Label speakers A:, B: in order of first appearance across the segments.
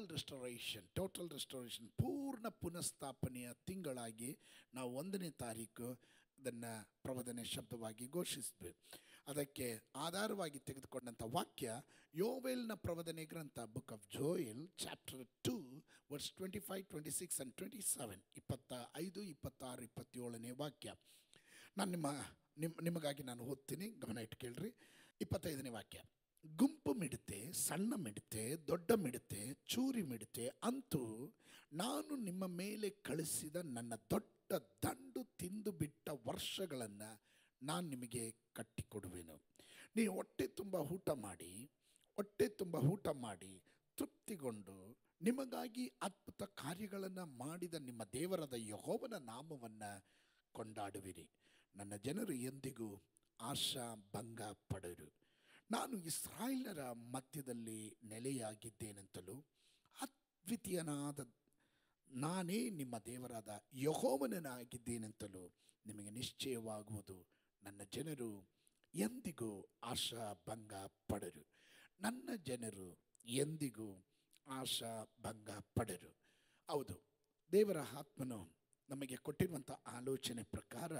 A: Total restoration total restoration ಪೂರ್ಣ ಪುನಃಸ್ಥಾಪನೆಯ ತಿಂಗಳಾಗಿ ನಾವು ಒಂದನೇ ತಾರೀಕು ಅದನ್ನು ಪ್ರಬೋಧನೆ ಶಬ್ದವಾಗಿ ಘೋಷಿಸಿದ್ವಿ ಅದಕ್ಕೆ ಆಧಾರವಾಗಿ ತೆಗೆದುಕೊಂಡಂಥ ವಾಕ್ಯ ಯೋವೆಲ್ನ ಪ್ರಬೋಧನೆ ಗ್ರಂಥ book of Joel chapter two verse twenty five twenty six and twenty seven ಇಪ್ಪತ್ತ ಐದು ಇಪ್ಪತ್ತಾರು ಇಪ್ಪತ್ತೇಳನೇ ವಾಕ್ಯ ನಾನು ನಿಮ್ಮ ನಿಮ್ಮ ನಿಮಗಾಗಿ ನಾನು ಓದ್ತೀನಿ ಗಮನ ಇಟ್ಟು ಕೇಳ್ರಿ ಇಪ್ಪತ್ತೈದನೇ ವಾಕ್ಯ ಗುಂಪು ಮಿಡತೆ ಸಣ್ಣ ಮಿಡತೆ ದೊಡ್ಡ ಮಿಡತೆ ಚೂರಿ ಮಿಡತೆ ಅಂತೂ ನಾನು ನಿಮ್ಮ ಮೇಲೆ ಕಳಿಸಿದ ನನ್ನ ದೊಡ್ಡ ದಂಡು ತಿಂದು ಬಿಟ್ಟ ವರ್ಷಗಳನ್ನು ನಾನು ನಿಮಗೆ ಕಟ್ಟಿಕೊಡುವೆನು ನೀವು ಹೊಟ್ಟೆ ತುಂಬ ಊಟ ಮಾಡಿ ಹೊಟ್ಟೆ ತುಂಬ ಊಟ ಮಾಡಿ ತೃಪ್ತಿಗೊಂಡು ನಿಮಗಾಗಿ ಅದ್ಭುತ ಕಾರ್ಯಗಳನ್ನು ಮಾಡಿದ ನಿಮ್ಮ ದೇವರಾದ ಯಹೋವನ ನಾಮವನ್ನು ಕೊಂಡಾಡುವಿರಿ ನನ್ನ ಜನರು ಎಂದಿಗೂ ಆಶಾ ಭಂಗ ಪಡರು ನಾನು ಇಸ್ರಾಯೇಲರ ಮಧ್ಯದಲ್ಲಿ ನೆಲೆಯಾಗಿದ್ದೇನೆಂತಲೂ ಅದ್ವಿತೀಯನಾದ ನಾನೇ ನಿಮ್ಮ ದೇವರಾದ ಯಹೋವನನಾಗಿದ್ದೇನೆಂತಲೂ ನಿಮಗೆ ನಿಶ್ಚಯವಾಗುವುದು ನನ್ನ ಜನರು ಎಂದಿಗೂ ಆಶಾ ಭಂಗ ಪಡರು ನನ್ನ ಜನರು ಎಂದಿಗೂ ಆಶಾ ಭಂಗ ಪಡರು ಹೌದು ದೇವರ ಆತ್ಮನು ನಮಗೆ ಕೊಟ್ಟಿರುವಂಥ ಆಲೋಚನೆ ಪ್ರಕಾರ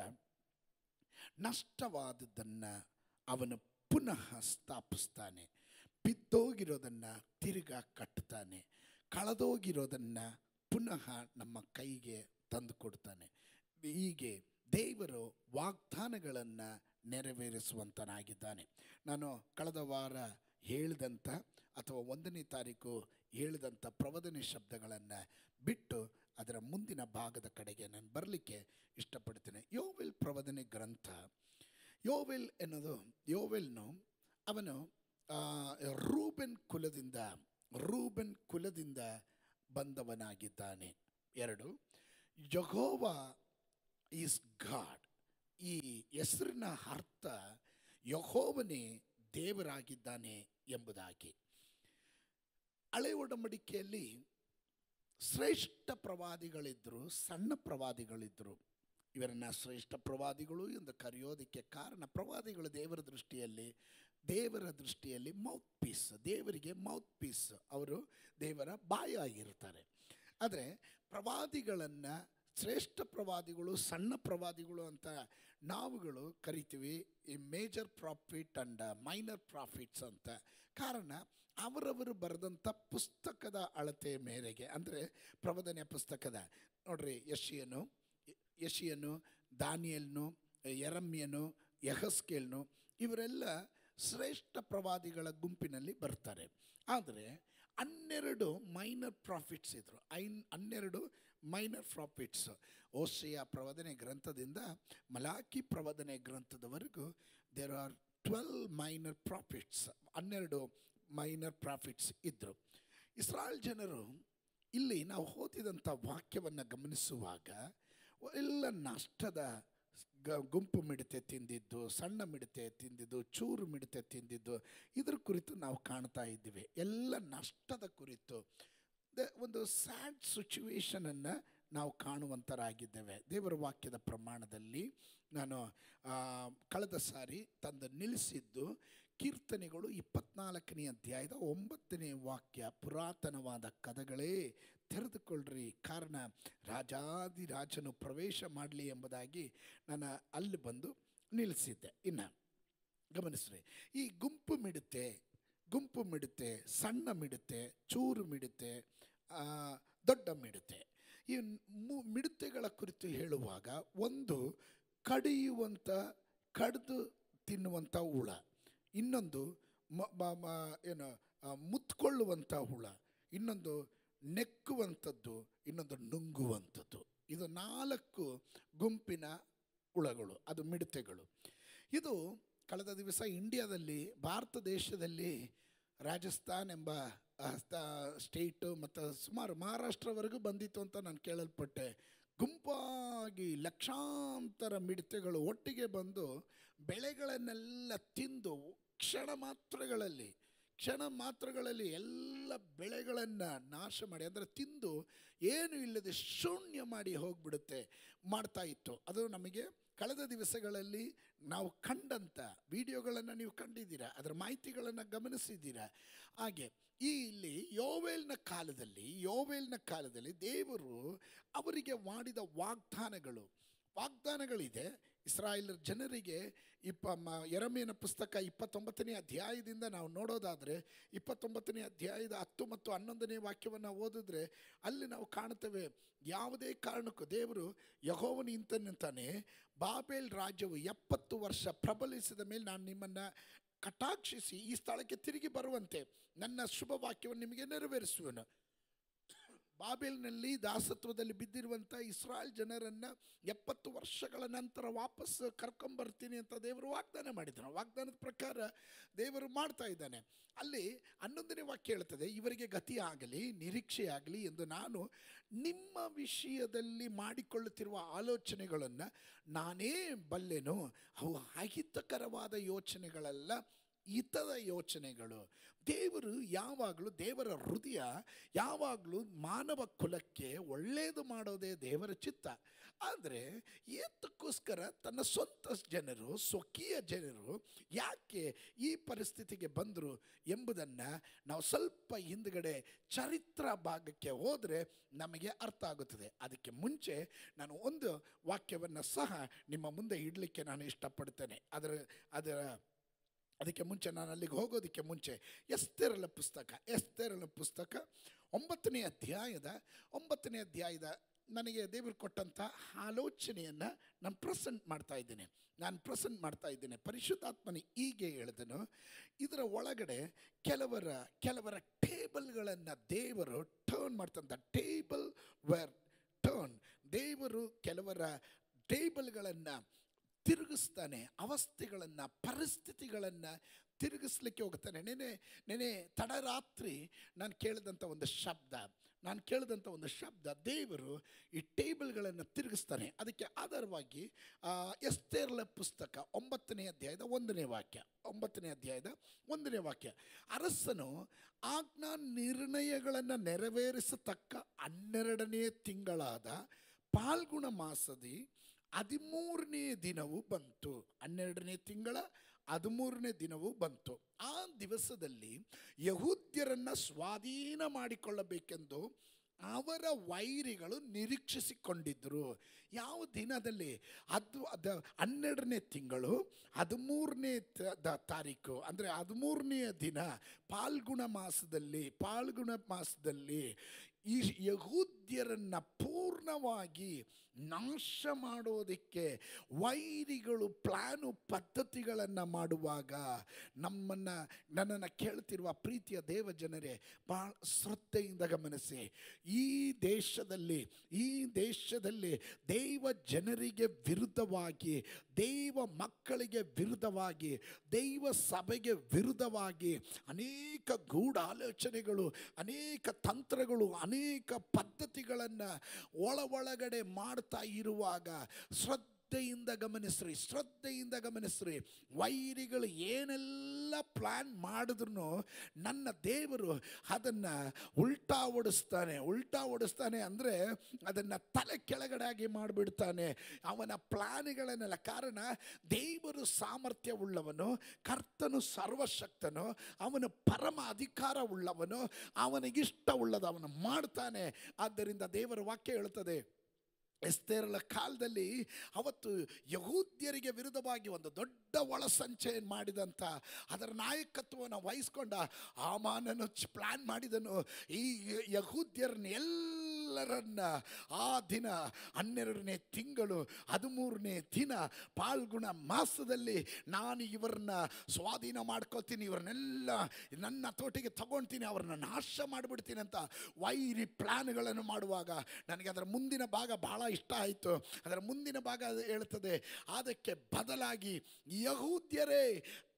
A: ನಷ್ಟವಾದದ್ದನ್ನು ಅವನು ಪುನಃ ಸ್ಥಾಪಿಸ್ತಾನೆ ಬಿದ್ದೋಗಿರೋದನ್ನು ತಿರುಗಾ ಕಟ್ತಾನೆ ಕಳೆದೋಗಿರೋದನ್ನು ಪುನಃ ನಮ್ಮ ಕೈಗೆ ತಂದು ಕೊಡ್ತಾನೆ ಹೀಗೆ ದೇವರು ವಾಗ್ದಾನಗಳನ್ನು ನೆರವೇರಿಸುವಂತನಾಗಿದ್ದಾನೆ ನಾನು ಕಳೆದ ವಾರ ಹೇಳಿದಂಥ ಅಥವಾ ಒಂದನೇ ತಾರೀಕು ಹೇಳಿದಂಥ ಪ್ರವದನೆ ಶಬ್ದಗಳನ್ನು ಬಿಟ್ಟು ಅದರ ಮುಂದಿನ ಭಾಗದ ಕಡೆಗೆ ನಾನು ಬರಲಿಕ್ಕೆ ಇಷ್ಟಪಡ್ತೇನೆ ಯೋವೆಲ್ ಪ್ರವದನೆ ಗ್ರಂಥ ಯೋವೆಲ್ ಎನ್ನುವುದು ಯೋವೆಲ್ನು ಅವನು ಆ, ರೂಬೆನ್ ಕುಲದಿಂದ ರೂಬೆನ್ ಕುಲದಿಂದ ಬಂದವನಾಗಿದ್ದಾನೆ ಎರಡು ಯಹೋವ ಈಸ್ ಗಾಡ್ ಈ ಹೆಸರಿನ ಅರ್ಥ ಯಹೋವನೇ ದೇವರಾಗಿದ್ದಾನೆ ಎಂಬುದಾಗಿ ಹಳೆ ಒಡಂಬಡಿಕೆಯಲ್ಲಿ ಶ್ರೇಷ್ಠ ಪ್ರವಾದಿಗಳಿದ್ದರು ಸಣ್ಣ ಪ್ರವಾದಿಗಳಿದ್ದರು ಇವರನ್ನು ಶ್ರೇಷ್ಠ ಪ್ರವಾದಿಗಳು ಎಂದು ಕರೆಯೋದಕ್ಕೆ ಕಾರಣ ಪ್ರವಾದಿಗಳು ದೇವರ ದೃಷ್ಟಿಯಲ್ಲಿ ದೇವರ ದೃಷ್ಟಿಯಲ್ಲಿ ಮೌತ್ ಪೀಸ್ ದೇವರಿಗೆ ಮೌತ್ ಪೀಸ್ ಅವರು ದೇವರ ಬಾಯಾಗಿರ್ತಾರೆ ಆದರೆ ಪ್ರವಾದಿಗಳನ್ನು ಶ್ರೇಷ್ಠ ಪ್ರವಾದಿಗಳು ಸಣ್ಣ ಪ್ರವಾದಿಗಳು ಅಂತ ನಾವುಗಳು ಕರಿತೀವಿ ಈ major prophet and minor prophets ಅಂತ ಕಾರಣ ಅವರವರು ಬರೆದಂಥ ಪುಸ್ತಕದ ಅಳತೆಯ ಮೇರೆಗೆ ಅಂದರೆ ಪ್ರಬೋಧನೆಯ ಪುಸ್ತಕದ ನೋಡ್ರಿ ಯಶಿಯನು ಯಶಿಯನು ದಾನಿಯಲ್ನು ಎರಮ್ಯನು ಯಹಸ್ಕೇಲ್ನು ಇವರೆಲ್ಲ ಶ್ರೇಷ್ಠ ಪ್ರವಾದಿಗಳ ಗುಂಪಿನಲ್ಲಿ ಬರ್ತಾರೆ ಆದರೆ ಹನ್ನೆರಡು ಮೈನರ್ ಪ್ರಾಫಿಟ್ಸ್ ಇದ್ದರು ಐನ್ ಹನ್ನೆರಡು ಮೈನರ್ ಪ್ರಾಫಿಟ್ಸ್ ಓಸೆಯ ಪ್ರವದನೆ ಗ್ರಂಥದಿಂದ ಮಲಾಕಿ ಪ್ರವದನೆ ಗ್ರಂಥದವರೆಗೂ there are twelve minor prophets ಹನ್ನೆರಡು ಮೈನರ್ ಪ್ರಾಫಿಟ್ಸ್ ಇದ್ದರು ಇಸ್ರಾಯೇಲ್ ಜನರು ಇಲ್ಲಿ ನಾವು ಓದಿದಂಥ ವಾಕ್ಯವನ್ನು ಗಮನಿಸುವಾಗ ಎಲ್ಲ ನಷ್ಟದ ಗ ಗುಂಪು ಮಿಡತೆ ತಿಂದಿದ್ದು ಸಣ್ಣ ಮಿಡತೆ ತಿಂದಿದ್ದು ಚೂರು ಮಿಡತೆ ತಿಂದಿದ್ದು ಇದ್ರ ಕುರಿತು ನಾವು ಕಾಣ್ತಾ ಇದ್ದೀವಿ ಎಲ್ಲ ನಷ್ಟದ ಕುರಿತು ದ ಒಂದು ಸ್ಯಾಡ್ ಸಿಚುವೇಶನನ್ನು ನಾವು ಕಾಣುವಂಥರಾಗಿದ್ದೇವೆ ದೇವರ ವಾಕ್ಯದ ಪ್ರಮಾಣದಲ್ಲಿ ನಾನು ಆ, ಕಳೆದ ಸಾರಿ ತಂದು ನಿಲ್ಲಿಸಿದ್ದು ಕೀರ್ತನೆಗಳು ಇಪ್ಪತ್ನಾಲ್ಕನೇ ಅಧ್ಯಾಯದ ಒಂಬತ್ತನೇ ವಾಕ್ಯ ಪುರಾತನವಾದ ಕದಗಳೇ ತೆರೆದುಕೊಳ್ಳ್ರಿ ಕಾರಣ ರಾಜಾದಿರಾಜನು ಪ್ರವೇಶ ಮಾಡಲಿ ಎಂಬುದಾಗಿ ನಾನು ಅಲ್ಲಿ ಬಂದು ನಿಲ್ಲಿಸಿದ್ದೆ ಇನ್ನು ಗಮನಿಸ್ರಿ ಈ ಗುಂಪು ಮಿಡುತ್ತೆ ಗುಂಪು ಮಿಡುತ್ತೆ ಸಣ್ಣ ಮಿಡುತ್ತೆ ಚೂರು ಮಿಡುತ್ತೆ ಆ, ದೊಡ್ಡ ಮಿಡುತ್ತೆ ಈ ಮು- ಮಿಡುತೆಗಳ ಕುರಿತು ಹೇಳುವಾಗ ಒಂದು ಕಡಿಯುವಂಥ ಕಡಿದು ತಿನ್ನುವಂಥ ಹುಳ ಇನ್ನೊಂದು ಮ ಮ- ಮ- ಏನು ಆ, ಮುತ್ಕೊಳ್ಳುವಂಥ ಹುಳ ಇನ್ನೊಂದು ನೆಕ್ಕುವಂಥದ್ದು ಇನ್ನೊಂದು ನುಂಗುವಂಥದ್ದು ಇದು ನಾಲ್ಕು ಗುಂಪಿನ ಹುಳಗಳು ಅದು ಮಿಡತೆಗಳು ಇದು ಕಳೆದ ದಿವಸ ಇಂಡಿಯಾದಲ್ಲಿ ಭಾರತ ದೇಶದಲ್ಲಿ ರಾಜಸ್ಥಾನ್ ಎಂಬ ಆ, ಸ್ಥ- ಸ್ಟೇಟು ಮತ್ತು ಸುಮಾರು ಮಹಾರಾಷ್ಟ್ರವರೆಗೂ ಬಂದಿತ್ತು ಅಂತ ನಾನು ಕೇಳಲ್ಪಟ್ಟೆ ಗುಂಪಾಗಿ ಲಕ್ಷಾಂತರ ಮಿಡತೆಗಳು ಒಟ್ಟಿಗೆ ಬಂದು ಬೆಳೆಗಳನ್ನೆಲ್ಲ ತಿಂದು ಕ್ಷಣ ಮಾತ್ರಗಳಲ್ಲಿ ಕ್ಷಣ ಮಾತ್ರಗಳಲ್ಲಿ ಎಲ್ಲ ಬೆಳೆಗಳನ್ನು ನಾಶ ಮಾಡಿ ಅಂದರೆ ತಿಂದು ಏನು ಇಲ್ಲದೆ ಶೂನ್ಯ ಮಾಡಿ ಹೋಗಿಬಿಡುತ್ತೆ ಮಾಡ್ತಾ ಇತ್ತು ಅದು ನಮಗೆ ಕಳೆದ ದಿವಸಗಳಲ್ಲಿ ನಾವು ಕಂಡಂಥ ವಿಡಿಯೋಗಳನ್ನು ನೀವು ಕಂಡಿದ್ದೀರಾ ಅದರ ಮಾಹಿತಿಗಳನ್ನು ಗಮನಿಸಿದ್ದೀರಾ ಹಾಗೆ ಈ ಇಲ್ಲಿ ಯೋವೇಲ್ನ ಕಾಲದಲ್ಲಿ ಯೋವೇಲ್ನ ಕಾಲದಲ್ಲಿ ದೇವರು ಅವರಿಗೆ ಮಾಡಿದ ವಾಗ್ದಾನಗಳು ವಾಗ್ದಾನಗಳಿದೆ ಇಸ್ರಾಯೇಲರ ಜನರಿಗೆ ಇಪ್ಪ ಮ ಎರಮೇನ ಪುಸ್ತಕ ಇಪ್ಪತ್ತೊಂಬತ್ತನೇ ಅಧ್ಯಾಯದಿಂದ ನಾವು ನೋಡೋದಾದರೆ ಇಪ್ಪತ್ತೊಂಬತ್ತನೇ ಅಧ್ಯಾಯದ ಹತ್ತು ಮತ್ತು ಹನ್ನೊಂದನೇ ವಾಕ್ಯವನ್ನು ಓದಿದ್ರೆ ಅಲ್ಲಿ ನಾವು ಕಾಣುತ್ತೇವೆ ಯಾವುದೇ ಕಾರಣಕ್ಕೂ ದೇವರು ಯಹೋವನು ಇಂತನಂತಾನೆ ಬಾಬೇಲ್ ರಾಜ್ಯವು ಎಪ್ಪತ್ತು ವರ್ಷ ಪ್ರಬಲಿಸಿದ ಮೇಲೆ ನಾನು ನಿಮ್ಮನ್ನು ಕಟಾಕ್ಷಿಸಿ ಈ ಸ್ಥಳಕ್ಕೆ ತಿರುಗಿ ಬರುವಂತೆ ನನ್ನ ಶುಭ ವಾಕ್ಯವನ್ನು ನಿಮಗೆ ನೆರವೇರಿಸುವನು ಬಾಬೇಲ್ನಲ್ಲಿ ದಾಸತ್ವದಲ್ಲಿ ಬಿದ್ದಿರುವಂಥ ಇಸ್ರಾಯೇಲ್ ಜನರನ್ನು ಎಪ್ಪತ್ತು ವರ್ಷಗಳ ನಂತರ ವಾಪಸ್ ಕರ್ಕೊಂಬರ್ತೀನಿ ಅಂತ ದೇವರು ವಾಗ್ದಾನ ಮಾಡಿದ್ದಾನೆ ವಾಗ್ದಾನದ ಪ್ರಕಾರ ದೇವರು ಮಾಡ್ತಾ ಇದ್ದಾನೆ ಅಲ್ಲಿ ಹನ್ನೊಂದನೇ ವಾಕ್ಯ ಹೇಳ್ತದೆ ಇವರಿಗೆ ಗತಿ ಆಗಲಿ ನಿರೀಕ್ಷೆ ಆಗಲಿ ಎಂದು ನಾನು ನಿಮ್ಮ ವಿಷಯದಲ್ಲಿ ಮಾಡಿಕೊಳ್ಳುತ್ತಿರುವ ಆಲೋಚನೆಗಳನ್ನು ನಾನೇ ಬಲ್ಲೆನು ಅವು ಅಹಿತಕರವಾದ ಯೋಚನೆಗಳಲ್ಲ ಹಿತದ ಯೋಚನೆಗಳು ದೇವರು ಯಾವಾಗಲೂ ದೇವರ ಹೃದಯ ಯಾವಾಗಲೂ ಮಾನವ ಕುಲಕ್ಕೆ ಒಳ್ಳೆಯದು ಮಾಡೋದೇ ದೇವರ ಚಿತ್ತ ಆದರೆ ಏತಕ್ಕೋಸ್ಕರ ತನ್ನ ಸ್ವಂತ ಜನರು ಸ್ವಕೀಯ ಜನರು ಯಾಕೆ ಈ ಪರಿಸ್ಥಿತಿಗೆ ಬಂದರು ಎಂಬುದನ್ನು ನಾವು ಸ್ವಲ್ಪ ಹಿಂದ್ಗಡೆ ಚರಿತ್ರ ಭಾಗಕ್ಕೆ ಹೋದರೆ ನಮಗೆ ಅರ್ಥ ಆಗುತ್ತದೆ ಅದಕ್ಕೆ ಮುಂಚೆ ನಾನು ಒಂದು ವಾಕ್ಯವನ್ನು ಸಹ ನಿಮ್ಮ ಮುಂದೆ ಇಡಲಿಕ್ಕೆ ನಾನು ಇಷ್ಟಪಡ್ತೇನೆ ಅದರ ಅದರ ಅದಕ್ಕೆ ಮುಂಚೆ ನಾನು ಅಲ್ಲಿಗೆ ಹೋಗೋದಕ್ಕೆ ಮುಂಚೆ ಎಸ್ತೇರಲ ಪುಸ್ತಕ ಎಸ್ತೇರಲ ಪುಸ್ತಕ ಒಂಬತ್ತನೇ ಅಧ್ಯಾಯದ ಒಂಬತ್ತನೇ ಅಧ್ಯಾಯದ ನನಗೆ ದೇವರು ಕೊಟ್ಟಂಥ ಆಲೋಚನೆಯನ್ನು ನಾನು ಪ್ರೆಸೆಂಟ್ ಮಾಡ್ತಾ ಇದ್ದೇನೆ ನಾನು ಪ್ರೆಸೆಂಟ್ ಮಾಡ್ತಾ ಇದ್ದೇನೆ ಪರಿಶುದ್ಧಾತ್ಮನ ಹೀಗೆ ಹೇಳಿದನು ಇದರ ಒಳಗಡೆ ಕೆಲವರ ಕೆಲವರ ಟೇಬಲ್ಗಳನ್ನು ದೇವರು ಟರ್ನ್ ಮಾಡ್ತಂಥ ಟೇಬಲ್ ವೇರ್ ಟರ್ನ್ ದೇವರು ಕೆಲವರ ಟೇಬಲ್ಗಳನ್ನು ತಿರುಗಿಸ್ತಾನೆ ಅವಸ್ಥೆಗಳನ್ನು ಪರಿಸ್ಥಿತಿಗಳನ್ನು ತಿರುಗಿಸ್ಲಿಕ್ಕೆ ಹೋಗ್ತಾನೆ ನೆನೆ ನೆನೆ ತಡರಾತ್ರಿ ನಾನು ಕೇಳಿದಂಥ ಒಂದು ಶಬ್ದ ನಾನು ಕೇಳಿದಂಥ ಒಂದು ಶಬ್ದ ದೇವರು ಈ ಟೇಬಲ್ಗಳನ್ನು ತಿರುಗಿಸ್ತಾನೆ ಅದಕ್ಕೆ ಆಧಾರವಾಗಿ ಆ, ಎಸ್ತೇರ್ಲ ಪುಸ್ತಕ ಒಂಬತ್ತನೇ ಅಧ್ಯಾಯದ ಒಂದನೇ ವಾಕ್ಯ ಒಂಬತ್ತನೇ ಅಧ್ಯಾಯದ ಒಂದನೇ ವಾಕ್ಯ ಅರಸನು ಆಜ್ಞಾ ನಿರ್ಣಯಗಳನ್ನು ನೆರವೇರಿಸತಕ್ಕ ಹನ್ನೆರಡನೇ ತಿಂಗಳಾದ ಪಾಲ್ಗುಣ ಮಾಸದಿ ಹದಿಮೂರನೇ ದಿನವು ಬಂತು ಹನ್ನೆರಡನೇ ತಿಂಗಳ ಹದಿಮೂರನೇ ದಿನವು ಬಂತು ಆ ದಿವಸದಲ್ಲಿ ಯಹೂದ್ಯರನ್ನು ಸ್ವಾಧೀನ ಮಾಡಿಕೊಳ್ಳಬೇಕೆಂದು ಅವರ ವೈರಿಗಳು ನಿರೀಕ್ಷಿಸಿಕೊಂಡಿದ್ದರು ಯಾವ ದಿನದಲ್ಲಿ ಅದು ಅದ ಹನ್ನೆರಡನೇ ತಿಂಗಳು ಹದಿಮೂರನೇ ತ- ದ- ತಾರೀಕು ಅಂದರೆ ಹದಿಮೂರನೆಯ ದಿನ ಪಾಲ್ಗುಣ ಮಾಸದಲ್ಲಿ ಪಾಲ್ಗುಣ ಮಾಸದಲ್ಲಿ ಈ ಯಹೂದ್ಯರನ್ನು ಪೂರ್ಣವಾಗಿ ನಾಶ ಮಾಡೋದಕ್ಕೆ ವೈರಿಗಳು ಪ್ಲಾನು ಪದ್ಧತಿಗಳನ್ನು ಮಾಡುವಾಗ ನಮ್ಮನ್ನು ನನ್ನನ್ನು ಕೇಳ್ತಿರುವ ಪ್ರೀತಿಯ ದೇವ ಜನರೇ ಭಾಳ ಶ್ರದ್ಧೆಯಿಂದ ಗಮನಿಸಿ ಈ ದೇಶದಲ್ಲಿ ಈ ದೇಶದಲ್ಲಿ ದೈವ ಜನರಿಗೆ ವಿರುದ್ಧವಾಗಿ ದೈವ ಮಕ್ಕಳಿಗೆ ವಿರುದ್ಧವಾಗಿ ದೈವ ಸಭೆಗೆ ವಿರುದ್ಧವಾಗಿ ಅನೇಕ ಗೂಢಾಲೋಚನೆಗಳು ಅನೇಕ ತಂತ್ರಗಳು ಅನೇಕ ಪದ್ಧತಿಗಳನ್ನು ಒಳ ಒಳಗಡೆ ಮಾಡ್ತಾ ಇರುವಾಗ ಶ್ರದ್ಧೆಯಿಂದ ಗಮನಿಸ್ರಿ ಶ್ರದ್ಧೆಯಿಂದ ಗಮನಿಸ್ರಿ ವೈರಿಗಳು ಏನೆಲ್ಲ ಪ್ಲ್ಯಾನ್ ಮಾಡಿದ್ರು ನನ್ನ ದೇವರು ಅದನ್ನು ಉಲ್ಟಾ ಓಡಿಸ್ತಾನೆ ಉಲ್ಟಾ ಓಡಿಸ್ತಾನೆ ಅಂದರೆ ಅದನ್ನು ತಲೆ ಕೆಳಗಡೆಯಾಗಿ ಮಾಡಿಬಿಡ್ತಾನೆ ಅವನ ಪ್ಲಾನ್ಗಳನ್ನೆಲ್ಲ ಕಾರಣ ದೇವರು ಸಾಮರ್ಥ್ಯವುಳ್ಳವನು ಕರ್ತನು ಸರ್ವಶಕ್ತನು ಅವನು ಪರಮ ಅಧಿಕಾರ ಉಳ್ಳವನು ಅವನಿಗಿಷ್ಟವುಳ್ಳದು ಅವನು ಮಾಡ್ತಾನೆ ಆದ್ದರಿಂದ ದೇವರ ವಾಕ್ಯ ಹೇಳುತ್ತದೆ ಎಸ್ತೇರಳ ಕಾಲದಲ್ಲಿ ಅವತ್ತು ಯಹೂದ್ಯರಿಗೆ ವಿರುದ್ಧವಾಗಿ ಒಂದು ದೊಡ್ಡ ಒಳಸಂಚೆ ಮಾಡಿದಂಥ ಅದರ ನಾಯಕತ್ವವನ್ನು ವಹಿಸ್ಕೊಂಡ ಆಮಾನನು ಪ್ಲಾನ್ ಮಾಡಿದನು ಈ ಯಹೂದ್ಯರನ್ನ ಎಲ್ಲರನ್ನ ಆ ದಿನ ಹನ್ನೆರಡನೇ ತಿಂಗಳು ಹದಿಮೂರನೇ ದಿನ ಪಾಲ್ಗುಣ ಮಾಸದಲ್ಲಿ ನಾನು ಇವರನ್ನ ಸ್ವಾಧೀನ ಮಾಡ್ಕೋತೀನಿ ಇವ್ರನ್ನೆಲ್ಲ ನನ್ನ ತೋಟಿಗೆ ತಗೊಳ್ತೀನಿ ಅವ್ರನ್ನ ನಾಶ ಮಾಡಿಬಿಡ್ತೀನಿ ಅಂತ ವೈರಿ ಪ್ಲಾನ್ಗಳನ್ನು ಮಾಡುವಾಗ ನನಗೆ ಅದರ ಮುಂದಿನ ಭಾಗ ಬಹಳ ಇಷ್ಟ ಆಯಿತು ಅದರ ಮುಂದಿನ ಭಾಗ ಅದು ಹೇಳ್ತದೆ ಅದಕ್ಕೆ ಬದಲಾಗಿ ಯಹೂದ್ಯರೇ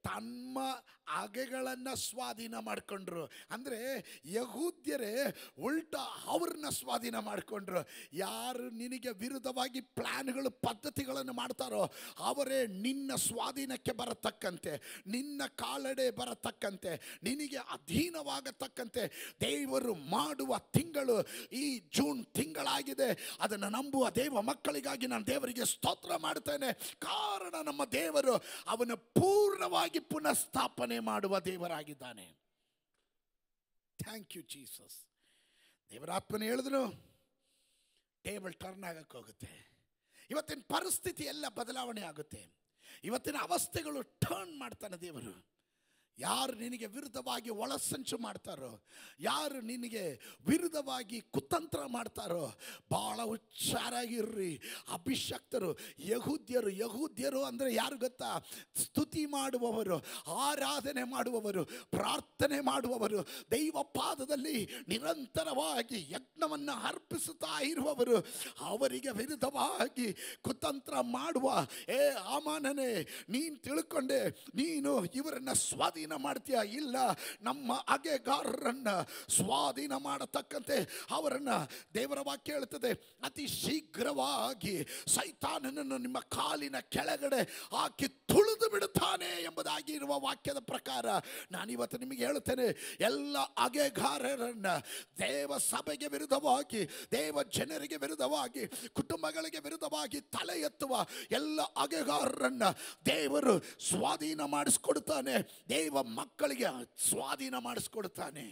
A: ತಮ್ಮ ಅಗೆಗಳನ್ನ ಸ್ವಾಧೀನ ಮಾಡಿಕೊಂಡ್ರು ಅಂದ್ರೆ ಯಹೂದ್ಯರೇ ಉಲ್ಟಾ ಅವ್ರನ್ನ ಸ್ವಾಧೀನ ಮಾಡಿಕೊಂಡ್ರು ಯಾರು ನಿನಗೆ ವಿರುದ್ಧವಾಗಿ ಪ್ಲಾನ್ಗಳು ಪದ್ಧತಿಗಳನ್ನು ಮಾಡ್ತಾರೋ ಅವರೇ ನಿನ್ನ ಸ್ವಾಧೀನಕ್ಕೆ ಬರತಕ್ಕಂತೆ ನಿನ್ನ ಕಾಲಡೆ ಬರತಕ್ಕಂತೆ ನಿನಗೆ ಅಧೀನವಾಗತಕ್ಕಂತೆ ದೇವರು ಮಾಡುವ ತಿಂಗಳು ಈ ಜೂನ್ ತಿಂಗಳಾಗಿದೆ ಅದನ್ನು ನಂಬುವ ದೇವ ಮಕ್ಕಳಿಗಾಗಿ ನಾನು ದೇವರಿಗೆ ಸ್ತೋತ್ರ ಮಾಡ್ತೇನೆ ಕಾರಣ ನಮ್ಮ ದೇವರು ಅವನು ಪೂರ್ಣವಾಗಿ ಪುನಃಸ್ಥಾಪನೆ ಮಾಡುವ ದೇವರಾಗಿದ್ದಾನೆ ಥ್ಯಾಂಕ್ ಯು ಜೀಸಸ್ ದೇವರಾತ್ಮನ ಹೇಳಿದ್ರು ಟೇಬಲ್ ಟರ್ನ್ ಆಗಕ್ಕೆ ಹೋಗುತ್ತೆ ಇವತ್ತಿನ ಪರಿಸ್ಥಿತಿ ಎಲ್ಲ ಬದಲಾವಣೆ ಆಗುತ್ತೆ ಇವತ್ತಿನ ಅವಸ್ಥೆಗಳು ಟರ್ನ್ ಮಾಡ್ತಾನೆ ದೇವರು ಯಾರು ನಿನಗೆ ವಿರುದ್ಧವಾಗಿ ಒಳಸಂಚು ಮಾಡ್ತಾರೋ ಯಾರು ನಿನಗೆ ವಿರುದ್ಧವಾಗಿ ಕುತಂತ್ರ ಮಾಡ್ತಾರೋ ಭಾಳ ಹುಷಾರಾಗಿರ್ರಿ ಅಭಿಷಕ್ತರು ಯಹೂದ್ಯರು ಯಹೂದ್ಯರು ಅಂದರೆ ಯಾರು ಗೊತ್ತಾ ಸ್ತುತಿ ಮಾಡುವವರು ಆರಾಧನೆ ಮಾಡುವವರು ಪ್ರಾರ್ಥನೆ ಮಾಡುವವರು ದೈವ ಪಾದದಲ್ಲಿ ನಿರಂತರವಾಗಿ ಯಜ್ಞವನ್ನು ಅರ್ಪಿಸುತ್ತಾ ಇರುವವರು ಅವರಿಗೆ ವಿರುದ್ಧವಾಗಿ ಕುತಂತ್ರ ಮಾಡುವ ಏ ಆಮಾನನೇ ನೀನು ತಿಳ್ಕೊಂಡೆ ನೀನು ಇವರನ್ನ ಸ್ವಾಧೀನ ಮಾಡ್ತೀಯ ಇಲ್ಲ ನಮ್ಮ ಅಗೆಗಾರರನ್ನ ಸ್ವಾಧೀನ ಮಾಡತಕ್ಕಂತೆ ಅವರನ್ನ ದೇವರ ವಾಕ್ಯ ಹೇಳ್ತದೆ ಅತಿ ಶೀಘ್ರವಾಗಿ ಸೈತಾನನನ್ನು ನಿಮ್ಮ ಕಾಲಿನ ಕೆಳಗಡೆ ಹಾಕಿ ತುಳಿದು ಬಿಡುತ್ತಾನೆ ಎಂಬುದಾಗಿ ಇರುವ ವಾಕ್ಯದ ಪ್ರಕಾರ ನಾನಿವತ್ತು ನಿಮಗೆ ಹೇಳುತ್ತೇನೆ ಎಲ್ಲ ಅಗೆಗಾರರನ್ನ ದೇವ ಸಭೆಗೆ ವಿರುದ್ಧವಾಗಿ ದೇವ ಜನರಿಗೆ ವಿರುದ್ಧವಾಗಿ ಕುಟುಂಬಗಳಿಗೆ ವಿರುದ್ಧವಾಗಿ ತಲೆ ಎತ್ತುವ ಎಲ್ಲ ಅಗೆಗಾರರನ್ನ ದೇವರು ಸ್ವಾಧೀನ ಮಾಡಿಸ್ಕೊಡ್ತಾನೆ ದೇವ ಮಕ್ಕಳಿಗೆ ಸ್ವಾಧೀನ ಮಾಡಿಸ್ಕೊಡ್ತಾನೆ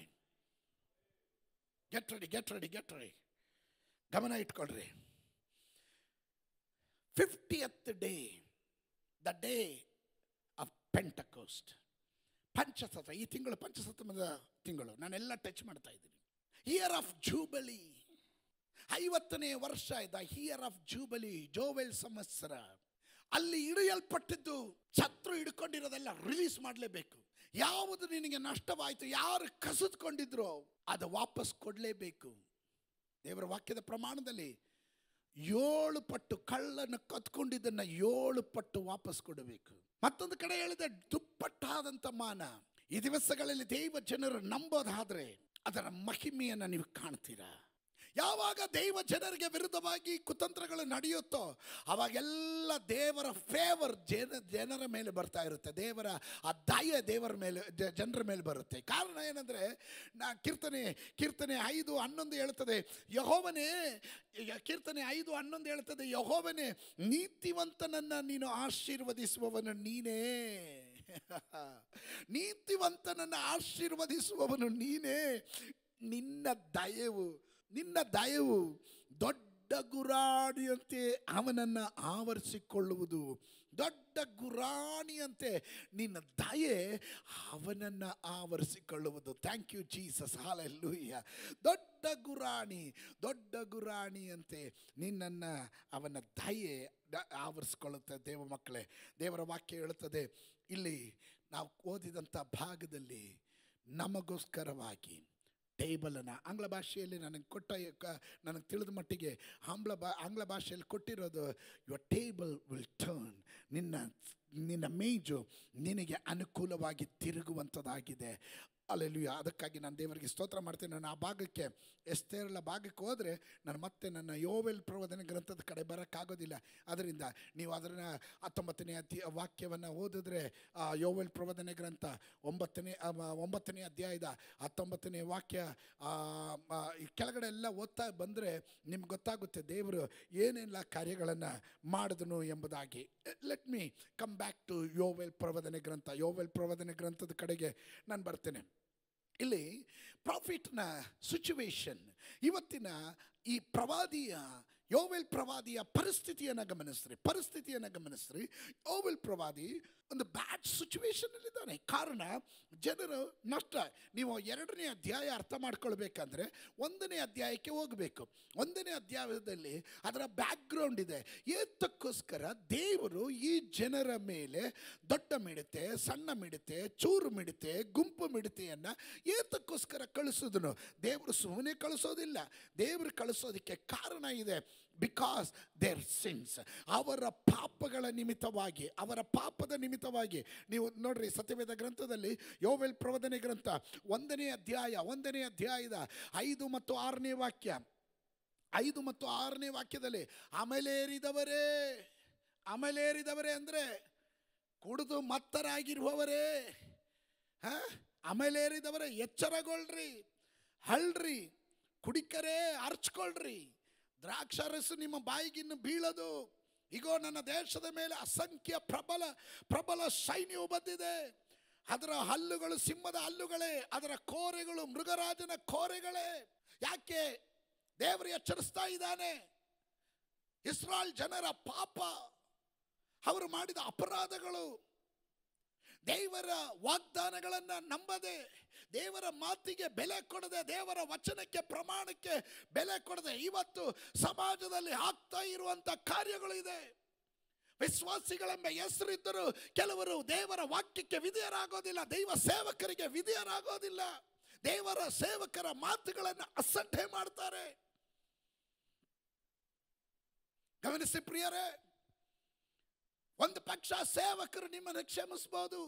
A: get ready get ready get ready ಗಮನ ಇಟ್ಕೊಳ್ರಿ fiftieth day the day of Pentecost ಪಂಚಸತ ಈ ತಿಂಗಳು ಪಂಚಸತಮದ ತಿಂಗಳು ನಾನೆಲ್ಲ ಟಚ್ ಮಾಡ್ತಾ ಇದ್ದೀನಿ ಇಯರ್ ಆಫ್ ಜೂಬಲಿ ಐವತ್ತನೇ ವರ್ಷ ದ ಹಿಯರ್ ಆಫ್ ಜೂಬಲಿ ಜೋವೆಲ್ ಸಂವತ್ಸರ ಅಲ್ಲಿ ಇಳಿಯಲ್ಪಟ್ಟಿದ್ದು ಶತ್ರು ಹಿಡ್ಕೊಂಡಿರೋದೆಲ್ಲ ರಿಲೀಸ್ ಮಾಡಲೇಬೇಕು ಯಾವುದು ನಿನಗೆ ನಷ್ಟವಾಯಿತು ಯಾರು ಕಸಿದ್ಕೊಂಡಿದ್ರು ಅದು ವಾಪಸ್ ಕೊಡಲೇಬೇಕು ದೇವರ ವಾಕ್ಯದ ಪ್ರಮಾಣದಲ್ಲಿ ಏಳು ಪಟ್ಟು ಕಳ್ಳನ್ನು ಕತ್ಕೊಂಡಿದ್ದನ್ನ ಏಳು ಪಟ್ಟು ವಾಪಸ್ ಕೊಡಬೇಕು ಮತ್ತೊಂದು ಕಡೆ ಹೇಳಿದೆ ದುಪ್ಪಟ್ಟಾದಂಥ ಮಾನ ಈ ದಿವಸಗಳಲ್ಲಿ ದೈವ ಜನರು ನಂಬೋದಾದ್ರೆ ಅದರ ಮಹಿಮೆಯನ್ನು ನೀವು ಕಾಣ್ತೀರಾ ಯಾವಾಗ ದೈವ ಜನರಿಗೆ ವಿರುದ್ಧವಾಗಿ ಕುತಂತ್ರಗಳು ನಡೆಯುತ್ತೋ ಅವಾಗೆಲ್ಲ ದೇವರ ಫೇವರ್ ಜನ ಜನರ ಮೇಲೆ ಬರ್ತಾ ಇರುತ್ತೆ ದೇವರ ಆ ದಯ ದೇವರ ಮೇಲೆ ಜ- ಜನರ ಮೇಲೆ ಬರುತ್ತೆ ಕಾರಣ ಏನಂದರೆ ನಾ ಕೀರ್ತನೆ ಕೀರ್ತನೆ ಐದು ಹನ್ನೊಂದು ಹೇಳ್ತದೆ ಯಹೋವನೇ ಈಗ ಕೀರ್ತನೆ ಐದು ಹನ್ನೊಂದು ಹೇಳ್ತದೆ ಯಹೋವನೇ ನೀತಿವಂತನನ್ನು ನೀನು ಆಶೀರ್ವದಿಸುವವನು ನೀನೇ ನೀತಿವಂತನನ್ನು ಆಶೀರ್ವದಿಸುವವನು ನೀನೇ ನಿನ್ನ ದಯವು ನಿನ್ನ ದಯವು ದೊಡ್ಡ ಗುರಾಣಿಯಂತೆ ಅವನನ್ನು ಆವರಿಸಿಕೊಳ್ಳುವುದು ದೊಡ್ಡ ಗುರಾಣಿಯಂತೆ ನಿನ್ನ ದಯೆ ಅವನನ್ನು ಆವರಿಸಿಕೊಳ್ಳುವುದು ಥ್ಯಾಂಕ್ ಯು ಜೀಸಸ್ ಹಾಲೆಲ್ಲೂಯ್ಯ ದೊಡ್ಡ ಗುರಾಣಿ ದೊಡ್ಡ ಗುರಾಣಿಯಂತೆ ನಿನ್ನನ್ನು ಅವನ ದಯೆ ದ- ಆವರಿಸಿಕೊಳ್ಳುತ್ತೆ ದೇವ ಮಕ್ಕಳೇ ದೇವರ ವಾಕ್ಯ ಹೇಳುತ್ತದೆ ಇಲ್ಲಿ ನಾವು ಓದಿದಂಥ ಭಾಗದಲ್ಲಿ ನಮಗೋಸ್ಕರವಾಗಿ ಟೇಬಲನ್ನು ಆಂಗ್ಲ ಭಾಷೆಯಲ್ಲಿ ನನಗೆ ಕೊಟ್ಟ ಕ- ನನಗೆ ತಿಳಿದ ಮಟ್ಟಿಗೆ ಆಂಗ್ಲ ಬಾ ಆಂಗ್ಲ ಭಾಷೆಯಲ್ಲಿ ಕೊಟ್ಟಿರೋದು ಯುವರ್ ಟೇಬಲ್ ವಿಲ್ ಟರ್ನ್ ನಿನ್ನ ನಿನ್ನ ಮೇಜು ನಿನಗೆ ಅನುಕೂಲವಾಗಿ ತಿರುಗುವಂಥದ್ದಾಗಿದೆ ಅಲ್ಲೆಲ್ಲೂ ಅದಕ್ಕಾಗಿ ನಾನು ದೇವರಿಗೆ ಸ್ತೋತ್ರ ಮಾಡ್ತೇನೆ ನಾನು ಆ ಭಾಗಕ್ಕೆ ಎಸ್ತೇರಲ ಭಾಗಕ್ಕೆ ಹೋದರೆ ನಾನು ಮತ್ತೆ ನನ್ನ ಯೋವೆಲ್ ಪ್ರವಚನ ಗ್ರಂಥದ ಕಡೆ ಬರೋಕ್ಕಾಗೋದಿಲ್ಲ ಅದರಿಂದ ನೀವು ಅದನ್ನು ಹತ್ತೊಂಬತ್ತನೇ ಅಧ್ಯ ವಾಕ್ಯವನ್ನು ಓದಿದ್ರೆ ಆ ಯೋವೆಲ್ ಪ್ರವಚನೆ ಗ್ರಂಥ ಒಂಬತ್ತನೇ ಆ, ಮ- ಒಂಬತ್ತನೇ ಅಧ್ಯಾಯದ ಹತ್ತೊಂಬತ್ತನೇ ವಾಕ್ಯ ಆ, ಮ- ಈ ಕೆಳಗಡೆ ಎಲ್ಲ ಓದ್ತಾ ಬಂದರೆ ನಿಮ್ಗೆ ಗೊತ್ತಾಗುತ್ತೆ ದೇವರು ಏನೆಲ್ಲ ಕಾರ್ಯಗಳನ್ನು ಮಾಡಿದನು ಎಂಬುದಾಗಿ let me come back to ಯೋವೆಲ್ ಪ್ರವಚನೆ ಗ್ರಂಥ ಯೋವೆಲ್ ಪ್ರವಚನೆ ಗ್ರಂಥದ ಕಡೆಗೆ ನಾನು ಬರ್ತೇನೆ ಇಲ್ಲಿ ಪ್ರಾಫಿಟ್ನ ಸಿಚುವೇಶನ್ ಇವತ್ತಿನ ಈ ಪ್ರವಾದಿಯ ಯೋವೆಲ್ ಪ್ರವಾದಿಯ ಪರಿಸ್ಥಿತಿಯನ್ನು ಗಮನಿಸ್ರಿ ಪರಿಸ್ಥಿತಿಯನ್ನು ಗಮನಿಸ್ರಿ ಯೋವೆಲ್ ಪ್ರವಾದಿ ಒಂದು ಬ್ಯಾಡ್ ಸಿಚುವೇಶನಲ್ಲಿದ್ದಾನೆ ಕಾರಣ ಜನರು ನಷ್ಟ ನೀವು ಎರಡನೇ ಅಧ್ಯಾಯ ಅರ್ಥ ಮಾಡ್ಕೊಳ್ಬೇಕಂದ್ರೆ ಒಂದನೇ ಅಧ್ಯಾಯಕ್ಕೆ ಹೋಗಬೇಕು ಒಂದನೇ ಅಧ್ಯಾಯದಲ್ಲಿ ಅದರ ಬ್ಯಾಕ್ಗ್ರೌಂಡ್ ಇದೆ ಏತಕ್ಕೋಸ್ಕರ ದೇವರು ಈ ಜನರ ಮೇಲೆ ದೊಡ್ಡ ಮಿಡತೆ ಸಣ್ಣ ಮಿಡತೆ ಚೂರು ಮಿಡತೆ ಗುಂಪು ಮಿಡತೆಯನ್ನು ಏತಕ್ಕೋಸ್ಕರ ಕಳಿಸಿದನು ದೇವರು ಸುಮ್ಮನೆ ಕಳಿಸೋದಿಲ್ಲ ದೇವರು ಕಳಿಸೋದಕ್ಕೆ ಕಾರಣ ಇದೆ ಬಿಕಾಸ್ ದೇರ್ ಸಿನ್ಸ್ ಅವರ ಪಾಪಗಳ ನಿಮಿತ್ತವಾಗಿ ಅವರ ಪಾಪದ ನಿಮಿತ್ತವಾಗಿ ನೀವು ನೋಡ್ರಿ ಸತ್ಯವೇದ ಗ್ರಂಥದಲ್ಲಿ ಯೋವೆಲ್ ಪ್ರವದನೆ ಗ್ರಂಥ ಒಂದನೇ ಅಧ್ಯಾಯ ಒಂದನೇ ಅಧ್ಯಾಯದ ಐದು ಮತ್ತು ಆರನೇ ವಾಕ್ಯ ಐದು ಮತ್ತು ಆರನೇ ವಾಕ್ಯದಲ್ಲಿ ಅಮಲೇರಿದವರೇ ಅಮಲೇರಿದವರೇ ಅಂದರೆ ಕುಡಿದು ಮತ್ತರಾಗಿರುವವರೇ ಹ? ಅಮಲೇರಿದವರೇ ಎಚ್ಚರಗೊಳ್ರಿ ಹಳ್ರಿ ಕುಡಿಕರೇ ಅರ್ಚ್ಕೊಳ್ರಿ ದ್ರಾಕ್ಷಾರಸು ನಿಮ್ಮ ಬಾಯಿಗಿನ್ನು ಬೀಳದು ಈಗೋ ನನ್ನ ದೇಶದ ಮೇಲೆ ಅಸಂಖ್ಯ ಪ್ರಬಲ ಪ್ರಬಲ ಸೈನ್ಯವು ಬಂದಿದೆ ಅದರ ಹಲ್ಲುಗಳು ಸಿಂಹದ ಹಲ್ಲುಗಳೇ ಅದರ ಕೋರೆಗಳು ಮೃಗರಾಜನ ಕೋರೆಗಳೇ ಯಾಕೆ ದೇವರು ಎಚ್ಚರಿಸ್ತಾ ಇದ್ದಾನೆ ಇಸ್ರಾಯೇಲ್ ಜನರ ಪಾಪ ಅವರು ಮಾಡಿದ ಅಪರಾಧಗಳು ದೇವರ ವಾಗ್ದಾನಗಳನ್ನು ನಂಬದೆ ದೇವರ ಮಾತಿಗೆ ಬೆಲೆ ಕೊಡದೆ ದೇವರ ವಚನಕ್ಕೆ ಪ್ರಮಾಣಕ್ಕೆ ಬೆಲೆ ಕೊಡದೆ ಇವತ್ತು ಸಮಾಜದಲ್ಲಿ ಆಗ್ತಾ ಇರುವಂತ ಕಾರ್ಯಗಳು ಇದೆ ವಿಶ್ವಾಸಿಗಳೆಂಬ ಹೆಸರಿದ್ದರೂ ಕೆಲವರು ದೇವರ ವಾಕ್ಯಕ್ಕೆ ವಿಧೇಯರಾಗೋದಿಲ್ಲ ದೈವ ಸೇವಕರಿಗೆ ವಿಧೇಯರಾಗೋದಿಲ್ಲ ದೇವರ ಸೇವಕರ ಮಾತುಗಳನ್ನು ಅಸಡ್ಡೆ ಮಾಡ್ತಾರೆ ಗಮನಿಸಿ ಪ್ರಿಯರೇ ಒಂದು ಪಕ್ಷ ಸೇವಕರು ನಿಮ್ಮನ್ನು ಕ್ಷಮಿಸಬಹುದು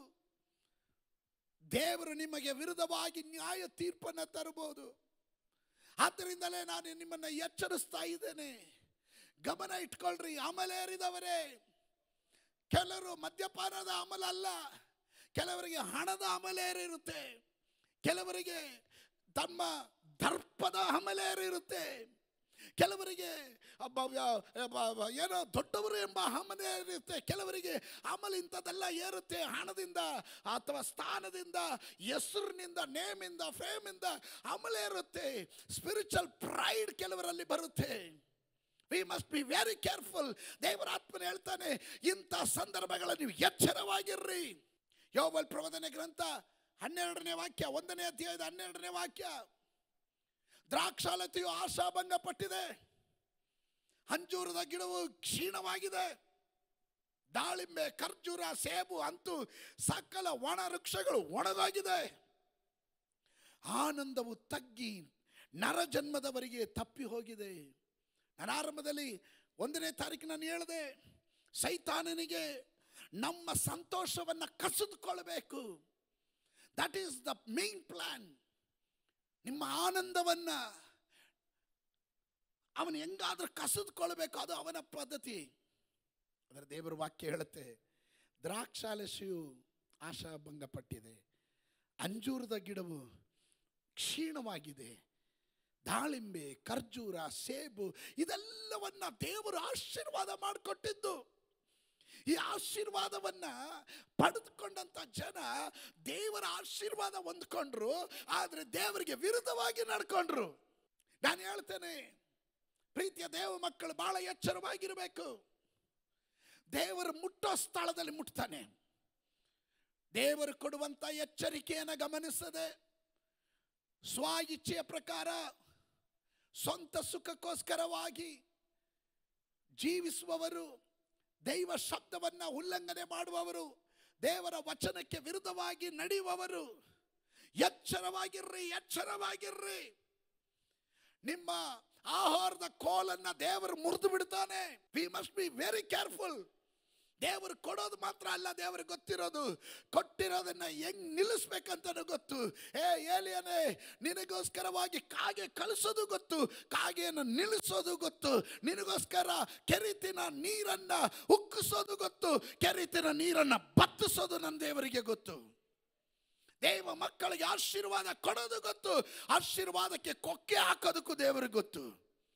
A: ದೇವರು ನಿಮಗೆ ವಿರುದ್ಧವಾಗಿ ನ್ಯಾಯ ತೀರ್ಪನ್ನು ತರಬಹುದು ಆದ್ದರಿಂದಲೇ ನಾನು ನಿಮ್ಮನ್ನು ಎಚ್ಚರಿಸ್ತಾ ಇದ್ದೇನೆ ಗಮನ ಇಟ್ಕೊಳ್ರಿ ಅಮಲೇರಿದವರೇ ಕೆಲವರು ಮದ್ಯಪಾನದ ಅಮಲ ಅಲ್ಲ ಕೆಲವರಿಗೆ ಹಣದ ಅಮಲೇರಿರುತ್ತೆ ಕೆಲವರಿಗೆ ತಮ್ಮ ದರ್ಪದ ಅಮಲೇರಿರುತ್ತೆ ಕೆಲವರಿಗೆ ಅಬ್ಬ ವ್ಯ- ಅಬ್ಬ- ಅಬ್ಬ ಏನೋ ದೊಡ್ಡವರು ಎಂಬ ಹಮನೆ ಇರುತ್ತೆ ಕೆಲವರಿಗೆ ಅಮಲ್ ಇಂಥದ್ದೆಲ್ಲ ಏರುತ್ತೆ ಹಣದಿಂದ ಅಥವಾ ಸ್ಥಾನದಿಂದ ಹೆಸರಿನಿಂದ ನೇಮಿಂದ ಫೇಮಿಂದ ಅಮಲ ಇರುತ್ತೆ ಸ್ಪಿರಿಚುವಲ್ ಪ್ರೈಡ್ ಕೆಲವರಲ್ಲಿ ಬರುತ್ತೆ we must be very careful ದೇವರ ಆತ್ಮನ ಹೇಳ್ತಾನೆ ಇಂಥ ಸಂದರ್ಭಗಳ ನೀವು ಎಚ್ಚರವಾಗಿರ್ರಿ ಯೋಬಲ್ ಪ್ರವದನೆ ಗ್ರಂಥ ಹನ್ನೆರಡನೇ ವಾಕ್ಯ ಒಂದನೇ ಅಧ್ಯಾಯದ ಹನ್ನೆರಡನೇ ವಾಕ್ಯ ದ್ರಾಕ್ಷಾಲತೆಯು ಆಶಾಭಂಗ ಪಟ್ಟಿದೆ ಅಂಜೂರದ ಗಿಡವು ಕ್ಷೀಣವಾಗಿದೆ ದಾಳಿಂಬೆ ಖರ್ಜೂರ ಸೇಬು ಅಂತೂ ಸಕಲ ಒಣ ವೃಕ್ಷಗಳು ಒಣಗಾಗಿದೆ ಆನಂದವು ತಗ್ಗಿ ನರಜನ್ಮದವರಿಗೆ ತಪ್ಪಿ ಹೋಗಿದೆ ನಾನು ಆರಂಭದಲ್ಲಿ ಒಂದನೇ ತಾರೀಕು ನಾನು ಹೇಳಿದೆ ಸೈತಾನನಿಗೆ ನಮ್ಮ ಸಂತೋಷವನ್ನು ಕಸಿದುಕೊಳ್ಬೇಕು that is the main plan ನಿಮ್ಮ ಆನಂದವನ್ನ ಅವನು ಹೆಂಗಾದ್ರೂ ಕಸಿದುಕೊಳ್ಬೇಕು ಅದು ಅವನ ಪದ್ಧತಿ ಅದರ ದೇವರ ವಾಕ್ಯ ಹೇಳುತ್ತೆ ದ್ರಾಕ್ಷಾಲಸಿಯು ಆಶಾಭಂಗಪಟ್ಟಿದೆ ಅಂಜೂರದ ಗಿಡವು ಕ್ಷೀಣವಾಗಿದೆ ದಾಳಿಂಬೆ ಖರ್ಜೂರ ಸೇಬು ಇದೆಲ್ಲವನ್ನ ದೇವರು ಆಶೀರ್ವಾದ ಮಾಡಿಕೊಟ್ಟಿದ್ದು ಈ ಆಶೀರ್ವಾದವನ್ನ ಪಡೆದುಕೊಂಡಂತ ಜನ ದೇವರ ಆಶೀರ್ವಾದ ಹೊಂದ್ಕೊಂಡ್ರು ಆದ್ರೆ ದೇವರಿಗೆ ವಿರುದ್ಧವಾಗಿ ನಡ್ಕೊಂಡ್ರು ನಾನು ಹೇಳ್ತೇನೆ ಪ್ರೀತಿಯ ದೇವ ಮಕ್ಕಳು ಬಹಳ ಎಚ್ಚರವಾಗಿರಬೇಕು ದೇವರು ಮುಟ್ಟೋ ಸ್ಥಳದಲ್ಲಿ ಮುಟ್ತಾನೆ ದೇವರು ಕೊಡುವಂತ ಎಚ್ಚರಿಕೆಯನ್ನು ಗಮನಿಸದೆ ಸ್ವ ಇಚ್ಛೆಯ ಪ್ರಕಾರ ಸ್ವಂತ ಸುಖಕ್ಕೋಸ್ಕರವಾಗಿ ಜೀವಿಸುವವರು ದೈವ ಶಬ್ದವನ್ನ ಉಲ್ಲಂಘನೆ ಮಾಡುವವರು ದೇವರ ವಚನಕ್ಕೆ ವಿರುದ್ಧವಾಗಿ ನಡೆಯುವವರು ಎಚ್ಚರವಾಗಿರ್ರಿ ಎಚ್ಚರವಾಗಿರ್ರಿ ನಿಮ್ಮ ಆಹಾರದ ಕೋಲನ್ನ ದೇವರು ಮುರಿದು ಬಿಡ್ತಾನೆ we must be very careful ದೇವರು ಕೊಡೋದು ಮಾತ್ರ ಅಲ್ಲ ದೇವರಿಗೆ ಗೊತ್ತಿರೋದು ಕೊಟ್ಟಿರೋದನ್ನ ಹೆಂಗ್ ನಿಲ್ಲಿಸ್ಬೇಕಂತ ಗೊತ್ತು ಏ ಏಲಿಯನೇ ನಿನಗೋಸ್ಕರವಾಗಿ ಕಾಗೆ ಕಳಿಸೋದು ಗೊತ್ತು ಕಾಗೆಯನ್ನು ನಿಲ್ಲಿಸೋದು ಗೊತ್ತು ನಿನಗೋಸ್ಕರ ಕೆರಿತಿನ ನೀರನ್ನ ಉಕ್ಕಿಸೋದು ಗೊತ್ತು ಕೆರಿತಿನ ನೀರನ್ನ ಬತ್ತಿಸೋದು ನನ್ನ ದೇವರಿಗೆ ಗೊತ್ತು ದೇವ ಮಕ್ಕಳಿಗೆ ಆಶೀರ್ವಾದ ಕೊಡೋದು ಗೊತ್ತು ಆಶೀರ್ವಾದಕ್ಕೆ ಕೊಕ್ಕೆ ಹಾಕೋದಕ್ಕೂ ದೇವರಿಗೆ ಗೊತ್ತು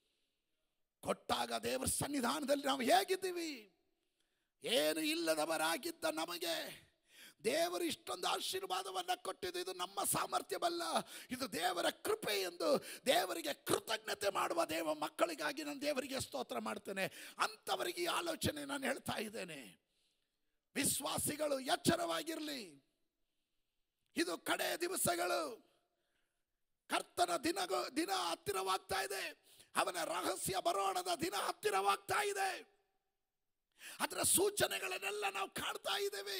A: ಕೊಟ್ಟಾಗ ದೇವರ ಸನ್ನಿಧಾನದಲ್ಲಿ ನಾವು ಹೇಗಿದ್ದೀವಿ ಏನು ಇಲ್ಲದವರಾಗಿದ್ದ ನಮಗೆ ದೇವರು ಇಷ್ಟೊಂದು ಆಶೀರ್ವಾದವನ್ನ ಕೊಟ್ಟಿದ್ದು ಇದು ನಮ್ಮ ಸಾಮರ್ಥ್ಯವಲ್ಲ ಇದು ದೇವರ ಕೃಪೆ ಎಂದು ದೇವರಿಗೆ ಕೃತಜ್ಞತೆ ಮಾಡುವ ದೇವ ಮಕ್ಕಳಿಗಾಗಿ ನಾನು ದೇವರಿಗೆ ಸ್ತೋತ್ರ ಮಾಡ್ತೇನೆ ಅಂಥವರಿಗೆ ಈ ಆಲೋಚನೆ ನಾನು ಹೇಳ್ತಾ ಇದ್ದೇನೆ ವಿಶ್ವಾಸಿಗಳು ಎಚ್ಚರವಾಗಿರಲಿ ಇದು ಕಡೆ ದಿವಸಗಳು ಕರ್ತನ ದಿನ ದಿನ ಹತ್ತಿರವಾಗ್ತಾ ಇದೆ ಅವನ ರಹಸ್ಯ ಬರೋಣದ ದಿನ ಹತ್ತಿರವಾಗ್ತಾ ಇದೆ ಅದರ ಸೂಚನೆಗಳನ್ನೆಲ್ಲ ನಾವು ಕಾಣ್ತಾ ಇದ್ದೇವೆ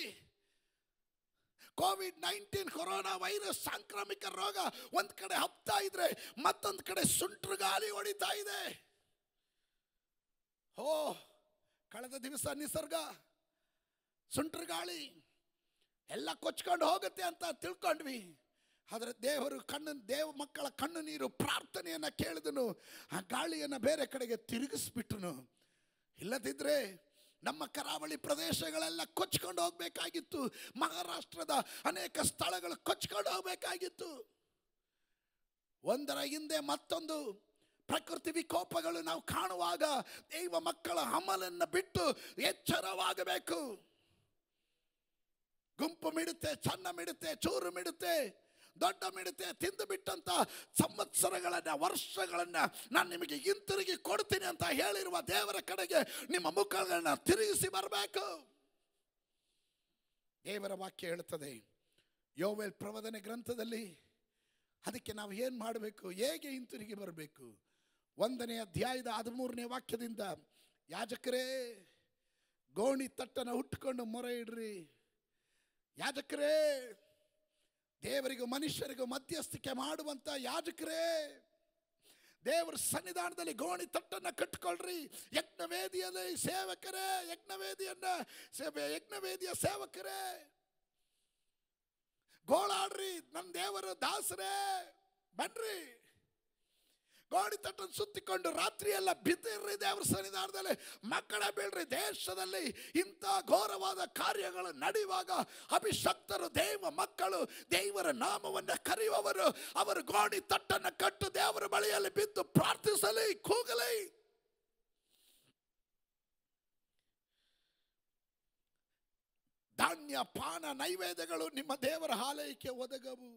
A: ಕೋವಿಡ್ ನೈನ್ಟೀನ್ ಕೊರೋನಾ ವೈರಸ್ ಸಾಂಕ್ರಾಮಿಕ ರೋಗ ಒಂದ್ ಕಡೆ ಹಬ್ತಾ ಇದ್ರೆ ಮತ್ತೊಂದ್ ಕಡೆ ಸುಂಟ್ರು ಗಾಳಿ ಹೊಡಿತಾ ಇದೆ ಓ ಕಳೆದ ದಿವಸ ನಿಸರ್ಗ ಸುಂಟ್ರ ಗಾಳಿ ಎಲ್ಲ ಕೊಚ್ಕೊಂಡು ಹೋಗುತ್ತೆ ಅಂತ ತಿಳ್ಕೊಂಡ್ವಿ ಆದರೆ ದೇವರು ಕಣ್ಣು ದೇವ ಮಕ್ಕಳ ಕಣ್ಣು ನೀರು ಪ್ರಾರ್ಥನೆಯನ್ನು ಕೇಳಿದನು ಆ ಗಾಳಿಯನ್ನು ಬೇರೆ ಕಡೆಗೆ ತಿರುಗಿಸ್ಬಿಟ್ಟನು ಇಲ್ಲದಿದ್ದರೆ ನಮ್ಮ ಕರಾವಳಿ ಪ್ರದೇಶಗಳೆಲ್ಲ ಕೊಚ್ಕೊಂಡು ಹೋಗ್ಬೇಕಾಗಿತ್ತು ಮಹಾರಾಷ್ಟ್ರದ ಅನೇಕ ಸ್ಥಳಗಳು ಕೊಚ್ಕೊಂಡು ಹೋಗ್ಬೇಕಾಗಿತ್ತು ಒಂದರ ಹಿಂದೆ ಮತ್ತೊಂದು ಪ್ರಕೃತಿ ವಿಕೋಪಗಳು ನಾವು ಕಾಣುವಾಗ ದೈವ ಮಕ್ಕಳ ಅಮಲನ್ನು ಬಿಟ್ಟು ಎಚ್ಚರವಾಗಬೇಕು ಗುಂಪು ಮಿಡುತ್ತೆ ಚನ್ನ ಮಿಡುತ್ತೆ ಚೂರು ಮಿಡುತ್ತೆ ದೊಡ್ಡ ಮಿಡುತ್ತೆ ತಿಂದು ಬಿಟ್ಟಂತ ಸಂವತ್ಸರಗಳನ್ನ ವರ್ಷಗಳನ್ನ ನಾನು ನಿಮಗೆ ಹಿಂತಿರುಗಿ ಕೊಡ್ತೀನಿ ಅಂತ ಹೇಳಿರುವ ದೇವರ ಕಡೆಗೆ ನಿಮ್ಮ ಮುಖಗಳನ್ನ ತಿರುಗಿಸಿ ಬರಬೇಕು ದೇವರ ವಾಕ್ಯ ಹೇಳುತ್ತದೆ ಯೋವೆಲ್ ಪ್ರವದನೆ ಗ್ರಂಥದಲ್ಲಿ ಅದಕ್ಕೆ ನಾವು ಏನು ಮಾಡಬೇಕು ಹೇಗೆ ಹಿಂತಿರುಗಿ ಬರಬೇಕು ಒಂದನೇ ಅಧ್ಯಾಯದ ಹದಿಮೂರನೇ ವಾಕ್ಯದಿಂದ ಯಾಜಕರೇ ಗೋಣಿ ತಟ್ಟನ ಹುಟ್ಟುಕೊಂಡು ಮೊರೆ ಇಡ್ರಿ ಯಾಜಕರೇ ದೇವರಿಗೂ ಮನುಷ್ಯರಿಗೂ ಮಧ್ಯಸ್ಥಿಕೆ ಮಾಡುವಂತ ಯಾಜಕರೇ ದೇವರ ಸನ್ನಿಧಾನದಲ್ಲಿ ಗೋಣಿ ತಟ್ಟನ್ನ ಕಟ್ಕೊಳ್ರಿ ಯಜ್ಞವೇದಿಯಲ್ಲಿ ಸೇವಕರೇ ಯಜ್ಞವೇದಿಯನ್ನ ಸೇವೆ ಯಜ್ಞವೇದಿಯ ಸೇವಕರೇ ಗೋಳಾಡ್ರಿ ನನ್ನ ದೇವರ ದಾಸರೇ ಬನ್ರಿ ಗೋಣಿ ತಟ್ಟನ್ನು ಸುತ್ತಿಕೊಂಡು ರಾತ್ರಿ ಎಲ್ಲ ಬಿದ್ದಿರ್ರಿ ದೇವರ ಸನ್ನಿಧಾನದಲ್ಲಿ ಮಕ್ಕಳ ಬೀಳ್ರಿ ದೇಶದಲ್ಲಿ ಇಂಥ ಘೋರವಾದ ಕಾರ್ಯಗಳು ನಡೆಯುವಾಗ ಅಭಿಷಕ್ತರು ದೇವ ಮಕ್ಕಳು ದೇವರ ನಾಮವನ್ನು ಕರೆಯುವವರು ಅವರು ಗೋಣಿ ತಟ್ಟನ್ನು ಕಟ್ಟು ದೇವರ ಬಳಿಯಲ್ಲಿ ಬಿದ್ದು ಪ್ರಾರ್ಥಿಸಲಿ ಕೂಗಲಿ ಧಾನ್ಯ ಪಾನ ನೈವೇದ್ಯಗಳು ನಿಮ್ಮ ದೇವರ ಆಲಯಕ್ಕೆ ಒದಗವು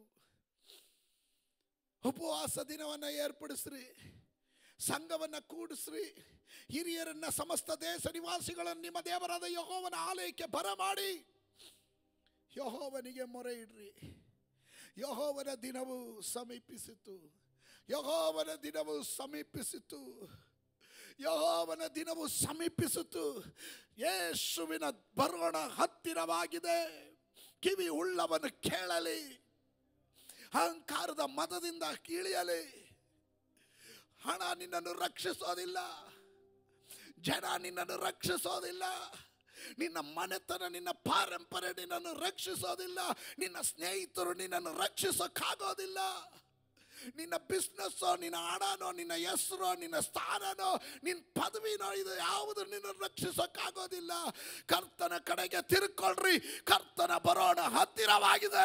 A: ಉಪವಾಸ ದಿನವನ್ನ ಏರ್ಪಡಿಸ್ರಿ ಸಂಘವನ್ನ ಕೂಡಿಸ್ರಿ ಹಿರಿಯರನ್ನ ಸಮಸ್ತ ದೇಶ ನಿವಾಸಿಗಳನ್ನು ನಿಮ್ಮ ದೇವರಾದ ಯಹೋವನ ಆಲಯಕ್ಕೆ ಬರಮಾಡಿ ಯಹೋವನಿಗೆ ಮೊರೆ ಇಡ್ರಿ ಯಹೋವನ ದಿನವು ಸಮೀಪಿಸಿತು ಯಹೋವನ ದಿನವು ಸಮೀಪಿಸಿತು ಯಹೋವನ ದಿನವು ಸಮೀಪಿಸಿತು ಯೇಸುವಿನ ಬರೋಣ ಹತ್ತಿರವಾಗಿದೆ ಕಿವಿ ಉಳ್ಳವನು ಕೇಳಲಿ ಅಹಂಕಾರದ ಮತದಿಂದ ಕೀಳಿಯಲಿ ಹಣ ನಿನ್ನನ್ನು ರಕ್ಷಿಸೋದಿಲ್ಲ ಜನ ನಿನ್ನನ್ನು ರಕ್ಷಿಸೋದಿಲ್ಲ ನಿನ್ನ ಮನೆತನ ನಿನ್ನ ಪಾರಂಪರೆ ನಿನ್ನನ್ನು ರಕ್ಷಿಸೋದಿಲ್ಲ ನಿನ್ನ ಸ್ನೇಹಿತರು ನಿನ್ನನ್ನು ರಕ್ಷಿಸೋಕ್ಕಾಗೋದಿಲ್ಲ ನಿನ್ನ ಬಿಸ್ನೆಸ್ಸೋ ನಿನ್ನ ಹಣನೋ ನಿನ್ನ ಹೆಸರೋ ನಿನ್ನ ಸ್ಥಾನನೋ ನಿನ್ನ ಪದವಿನೋ ಇದು ಯಾವುದು ನಿನ್ನ ರಕ್ಷಿಸೋಕ್ಕಾಗೋದಿಲ್ಲ ಕರ್ತನ ಕಡೆಗೆ ತಿರ್ಕೊಳ್ರಿ ಕರ್ತನ ಬರೋಣ ಹತ್ತಿರವಾಗಿದೆ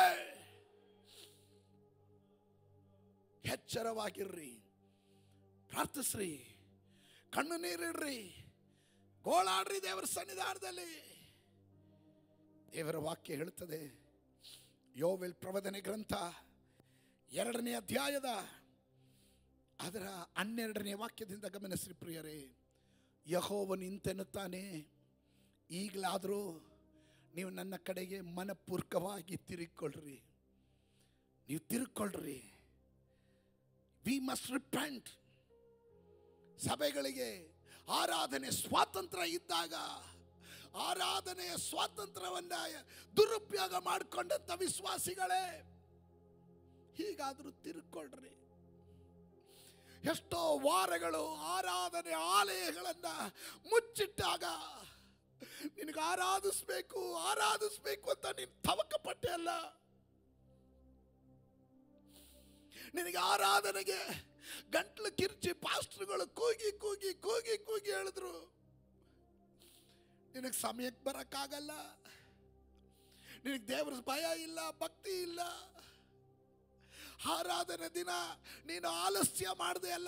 A: ಎಚ್ಚರವಾಗಿರ್ರಿ ಪ್ರಾರ್ಥಿಸ್ರಿ ಕಣ್ಣು ನೀರಿಡ್ರಿ ಗೋಳಾಡ್ರಿ ದೇವರ ಸನ್ನಿಧಾನದಲ್ಲಿ ದೇವರ ವಾಕ್ಯ ಹೇಳುತ್ತದೆ ಯೋವೆಲ್ ಪ್ರವದನೆ ಗ್ರಂಥ ಎರಡನೇ ಅಧ್ಯಾಯದ ಅದರ ಹನ್ನೆರಡನೇ ವಾಕ್ಯದಿಂದ ಗಮನಿಸ್ರಿ ಪ್ರಿಯರೇ ಯಹೋವನು ಇಂತೆನ್ನುತ್ತಾನೆ ಈಗಲಾದರೂ ನೀವು ನನ್ನ ಕಡೆಗೆ ಮನಪೂರ್ವಕವಾಗಿ ತಿರುಗಿಕೊಳ್ಳ್ರಿ ನೀವು ತಿರುಗಿಕೊಳ್ಳ್ರಿ ವಿ ಮಸ್ಟ್ ರಿಪೆಂಟ್ ಸಭೆಗಳಿಗೆ ಆರಾಧನೆ ಸ್ವಾತಂತ್ರ್ಯ ಇದ್ದಾಗ ಆರಾಧನೆಯ ಸ್ವಾತಂತ್ರ್ಯವನ್ನ ದುರುಪಯೋಗ ಮಾಡಿಕೊಂಡಂತ ವಿಶ್ವಾಸಿಗಳೇ ಹೀಗಾದರೂ ತಿರುಗಿಕೊಳ್ಳ್ರಿ ಎಷ್ಟೋ ವಾರಗಳು ಆರಾಧನೆ ಆಲಯಗಳನ್ನ ಮುಚ್ಚಿಟ್ಟಾಗ ನಿನಗೆ ಆರಾಧಿಸ್ಬೇಕು ಆರಾಧಿಸ್ಬೇಕು ಅಂತ ನೀನು ತವಕ ಪಟ್ಟೆ ಅಲ್ಲ ನಿನಗೆ ಆರಾಧನೆಗೆ ಗಂಟ್ಲು ಕಿರ್ಚಿ ಪಾಸ್ಟರ್ಗಳು ಕೂಗಿ ಕೂಗಿ ಕೂಗಿ ಕೂಗಿ ಹೇಳಿದ್ರು ನಿನಗೆ ಸಮಯಕ್ಕೆ ಬರಕ್ಕಾಗಲ್ಲ ನಿನಗೆ ದೇವ್ರ ಭಯ ಇಲ್ಲ ಭಕ್ತಿ ಇಲ್ಲ ಆರಾಧನೆ ದಿನ ನೀನು ಆಲಸ್ಯ ಮಾಡಿದೆ ಅಲ್ಲ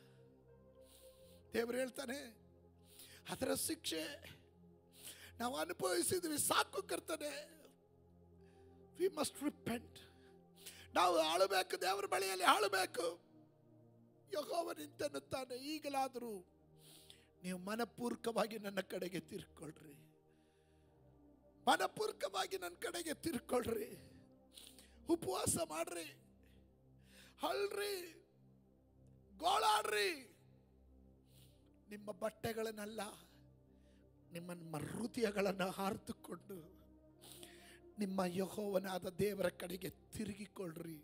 A: ದೇವ್ರು ಹೇಳ್ತಾನೆ ಅದರ ಶಿಕ್ಷೆ ನಾವು ಅನುಭವಿಸಿದ್ವಿ ಸಾಕು ಕರ್ತನೆ ವಿ ಮಸ್ಟ್ ರಿಪೆಂಟ್ ನಾವು ಆಳಬೇಕು ದೇವರ ಬಳಿಯಲ್ಲಿ ಆಳಬೇಕು ಯಹೋವ ನಿಂತನ್ನುತ್ತಾನೆ ಈಗಲಾದರೂ ನೀವು ಮನಪೂರ್ವಕವಾಗಿ ನನ್ನ ಕಡೆಗೆ ತಿರ್ಕೊಳ್ರಿ ಮನಪೂರ್ವಕವಾಗಿ ನನ್ನ ಕಡೆಗೆ ತಿರ್ಕೊಳ್ರಿ ಉಪವಾಸ ಮಾಡ್ರಿ ಹಳ್ರಿ ಗೋಳಾಡ್ರಿ ನಿಮ್ಮ ಬಟ್ಟೆಗಳನ್ನೆಲ್ಲ ನಿಮ್ಮ ನಿಮ್ಮ ಹೃದಯಗಳನ್ನು ಹಾರಿದುಕೊಂಡು ನಿಮ್ಮ ಯಹೋವನಾದ ದೇವರ ಕಡೆಗೆ ತಿರುಗಿಕೊಳ್ಳ್ರಿ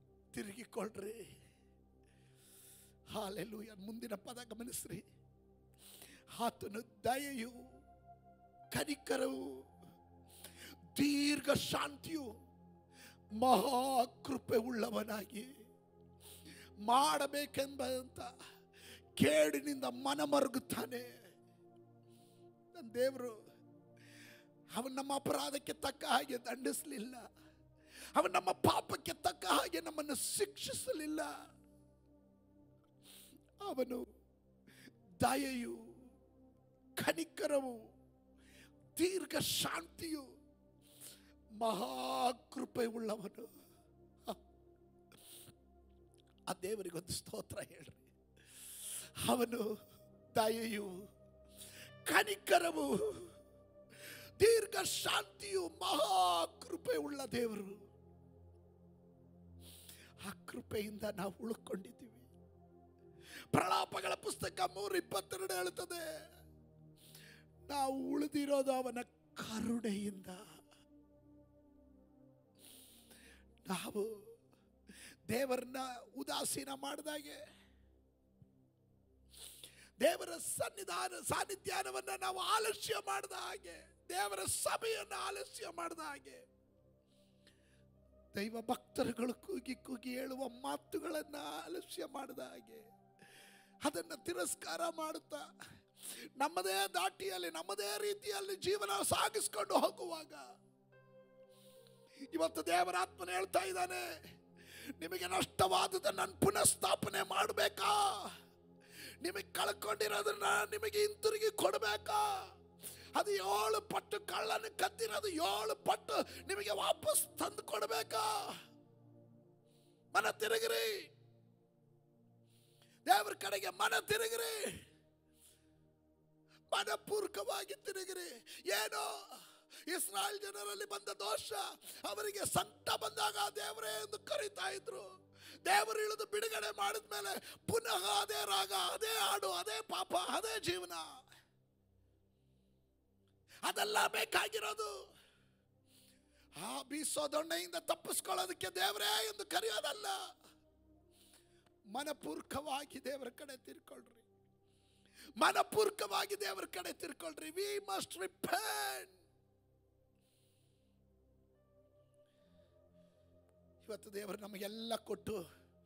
A: ತಿರುಗಿಕೊಳ್ಳ್ರಿ ಹಾಲೆಲೂಯ ಮುಂದಿನ ಪದ ಗಮನಿಸ್ರಿ ಆತನು ದಯೆಯು ಕನಿಕರವು ದೀರ್ಘ ಶಾಂತಿಯು ಮಹಾಕೃಪೆ ಉಳ್ಳವನಾಗಿ ಮಾಡಬೇಕೆಂಬಂತ ಕೇಡಿನಿಂದ ಮನ ಮರುಗುತ್ತಾನೆ ನನ್ನ ದೇವರು ಅವನು ನಮ್ಮ ಅಪರಾಧಕ್ಕೆ ತಕ್ಕ ಹಾಗೆ ದಂಡಿಸಲಿಲ್ಲ ಅವನು ನಮ್ಮ ಪಾಪಕ್ಕೆ ತಕ್ಕ ಹಾಗೆ ನಮ್ಮನ್ನು ಶಿಕ್ಷಿಸಲಿಲ್ಲ ಅವನು ದಯೆಯು ಕನಿಕರವು ದೀರ್ಘ ಶಾಂತಿಯು ಮಹಾಕೃಪೆ ಉಳ್ಳವನು ಆ ದೇವರಿಗೊಂದು ಸ್ತೋತ್ರ ಹೇಳ್ರಿ ಅವನು ದಯೆಯು ಕನಿಕರವು ದೀರ್ಘ ಶಾಂತಿಯು ಮಹಾಕೃಪೆ ಉಳ್ಳ ದೇವರು ಆ ಕೃಪೆಯಿಂದ ನಾವು ಉಳ್ಕೊಂಡಿದ್ದೀವಿ ಪ್ರಲಾಪಗಳ ಪುಸ್ತಕ ಮೂರು ಇಪ್ಪತ್ತೆರಡು ಹೇಳುತ್ತದೆ ನಾವು ಉಳಿದಿರೋದು ಅವನ ಕರುಣೆಯಿಂದ ನಾವು ದೇವರನ್ನ ಉದಾಸೀನ ಮಾಡಿದಾಗೆ ದೇವರ ಸನ್ನಿಧಾನ ಸಾನ್ನಿಧ್ಯಾನವನ್ನ ನಾವು ಆಲಸ್ಯ ಮಾಡಿದ ಹಾಗೆ ದೇವರ ಸಭೆಯನ್ನು ಆಲಸ್ಯ ಮಾಡಿದ ಹಾಗೆ ದೈವ ಭಕ್ತರುಗಳು ಕೂಗಿ ಕೂಗಿ ಹೇಳುವ ಮಾತುಗಳನ್ನ ಆಲಸ್ಯ ಮಾಡಿದ ಹಾಗೆ ಅದನ್ನ ತಿರಸ್ಕಾರ ಮಾಡುತ್ತಾ ನಮ್ಮದೇ ದಾಟಿಯಲ್ಲಿ ನಮ್ಮದೇ ರೀತಿಯಲ್ಲಿ ಜೀವನ ಸಾಗಿಸ್ಕೊಂಡು ಹೋಗುವಾಗ ಇವತ್ತು ದೇವರಾತ್ಮನ ಹೇಳ್ತಾ ಇದ್ದಾನೆ ನಿಮಗೆ ನಷ್ಟವಾದದನ್ನ ಪುನಃ ಸ್ಥಾಪನೆ ಮಾಡಬೇಕಾ ನಿಮಗೆ ಕಳ್ಕೊಂಡಿರೋದನ್ನ ನಿಮಗೆ ಹಿಂತಿರುಗಿ ಕೊಡಬೇಕಾ ಅದು ಏಳು ಪಟ್ಟು ಕಳ್ಳನ ಕದ್ದಿರೋದು ಏಳು ಪಟ್ಟು ನಿಮಗೆ ವಾಪಸ್ ತಂದು ಕೊಡಬೇಕಾ ಮನ ತಿರುಗಿರಿ ದೇವರ ಕಡೆಗೆ ಮನ ತಿರುಗಿರಿ ಮನಪೂರ್ವಕವಾಗಿ ತಿರುಗಿರಿ ಏನೋ ಇಸ್ರಾಯೇಲ್ ಜನರಲ್ಲಿ ಬಂದ ದೋಷ ಅವರಿಗೆ ಸಂಕಟ ಬಂದಾಗ ದೇವರೇ ಎಂದು ಕರೀತಾ ಇದ್ರು ದೇವರು ಇಳಿದು ಬಿಡುಗಡೆ ಮಾಡಿದ್ಮೇಲೆ ಪುನಃ ಅದೇ ರಾಗ ಅದೇ ಹಾಡು ಅದೇ ಪಾಪ ಅದೇ ಜೀವನ ಅದೆಲ್ಲ ಬೇಕಾಗಿರೋದು ಆ ಬೀಸೋ ದೊಣ್ಣೆಯಿಂದ ತಪ್ಪಿಸ್ಕೊಳ್ಳೋದಕ್ಕೆ ದೇವರೇ ಎಂದು ಕರೆಯೋದಲ್ಲ ಮನಪೂರ್ವಕವಾಗಿ ದೇವರ ಕಡೆ ತಿರ್ಕೊಳ್ರಿ ಮನಪೂರ್ವಕವಾಗಿ ದೇವರ ಕಡೆ ತಿರ್ಕೊಳ್ರಿ ವಿ ಮಸ್ಟ್ ರಿಪೆಂಡ್ ಇವತ್ತು ದೇವರು ನಮಗೆಲ್ಲ ಕೊಟ್ಟು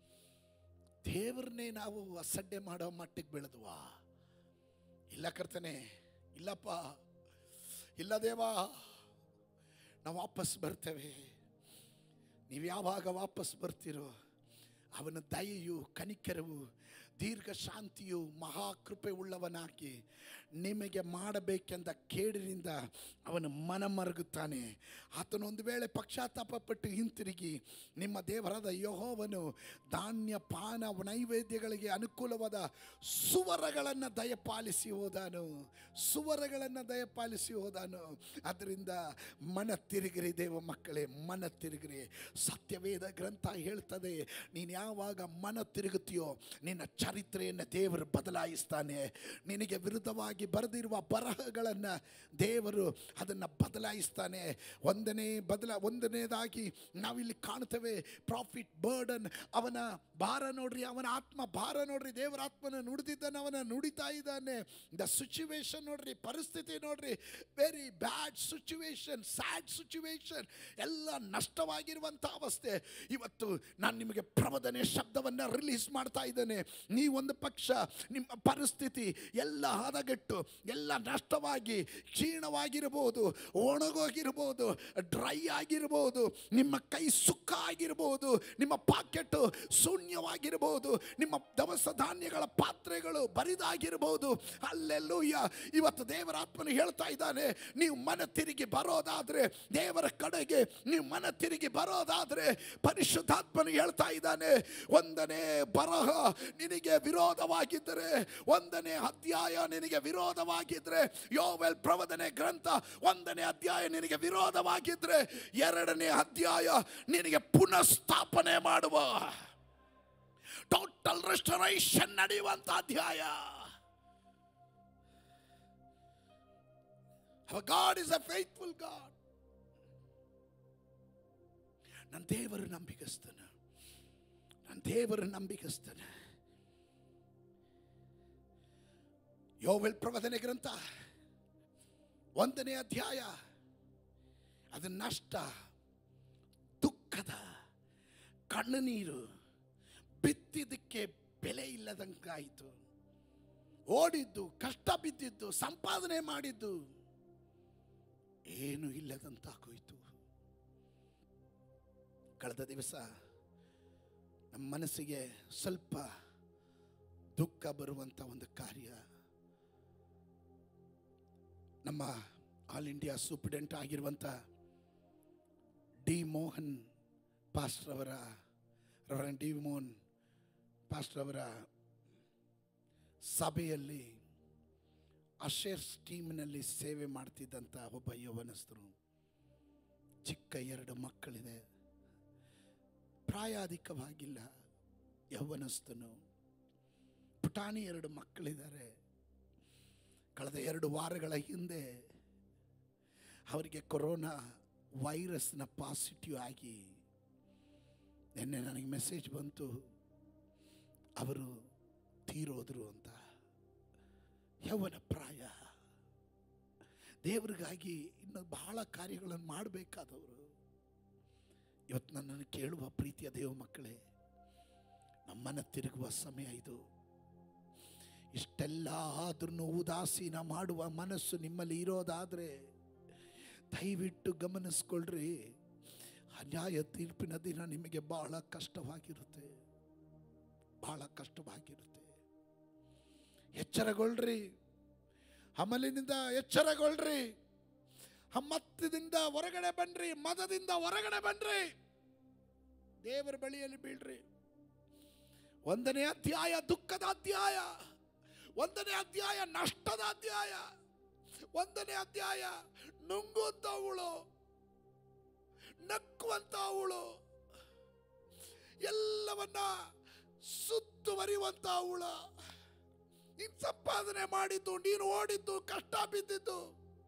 A: ದೇವ್ರನ್ನೇ ನಾವು ಅಸಡ್ಡೆ ಮಾಡೋ ಮಟ್ಟಿಗೆ ಬೆಳೆದ್ವಾ ಇಲ್ಲ ಕರ್ತನೆ ಇಲ್ಲಪ್ಪ ಇಲ್ಲ ದೇವಾ ನಾವು ವಾಪಸ್ ಬರ್ತೇವೆ ನೀವು ಯಾವಾಗ ವಾಪಸ್ ಬರ್ತೀರೋ ಅವನ ದಯೆಯು ಕನಿಕರವು ದೀರ್ಘ ಶಾಂತಿಯು ಮಹಾಕೃಪೆ ಉಳ್ಳವನಾಗಿ ನಿಮಗೆ ಮಾಡಬೇಕೆಂದ ಕೇಡಿನಿಂದ ಅವನು ಮನ ಮರುಗುತ್ತಾನೆ ಆತನು ಒಂದು ವೇಳೆ ಪಕ್ಷಾತಾಪ ಪಟ್ಟು ಹಿಂತಿರುಗಿ ನಿಮ್ಮ ದೇವರಾದ ಯಹೋವನು ಧಾನ್ಯ ಪಾನ ನೈವೇದ್ಯಗಳಿಗೆ ಅನುಕೂಲವಾದ ಸುವರಗಳನ್ನು ದಯಪಾಲಿಸಿ ಹೋದಾನು ಸುವರಗಳನ್ನು ದಯಪಾಲಿಸಿ ಹೋದಾನು ಅದರಿಂದ ಮನ ತಿರುಗಿರಿ ದೇವ ಮಕ್ಕಳೇ ಮನ ತಿರುಗಿರಿ ಸತ್ಯವೇದ ಗ್ರಂಥ ಹೇಳ್ತದೆ ನೀನು ಯಾವಾಗ ಮನ ತಿರುಗುತ್ತೀಯೋ ನಿನ್ನ ಚರಿತ್ರೆಯನ್ನು ದೇವರು ಬದಲಾಯಿಸ್ತಾನೆ ನಿನಗೆ ವಿರುದ್ಧವಾಗಿ ಬರೆದಿರುವ ಬರಹಗಳನ್ನು ದೇವರು ಅದನ್ನು ಬದಲಾಯಿಸ್ತಾನೆ ಒಂದನೇ ಬದಲ ಒಂದನೇದಾಗಿ ನಾವಿಲ್ಲಿ ಕಾಣ್ತೇವೆ ಪ್ರಾಫಿಟ್ ಬರ್ಡನ್ ಅವನ ಭಾರ ನೋಡ್ರಿ ಅವನ ಆತ್ಮ ಭಾರ ನೋಡ್ರಿ ದೇವರ ಆತ್ಮನ ನುಡಿದಿದ್ದಾನೆ ಅವನ ನುಡಿತಾ ಇದ್ದಾನೆ ದ ಸಿಚುವೇಶನ್ ನೋಡ್ರಿ ಪರಿಸ್ಥಿತಿ ನೋಡ್ರಿ very bad situation sad situation ಎಲ್ಲ ನಷ್ಟವಾಗಿರುವಂಥ ಅವಸ್ಥೆ ಇವತ್ತು ನಾನು ನಿಮಗೆ ಪ್ರಬೋಧನೆ ಶಬ್ದವನ್ನು ರಿಲೀಸ್ ಮಾಡ್ತಾ ಇದ್ದೇನೆ ನೀವೊಂದು ಪಕ್ಷ ನಿಮ್ಮ ಪರಿಸ್ಥಿತಿ ಎಲ್ಲ ಹದಗೆಟ್ಟು ಎಲ್ಲ ನಷ್ಟವಾಗಿ ಕ್ಷೀಣವಾಗಿರ್ಬೋದು ಒಣಗೋಗಿರ್ಬೋದು ಡ್ರೈ ಆಗಿರ್ಬೋದು ನಿಮ್ಮ ಕೈ ಸುಕ್ಕ ಆಗಿರ್ಬೋದು ನಿಮ್ಮ ಪಾಕೆಟ್ ಶೂನ್ಯವಾಗಿರ್ಬೋದು ನಿಮ್ಮ ದವಸ ಧಾನ್ಯಗಳ ಪಾತ್ರೆಗಳು ಬರಿದಾಗಿರ್ಬೋದು ಅಲ್ಲೆಲ್ಲೂಯ್ಯ ಇವತ್ತು ದೇವರ ಆತ್ಮನು ಹೇಳ್ತಾ ಇದ್ದಾನೆ ನೀವು ಮನ ತಿರುಗಿ ಬರೋದಾದ್ರೆ ದೇವರ ಕಡೆಗೆ ನೀವು ಮನ ತಿರುಗಿ ಬರೋದಾದ್ರೆ ಪರಿಶುದ್ಧಾತ್ಮನು ಹೇಳ್ತಾ ಇದ್ದಾನೆ ಒಂದನೇ ಬರಹ ನಿನಗೆ ವಿರೋಧವಾಗಿದ್ದರೆ ಒಂದನೇ ಅಧ್ಯಾಯ ನಿನಗೆ ವಿರೋಧವಾಗಿದ್ರೆ ಯೋವೆಲ್ ಪ್ರವದನೆ ಗ್ರಂಥ ಒಂದನೇ ಅಧ್ಯಾಯ ನಿನಗೆ ವಿರೋಧವಾಗಿದ್ರೆ ಎರಡನೇ ಅಧ್ಯಾಯ ನಿನಗೆ ಪುನಃಸ್ಥಾಪನೆ ಮಾಡುವ ಟೋಟಲ್ ರೆಸ್ಟರೇಷನ್ ನಡೆಯುವಂತ ಅಧ್ಯಾಯ God is a faithful God ನನ್ನ ದೇವರು ನಂಬಿಕಸ್ತನ ನನ್ನ ದೇವರು ನಂಬಿಕಸ್ತನ ಯೋವೆಲ್ ಪ್ರವಚನೆ ಗ್ರಂಥ ಒಂದನೇ ಅಧ್ಯಾಯ ಅದು ನಷ್ಟ ದುಃಖದ ಕಣ್ಣುನೀರು ಬಿತ್ತಿದ್ದಕ್ಕೆ ಬೆಲೆ ಇಲ್ಲದಂಗಾಯಿತು ಓಡಿದ್ದು ಕಷ್ಟ ಬಿದ್ದಿದ್ದು ಸಂಪಾದನೆ ಮಾಡಿದ್ದು ಏನು ಇಲ್ಲದಂತಾಗೋಯ್ತು ಕಳೆದ ದಿವಸ ನಮ್ಮ ಮನಸ್ಸಿಗೆ ಸ್ವಲ್ಪ ದುಃಖ ಬರುವಂಥ ಒಂದು ಕಾರ್ಯ ನಮ್ಮ ಆಲ್ ಇಂಡಿಯಾ ಸೂಪ್ರಿಡೆಂಟ್ ಆಗಿರುವಂಥ ಡಿ ಮೋಹನ್ ಪಾಸ್ಟರ್ ಅವರ ರೆವರೆಂಡ್ ಡಿ ಮೋಹನ್ ಪಾಸ್ಟರ್ ಅವರ ಸಭೆಯಲ್ಲಿ ಅಶೇರ್ಸ್ ಟೀಮ್ನಲ್ಲಿ ಸೇವೆ ಮಾಡ್ತಿದ್ದಂಥ ಒಬ್ಬ ಯೌವನಸ್ಥರು ಚಿಕ್ಕ ಎರಡು ಮಕ್ಕಳಿದೆ ಪ್ರಾಯಾಧಿಕವಾಗಿಲ್ಲ ಯೌವನಸ್ಥನು ಪುಟಾಣಿ ಎರಡು ಮಕ್ಕಳಿದ್ದಾರೆ ಕಳೆದ ಎರಡು ವಾರಗಳ ಹಿಂದೆ ಅವರಿಗೆ ಕೊರೋನಾ ವೈರಸ್ನ ಪಾಸಿಟಿವ್ ಆಗಿ ನಿನ್ನೆ ನನಗೆ ಮೆಸೇಜ್ ಬಂತು ಅವರು ತೀರೋದ್ರು ಅಂತ ಯೌವನ ಪ್ರಾಯ ದೇವರಿಗಾಗಿ ಇನ್ನು ಬಹಳ ಕಾರ್ಯಗಳನ್ನು ಮಾಡಬೇಕಾದವರು ಇವತ್ತು ನನ್ನನ್ನು ಕೇಳುವ ಪ್ರೀತಿಯ ದೇವ ಮಕ್ಕಳೇ ನಮ್ಮನ್ನು ತಿರುಗುವ ಸಮಯ ಇದು ಇಷ್ಟೆಲ್ಲ ಆದ್ರೂ ಉದಾಸೀನ ಮಾಡುವ ಮನಸ್ಸು ನಿಮ್ಮಲ್ಲಿ ಇರೋದಾದರೆ ದಯವಿಟ್ಟು ಗಮನಿಸ್ಕೊಳ್ರಿ ಅನ್ಯಾಯ ತೀರ್ಪಿನ ದಿನ ನಿಮಗೆ ಬಹಳ ಕಷ್ಟವಾಗಿರುತ್ತೆ ಬಹಳ ಕಷ್ಟವಾಗಿರುತ್ತೆ ಎಚ್ಚರಗೊಳ್ರಿ ಅಮಲಿನಿಂದ ಎಚ್ಚರಗೊಳ್ರಿ ಹಮ್ಮತ್ತದಿಂದ ಹೊರಗಡೆ ಬನ್ರಿ ಮದದಿಂದ ಹೊರಗಡೆ ಬನ್ರಿ ದೇವರ ಬಳಿಯಲ್ಲಿ ಬೀಳ್ರಿ ಒಂದನೇ ಅಧ್ಯಾಯ ದುಃಖದ ಅಧ್ಯಾಯ ಒಂದನೇ ಅಧ್ಯಾಯ ನಷ್ಟದ ಅಧ್ಯಾಯ ಒಂದನೇ ಅಧ್ಯಾಯ ನುಂಗುವಂತವಳು ನಕ್ಕುವಂತವಳು ಎಲ್ಲವನ್ನ ಸುತ್ತುವರಿಯುವಂತ ಅವಳ ನೀನು ಸಂಪಾದನೆ ಮಾಡಿದ್ದು ನೀನು ಓಡಿದ್ದು ಕಷ್ಟ ಬಿದ್ದಿದ್ದು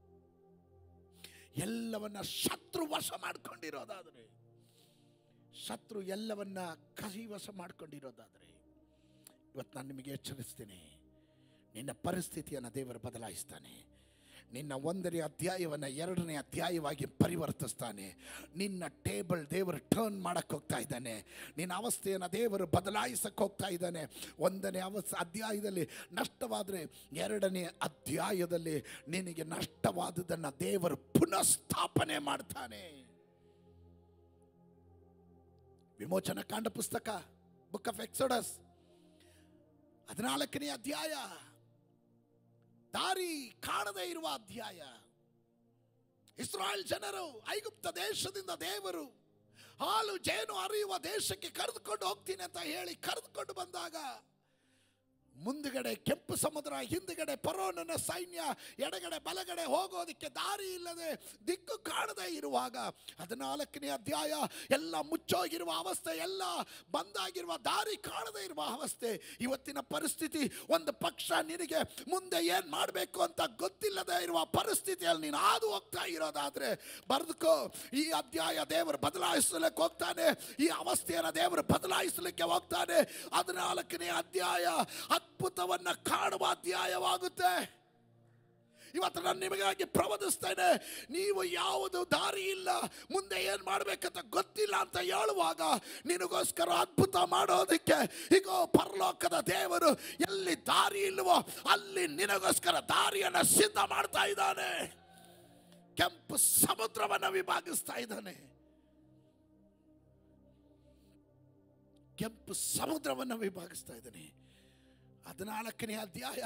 A: ಎಲ್ಲವನ್ನ ಶತ್ರು ವಶ ಮಾಡ್ಕೊಂಡಿರೋದಾದ್ರೆ ಶತ್ರು ಎಲ್ಲವನ್ನ ಕಸಿವಶ ಮಾಡ್ಕೊಂಡಿರೋದಾದ್ರೆ ಇವತ್ತು ನಾನು ನಿಮಗೆ ಎಚ್ಚರಿಸ್ತೀನಿ ನಿನ್ನ ಪರಿಸ್ಥಿತಿಯನ್ನು ದೇವರು ಬದಲಾಯಿಸ್ತಾನೆ ನಿನ್ನ ಒಂದನೇ ಅಧ್ಯಾಯವನ್ನು ಎರಡನೇ ಅಧ್ಯಾಯವಾಗಿ ಪರಿವರ್ತಿಸ್ತಾನೆ ನಿನ್ನ ಟೇಬಲ್ ದೇವರು ಟರ್ನ್ ಮಾಡಕ್ಕೆ ಹೋಗ್ತಾ ಇದ್ದಾನೆ ನಿನ್ನ ಅವಸ್ಥೆಯನ್ನು ದೇವರು ಬದಲಾಯಿಸಕ್ಕೆ ಹೋಗ್ತಾ ಇದ್ದಾನೆ ಒಂದನೇ ಅವಸ್ ಅಧ್ಯಾಯದಲ್ಲಿ ನಷ್ಟವಾದರೆ ಎರಡನೇ ಅಧ್ಯಾಯದಲ್ಲಿ ನಿನಗೆ ನಷ್ಟವಾದುದನ್ನು ದೇವರು ಪುನಃಸ್ಥಾಪನೆ ಮಾಡ್ತಾನೆ ವಿಮೋಚನ ಕಾಂಡ ಪುಸ್ತಕ ಬುಕ್ ಆಫ್ ಎಕ್ಸೋಡಸ್ ಹದಿನಾಲ್ಕನೇ ಅಧ್ಯಾಯ ದಾರಿ ಕಾಣದೇ ಇರುವ ಅಧ್ಯಾಯ ಇಸ್ರಾಯೇಲ್ ಜನರು ಐಗುಪ್ತ ದೇಶದಿಂದ ದೇವರು ಹಾಲು ಜೇನು ಹರಿಯುವ ದೇಶಕ್ಕೆ ಕರೆದುಕೊಂಡು ಹೋಗ್ತೀನಿ ಅಂತ ಹೇಳಿ ಕರೆದುಕೊಂಡು ಬಂದಾಗ ಮುಂದುಗಡೆ ಕೆಂಪು ಸಮುದ್ರ ಹಿಂದುಗಡೆ ಪರೋನನ ಸೈನ್ಯ ಎಡಗಡೆ ಬಲಗಡೆ ಹೋಗೋದಕ್ಕೆ ದಾರಿ ಇಲ್ಲದೆ ದಿಕ್ಕು ಕಾಣದೇ ಇರುವಾಗ ಹದಿನಾಲ್ಕನೇ ಅಧ್ಯಾಯ ಎಲ್ಲ ಮುಚ್ಚೋಗಿರುವ ಅವಸ್ಥೆ ಎಲ್ಲ ಬಂದಾಗಿರುವ ದಾರಿ ಕಾಣದೇ ಇರುವ ಅವಸ್ಥೆ ಇವತ್ತಿನ ಪರಿಸ್ಥಿತಿ ಒಂದು ಪಕ್ಷ ನಿನಗೆ ಮುಂದೆ ಏನು ಮಾಡಬೇಕು ಅಂತ ಗೊತ್ತಿಲ್ಲದೆ ಇರುವ ಪರಿಸ್ಥಿತಿಯಲ್ಲಿ ನೀನು ಹಾದು ಹೋಗ್ತಾ ಇರೋದಾದ್ರೆ ಬರೆದುಕೋ ಈ ಅಧ್ಯಾಯ ದೇವರು ಬದಲಾಯಿಸಲಿಕ್ಕೆ ಹೋಗ್ತಾನೆ ಈ ಅವಸ್ಥೆಯನ್ನು ದೇವರು ಬದಲಾಯಿಸಲಿಕ್ಕೆ ಹೋಗ್ತಾನೆ ಹದಿನಾಲ್ಕನೇ ಅಧ್ಯಾಯ ಅದ್ಭುತವನ್ನ ಕಾಣುವ ಅಧ್ಯಾಯವಾಗುತ್ತೆ ಇವತ್ತು ನಾನು ನಿಮಗಾಗಿ ಪ್ರವದಿಸ್ತೇನೆ ನೀವು ಯಾವುದು ದಾರಿ ಇಲ್ಲ ಮುಂದೆ ಏನು ಮಾಡಬೇಕಂತ ಗೊತ್ತಿಲ್ಲ ಅಂತ ಹೇಳುವಾಗ ನಿನಗೋಸ್ಕರ ಅದ್ಭುತ ಮಾಡೋದಕ್ಕೆ ಈಗ ಪರಲೋಕದ ದೇವರು ಎಲ್ಲಿ ದಾರಿ ಇಲ್ವೋ ಅಲ್ಲಿ ನಿನಗೋಸ್ಕರ ದಾರಿಯನ್ನು ಸಿದ್ಧ ಮಾಡ್ತಾ ಇದ್ದಾನೆ ಕೆಂಪು ಸಮುದ್ರವನ್ನು ವಿಭಾಗಿಸ್ತಾ ಇದ್ದಾನೆ ಕೆಂಪು ಸಮುದ್ರವನ್ನು ವಿಭಾಗಿಸ್ತಾ ಇದ್ದಾನೆ ಹದಿನಾಲ್ಕನೇ ಅಧ್ಯಾಯ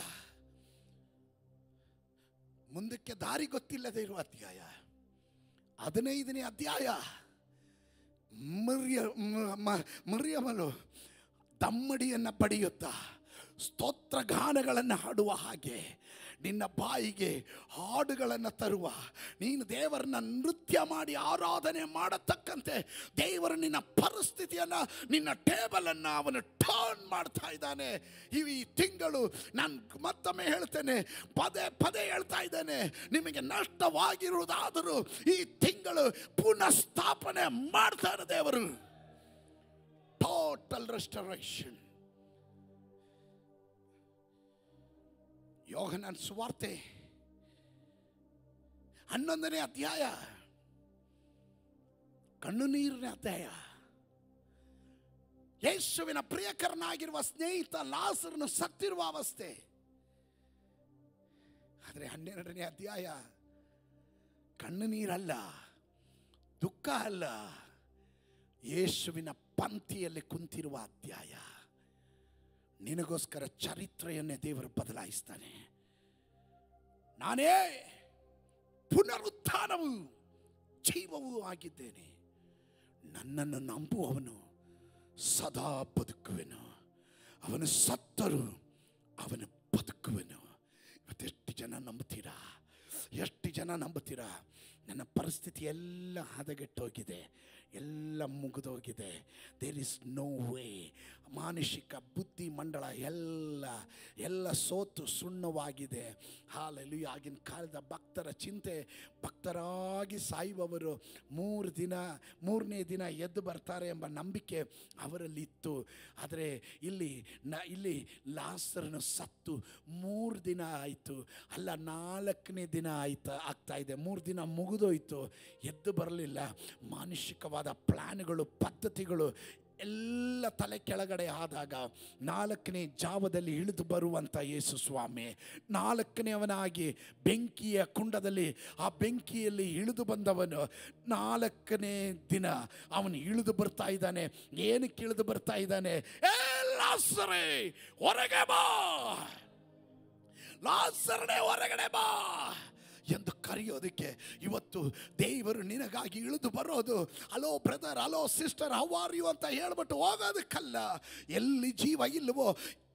A: ಮುಂದಕ್ಕೆ ದಾರಿ ಗೊತ್ತಿಲ್ಲದೆ ಇರುವ ಅಧ್ಯಾಯ ಹದಿನೈದನೇ ಅಧ್ಯಾಯ ಮರ್ಯ ಮ- ಮ- ಮರ್ಯಮಲು ದಮ್ಮಡಿಯನ್ನು ಪಡೆಯುತ್ತಾ ಸ್ತೋತ್ರ ಗಾನಗಳನ್ನು ಹಾಡುವ ಹಾಗೆ ನಿನ್ನ ಬಾಯಿಗೆ ಹಾಡುಗಳನ್ನು ತರುವ ನೀನು ದೇವರನ್ನ ನೃತ್ಯ ಮಾಡಿ ಆರಾಧನೆ ಮಾಡತಕ್ಕಂತೆ ದೇವರು ನಿನ್ನ ಪರಿಸ್ಥಿತಿಯನ್ನು ನಿನ್ನ ಟೇಬಲನ್ನು ಅವನು ಟರ್ನ್ ಮಾಡ್ತಾ ಇದ್ದಾನೆ ಇವು ಈ ತಿಂಗಳು ನಾನು ಮತ್ತೊಮ್ಮೆ ಹೇಳ್ತೇನೆ ಪದೇ ಪದೇ ಹೇಳ್ತಾ ಇದ್ದೇನೆ ನಿಮಗೆ ನಷ್ಟವಾಗಿರುವುದಾದರೂ ಈ ತಿಂಗಳು ಪುನಃ ಸ್ಥಾಪನೆ ಮಾಡ್ತಾರೆ ದೇವರು ಟೋಟಲ್ ರೆಸ್ಟರೇಷನ್ ಯೋಗನ ಸುವಾರ್ತೆ ಹನ್ನೊಂದನೇ ಅಧ್ಯಾಯ ಕಣ್ಣು ನೀರಿನ ಅಧ್ಯಾಯ ಯೇಸುವಿನ ಪ್ರಿಯಕರನಾಗಿರುವ ಸ್ನೇಹಿತ ಲಾಸರನು ಸತ್ತಿರುವ ಅವಸ್ಥೆ ಆದರೆ ಹನ್ನೆರಡನೇ ಅಧ್ಯಾಯ ಕಣ್ಣು ನೀರಲ್ಲ ದುಃಖ ಅಲ್ಲ ಯೇಸುವಿನ ಪಂಕ್ತಿಯಲ್ಲಿ ಕುಂತಿರುವ ಅಧ್ಯಾಯ ನಿನಗೋಸ್ಕರ ಚರಿತ್ರೆಯನ್ನೇ ದೇವರು ಬದಲಾಯಿಸ್ತಾನೆ ನಾನೇ ಪುನರುತ್ಥಾನವು ಜೀವವೂ ಆಗಿದ್ದೇನೆ ನನ್ನನ್ನು ನಂಬುವವನು ಸದಾ ಬದುಕುವೆನು ಅವನು ಸತ್ತರು ಅವನು ಬದುಕುವೆನು ಇವತ್ತೆಷ್ಟು ಜನ ನಂಬುತ್ತೀರಾ ಎಷ್ಟು ಜನ ನಂಬುತ್ತೀರಾ ನನ್ನ ಪರಿಸ್ಥಿತಿ ಎಲ್ಲ ಹದಗೆಟ್ಟೋಗಿದೆ ಎಲ್ಲ ಮುಗಿದೋಗಿದೆ ದೇರ್ ಇಸ್ ನೋ ವೇ ಮಾನಸಿಕ ಬುದ್ಧಿ ಮಂಡಳ ಎಲ್ಲ ಎಲ್ಲ ಸೋತು ಸುಣ್ಣವಾಗಿದೆ ಹಾಲಲ್ಲಿ ಆಗಿನ ಕಾಲದ ಭಕ್ತರ ಚಿಂತೆ ಭಕ್ತರಾಗಿ ಸಾಯುವವರು ಮೂರು ದಿನ ಮೂರನೇ ದಿನ ಎದ್ದು ಬರ್ತಾರೆ ಎಂಬ ನಂಬಿಕೆ ಅವರಲ್ಲಿತ್ತು ಆದರೆ ಇಲ್ಲಿ ನ ಇಲ್ಲಿ ಲಾಸರನು ಸತ್ತು ಮೂರು ದಿನ ಆಯಿತು ಅಲ್ಲ ನಾಲ್ಕನೇ ದಿನ ಆಯ್ತಾ ಆಗ್ತಾ ಇದೆ ಮೂರು ದಿನ ಮುಗಿದೋಯ್ತು ಎದ್ದು ಬರಲಿಲ್ಲ ಮಾನುಷಿಕವಾದ ಪ್ಲ್ಯಾನ್ಗಳು ಪದ್ಧತಿಗಳು ಎಲ್ಲ ತಲೆ ಕೆಳಗಡೆ ಆದಾಗ ನಾಲ್ಕನೇ ಜಾವದಲ್ಲಿ ಇಳಿದು ಬರುವಂಥ ಯೇಸು ಸ್ವಾಮಿ ನಾಲ್ಕನೇವನಾಗಿ ಬೆಂಕಿಯ ಕುಂಡದಲ್ಲಿ ಆ ಬೆಂಕಿಯಲ್ಲಿ ಇಳಿದು ಬಂದವನು ನಾಲ್ಕನೇ ದಿನ ಅವನು ಇಳಿದು ಬರ್ತಾ ಇದ್ದಾನೆ ಏನಕ್ಕೆ ಇಳಿದು ಬರ್ತಾ ಇದ್ದಾನೆ ಏ ಲಾಸರೇ ಹೊರಗೆ ಬಾ ಲಾಸರನೆ ಹೊರಗಡೆ ಬಾ ಎಂದು ಕರೆಯೋದಕ್ಕೆ ಇವತ್ತು ದೇವರು ನಿನಗಾಗಿ ಇಳಿದು ಬರೋದು hello brother hello sister how are you ಅಂತ ಹೇಳ್ಬಿಟ್ಟು ಹೋಗೋದಕ್ಕಲ್ಲ ಎಲ್ಲಿ ಜೀವ ಇಲ್ವೋ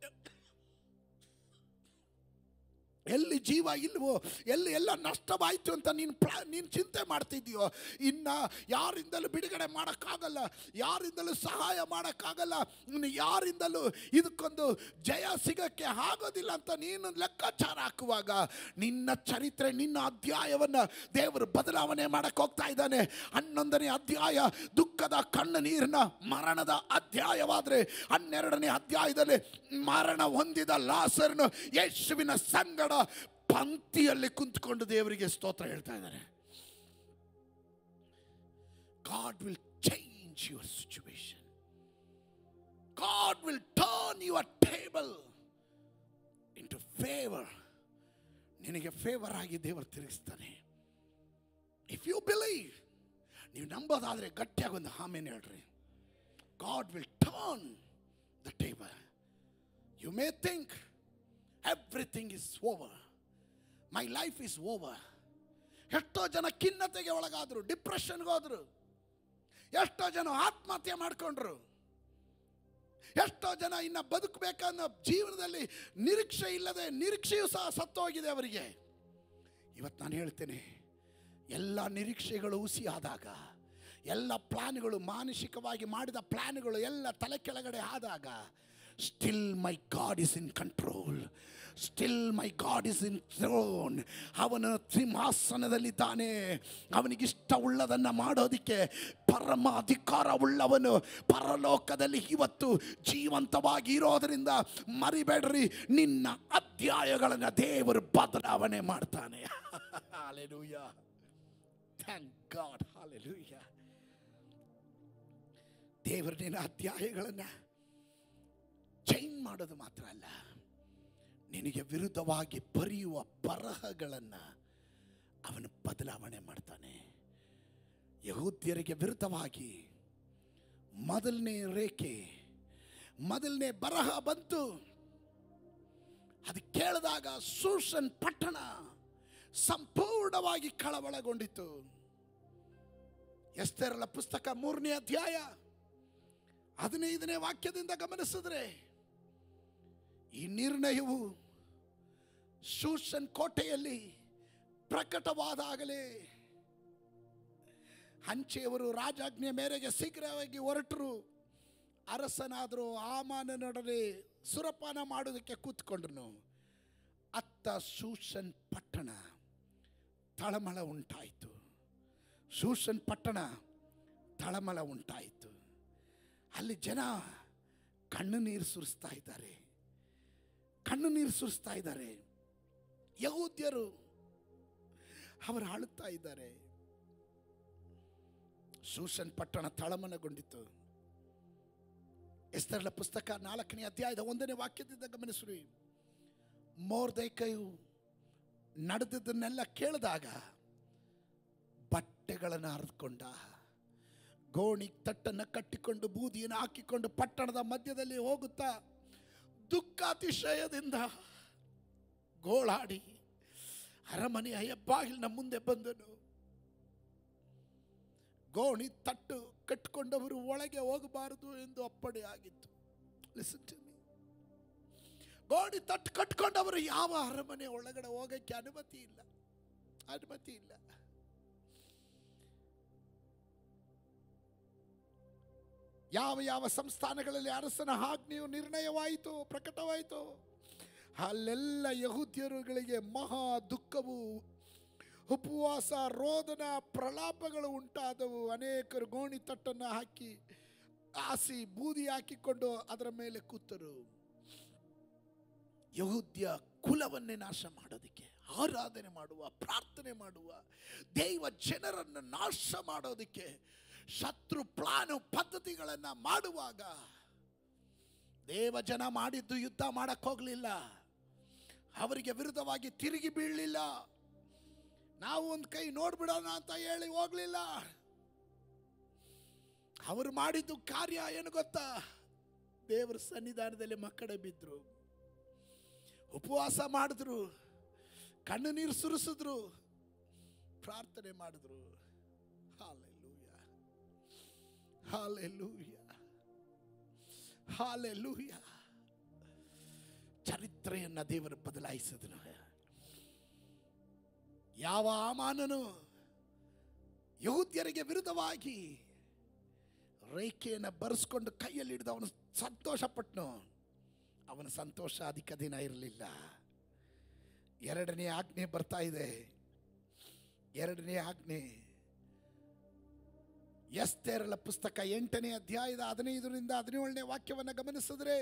A: ಎಲ್ಲಿ ಜೀವ ಇಲ್ವೋ ಎಲ್ಲಿ ಎಲ್ಲ ನಷ್ಟವಾಯಿತು ಅಂತ ನೀನು ಪ್ಲಾ ನೀನು ಚಿಂತೆ ಮಾಡ್ತಿದ್ಯೋ ಇನ್ನು ಯಾರಿಂದಲೂ ಬಿಡುಗಡೆ ಮಾಡೋಕ್ಕಾಗಲ್ಲ ಯಾರಿಂದಲೂ ಸಹಾಯ ಮಾಡೋಕ್ಕಾಗಲ್ಲ ಇನ್ನು ಯಾರಿಂದಲೂ ಇದಕ್ಕೊಂದು ಜಯ ಸಿಗಕ್ಕೆ ಆಗೋದಿಲ್ಲ ಅಂತ ನೀನು ಲೆಕ್ಕಾಚಾರ ಹಾಕುವಾಗ ನಿನ್ನ ಚರಿತ್ರೆ ನಿನ್ನ ಅಧ್ಯಾಯವನ್ನು ದೇವರು ಬದಲಾವಣೆ ಮಾಡಕ್ಕೆ ಹೋಗ್ತಾ ಇದ್ದಾನೆ ಹನ್ನೊಂದನೇ ಅಧ್ಯಾಯ ದುಃಖದ ಕಣ್ಣು ನೀರಿನ ಮರಣದ ಅಧ್ಯಾಯವಾದರೆ ಹನ್ನೆರಡನೇ ಅಧ್ಯಾಯದಲ್ಲಿ ಮರಣ ಹೊಂದಿದ ಲಾಸರ್ನು ಯೇಸುವಿನ ಸಂಗಡ ಪಂಕ್ತಿಯಲ್ಲಿ ಕುಂತ್ಕೊಂಡು ದೇವರಿಗೆ ಸ್ತೋತ್ರ ಹೇಳ್ತಾ ಇದ್ದಾರೆ God will change your situation God will turn your table into favour ನಿನಗೆ ಫೇವರ್ ಆಗಿ ದೇವರು ತಿರುಗಿಸ್ತಾನೆ ಇಫ್ ಯು ಬಿಲೀವ್ ನೀವು ನಂಬೋದಾದರೆ ಗಟ್ಟಿಯಾಗಿ ಒಂದು ಆಮೇಲೆ ಹೇಳ್ರಿ God will turn the table you may think everything is over my life is over ಎಷ್ಟೋ ಜನ ಖಿನ್ನತೆಗೆ ಒಳಗಾದ್ರು ಡಿಪ್ರೆಷನ್ಗೆ ಹೋದ್ರು ಎಷ್ಟೋ ಜನ ಆತ್ಮಹತ್ಯೆ ಮಾಡ್ಕೊಂಡ್ರು ಎಷ್ಟೋ ಜನ ಇನ್ನು ಬದುಕಬೇಕನ್ನೋ ಜೀವನದಲ್ಲಿ ನಿರೀಕ್ಷೆ ಇಲ್ಲದೆ ನಿರೀಕ್ಷೆಯೂ ಸಹ ಸತ್ತೋಗಿದೆ ಅವರಿಗೆ ಇವತ್ತು ನಾನು ಹೇಳ್ತೇನೆ ಎಲ್ಲ ನಿರೀಕ್ಷೆಗಳು ಹುಸಿ ಆದಾಗ ಎಲ್ಲ ಪ್ಲಾನ್ಗಳು ಮಾನಸಿಕವಾಗಿ ಮಾಡಿದ ಪ್ಲಾನ್ಗಳು ಎಲ್ಲ ತಲೆ ಕೆಳಗಡೆ ಆದಾಗ still my God is in control still my God is in throne ಅವನ ಸಿಂಹಾಸನದಲ್ಲಿದ್ದಾನೆ ಅವನಿಗಿಷ್ಟ ಉಳ್ಳದನ್ನು ಮಾಡೋದಕ್ಕೆ ಪರಮ ಅಧಿಕಾರವುಳ್ಳವನು ಪರಲೋಕದಲ್ಲಿ ಇವತ್ತು ಜೀವಂತವಾಗಿ ಇರೋದರಿಂದ ಮರಿಬೇಡ್ರಿ ನಿನ್ನ ಅಧ್ಯಾಯಗಳನ್ನು ದೇವರು ಬದಲಾವಣೆ ಮಾಡ್ತಾನೆ ಹಾಲೆಲೂಯ ಥ್ಯಾಂಕ್ ಗಾಡ್ ಹಾಲೆಲೂಯ ದೇವರು ನಿನ್ನ ಅಧ್ಯಾಯಗಳನ್ನು ಚೇಂಜ್ ಮಾಡೋದು ಮಾತ್ರ ಅಲ್ಲ ನಿನಗೆ ವಿರುದ್ಧವಾಗಿ ಬರೆಯುವ ಬರಹಗಳನ್ನು ಅವನು ಬದಲಾವಣೆ ಮಾಡ್ತಾನೆ ಯಹೂದ್ಯರಿಗೆ ವಿರುದ್ಧವಾಗಿ ಮೊದಲನೇ ರೇಖೆ ಮೊದಲನೇ ಬರಹ ಬಂತು ಅದು ಕೇಳಿದಾಗ ಸೂಷನ್ ಪಟ್ಟಣ ಸಂಪೂರ್ಣವಾಗಿ ಕಳವಳಗೊಂಡಿತು ಎಷ್ಟೆರಳ ಪುಸ್ತಕ ಮೂರನೇ ಅಧ್ಯಾಯ ಹದಿನೈದನೇ ವಾಕ್ಯದಿಂದ ಗಮನಿಸಿದ್ರೆ ಈ ನಿರ್ಣಯವು ಶೂಷನ್ ಕೋಟೆಯಲ್ಲಿ ಪ್ರಕಟವಾದಾಗಲೇ ಹಂಚೆಯವರು ರಾಜಾಜ್ಞೆ ಮೇರೆಗೆ ಶೀಘ್ರವಾಗಿ ಹೊರಟರು ಅರಸನಾದರೂ ಆಮಾನನೊಡನೆ ಸುರಪಾನ ಮಾಡೋದಕ್ಕೆ ಕೂತ್ಕೊಂಡ್ರು ಅತ್ತ ಶೂಷನ್ ಪಟ್ಟಣ ತಳಮಳ ಉಂಟಾಯಿತು ಶೂಷನ್ ಪಟ್ಟಣ ತಳಮಳ ಉಂಟಾಯಿತು ಅಲ್ಲಿ ಜನ ಕಣ್ಣು ನೀರು ಸುರಿಸ್ತಾ ಇದ್ದಾರೆ ಕಣ್ಣು ನೀರು ಸುರಿಸ್ತಾ ಇದ್ದಾರೆ ಯಹೂದ್ಯರು ಅವರು ಆಳುತ್ತಾ ಇದ್ದಾರೆ ಶೂಷನ್ ಪಟ್ಟಣ ತಳಮನಗೊಂಡಿತು ಎಸ್ತರಳ ಪುಸ್ತಕ ನಾಲ್ಕನೇ ಅಧ್ಯಾಯದ ಒಂದನೇ ವಾಕ್ಯದಿಂದ ಗಮನಿಸ್ರಿ ಮೋರ್ದೈಕಯು ನಡೆದದ್ದನ್ನೆಲ್ಲ ಕೇಳಿದಾಗ ಬಟ್ಟೆಗಳನ್ನು ಹರಿದುಕೊಂಡ ಗೋಣಿ ತಟ್ಟನ್ನು ಕಟ್ಟಿಕೊಂಡು ಬೂದಿಯನ್ನು ಹಾಕಿಕೊಂಡು ಪಟ್ಟಣದ ಮಧ್ಯದಲ್ಲಿ ಹೋಗುತ್ತಾ ದುಃಖಾತಿಶಯದಿಂದ ಗೋಳಾಡಿ ಅರಮನೆಯ ಹೆಬ್ಬಾಗಿಲಿನ ಮುಂದೆ ಬಂದನು ಗೋಣಿ ತಟ್ಟು ಕಟ್ಟಿಕೊಂಡವರು ಒಳಗೆ ಹೋಗಬಾರದು ಎಂದು ಅಪ್ಪಣೆ ಆಗಿತ್ತು Listen to me. ಗೋಣಿ ತಟ್ಟು ಕಟ್ಕೊಂಡವರು ಯಾವ ಅರಮನೆ ಒಳಗಡೆ ಹೋಗಕ್ಕೆ ಅನುಮತಿ ಇಲ್ಲ ಅನುಮತಿ ಇಲ್ಲ ಯಾವ ಯಾವ ಸಂಸ್ಥಾನಗಳಲ್ಲಿ ಅರಸನ ಆಜ್ಞೆಯು ನಿರ್ಣಯವಾಯಿತು ಪ್ರಕಟವಾಯಿತು ಅಲ್ಲೆಲ್ಲ ಯಹೂದ್ಯರುಗಳಿಗೆ ಮಹಾ ದುಃಖವು ಉಪವಾಸ ರೋದನ ಪ್ರಲಾಪಗಳು ಉಂಟಾದವು ಅನೇಕರು ಗೋಣಿ ತಟ್ಟನ್ನು ಹಾಕಿ ಹಾಸಿ ಬೂದಿ ಹಾಕಿಕೊಂಡು ಅದರ ಮೇಲೆ ಕೂತರು ಯಹೂದ್ಯ ಕುಲವನ್ನೇ ನಾಶ ಮಾಡೋದಕ್ಕೆ ಆರಾಧನೆ ಮಾಡುವ ಪ್ರಾರ್ಥನೆ ಮಾಡುವ ದೈವ ಜನರನ್ನು ನಾಶ ಮಾಡೋದಕ್ಕೆ ಶತ್ರು ಪ್ಲಾನು ಪದ್ಧತಿಗಳನ್ನು ಮಾಡುವಾಗ ದೇವ ಜನ ಮಾಡಿದ್ದು ಯುದ್ಧ ಮಾಡಕ್ ಹೋಗಲಿಲ್ಲ ಅವರಿಗೆ ವಿರುದ್ಧವಾಗಿ ತಿರುಗಿ ಬೀಳಲಿಲ್ಲ ನಾವು ಒಂದು ಕೈ ನೋಡ್ಬಿಡೋಣ ಅಂತ ಹೇಳಿ ಹೋಗ್ಲಿಲ್ಲ ಅವರು ಮಾಡಿದ್ದು ಕಾರ್ಯ ಏನು ಗೊತ್ತಾ ದೇವರ ಸನ್ನಿಧಾನದಲ್ಲಿ ಮಕ್ಕಳೇ ಬಿದ್ರು ಉಪವಾಸ ಮಾಡಿದ್ರು ಕಣ್ಣು ನೀರು ಸುರಿಸಿದ್ರು ಪ್ರಾರ್ಥನೆ ಮಾಡಿದ್ರು ಹಾಲೆಲೂಯ ಹಾಲೆಲೂಯ ಹಾಲೆಲೂಯ ಚರಿತ್ರೆಯನ್ನ ದೇವರು ಬದಲಾಯಿಸಿದನು ಯಾವ ಆಮಾನನು ಯಹೂದ್ಯರಿಗೆ ವಿರುದ್ಧವಾಗಿ ರೇಖೆಯನ್ನು ಬರೆಸ್ಕೊಂಡು ಕೈಯಲ್ಲಿ ಹಿಡಿದು ಅವನು ಸಂತೋಷಪಟ್ಟನು ಅವನ ಸಂತೋಷ ಅಧಿಕ ದಿನ ಇರಲಿಲ್ಲ ಎರಡನೇ ಆಜ್ಞೆ ಬರ್ತಾ ಇದೆ ಎರಡನೇ ಆಜ್ಞೆ ಎಸ್ತೇರಳ ಪುಸ್ತಕ ಎಂಟನೇ ಅಧ್ಯಾಯದ ಹದಿನೈದರಿಂದ ಹದಿನೇಳನೇ ವಾಕ್ಯವನ್ನು ಗಮನಿಸಿದ್ರೆ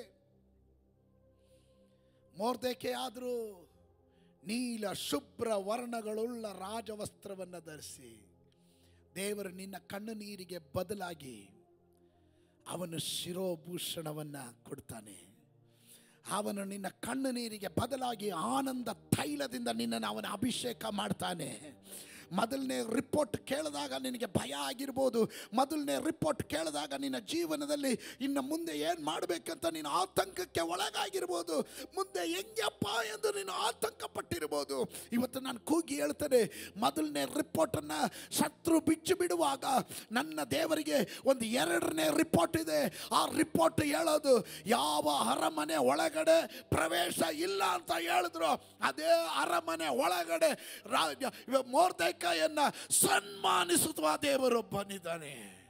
A: ಮೋರ್ದೇಕೆ ಆದರೂ ನೀಲ ಶುಭ್ರ ವರ್ಣಗಳುಳ್ಳ ರಾಜವಸ್ತ್ರವನ್ನು ಧರಿಸಿ ದೇವರು ನಿನ್ನ ಕಣ್ಣು ನೀರಿಗೆ ಬದಲಾಗಿ ಅವನು ಶಿರೋಭೂಷಣವನ್ನು ಕೊಡ್ತಾನೆ ಅವನು ನಿನ್ನ ಕಣ್ಣು ನೀರಿಗೆ ಬದಲಾಗಿ ಆನಂದ ತೈಲದಿಂದ ನಿನ್ನನ್ನು ಅವನ ಅಭಿಷೇಕ ಮಾಡ್ತಾನೆ ಮೊದಲನೇ ರಿಪೋರ್ಟ್ ಕೇಳಿದಾಗ ನಿನಗೆ ಭಯ ಆಗಿರ್ಬೋದು ಮೊದಲನೇ ರಿಪೋರ್ಟ್ ಕೇಳಿದಾಗ ನಿನ್ನ ಜೀವನದಲ್ಲಿ ಇನ್ನು ಮುಂದೆ ಏನು ಮಾಡಬೇಕಂತ ನೀನು ಆತಂಕಕ್ಕೆ ಒಳಗಾಗಿರ್ಬೋದು ಮುಂದೆ ಹೆಂಗಪ್ಪ ಎಂದು ನೀನು ಆತಂಕ ಪಟ್ಟಿರ್ಬೋದು ಇವತ್ತು ನಾನು ಕೂಗಿ ಹೇಳ್ತೇನೆ ಮೊದಲನೇ ರಿಪೋರ್ಟನ್ನು ಶತ್ರು ಬಿಚ್ಚಿ ಬಿಡುವಾಗ ನನ್ನ ದೇವರಿಗೆ ಒಂದು ಎರಡನೇ ರಿಪೋರ್ಟ್ ಇದೆ ಆ ರಿಪೋರ್ಟ್ ಹೇಳೋದು ಯಾವ ಅರಮನೆ ಒಳಗಡೆ ಪ್ರವೇಶ ಇಲ್ಲ ಅಂತ ಹೇಳಿದ್ರು ಅದೇ ಅರಮನೆ ಒಳಗಡೆ ರಾಜ ಮೋರ್ದೈಕಾಯನ್ನ ಸನ್ಮಾನಿಸುವ ದೇವರೊಬ್ಬನಿದ್ದಾನೆ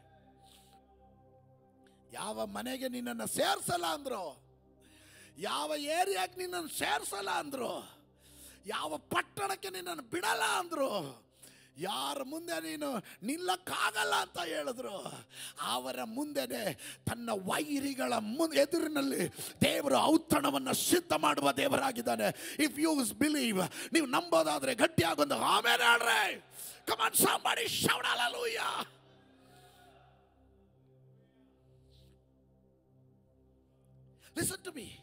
A: ಯಾವ ಮನೆಗೆ ನಿನ್ನನ್ನು ಸೇರ್ಸಲ್ಲ ಅಂದ್ರು ಯಾವ ಏರಿಯಾಕ್ಕೆ ನಿನ್ನನ್ನು ಸೇರ್ಸಲ್ಲ ಅಂದ್ರು ಯಾವ ಪಟ್ಟಣಕ್ಕೆ ನಿನ್ನನ್ನು ಬಿಡಲ್ಲ ಅಂದ್ರು ಯಾರ ಮುಂದೆ ನೀನು ನಿಲ್ಲಕ್ಕಾಗಲ್ಲ ಅಂತ ಹೇಳಿದ್ರು ಅವರ ಮುಂದೆನೆ ತನ್ನ ವೈರಿಗಳ ಮುನ್ ಎದುರಿನಲ್ಲಿ ದೇವರು ಔತಣವನ್ನು ಸಿದ್ಧ ಮಾಡುವ ದೇವರಾಗಿದ್ದಾನೆ ಇಫ್ ಯು ಬಿಲೀವ್ ನೀವು ನಂಬೋದಾದ್ರೆ ಗಟ್ಟಿಯಾಗೊಂದು ಆಮೇಲೆ ಹೇಳ್ರೆ ಕಮಾನ್ ಸಾಂಬಾಡಿ ಶವಣಾಲೂಯ್ಯ ಲಿಸನ್ ಟು ಮೀ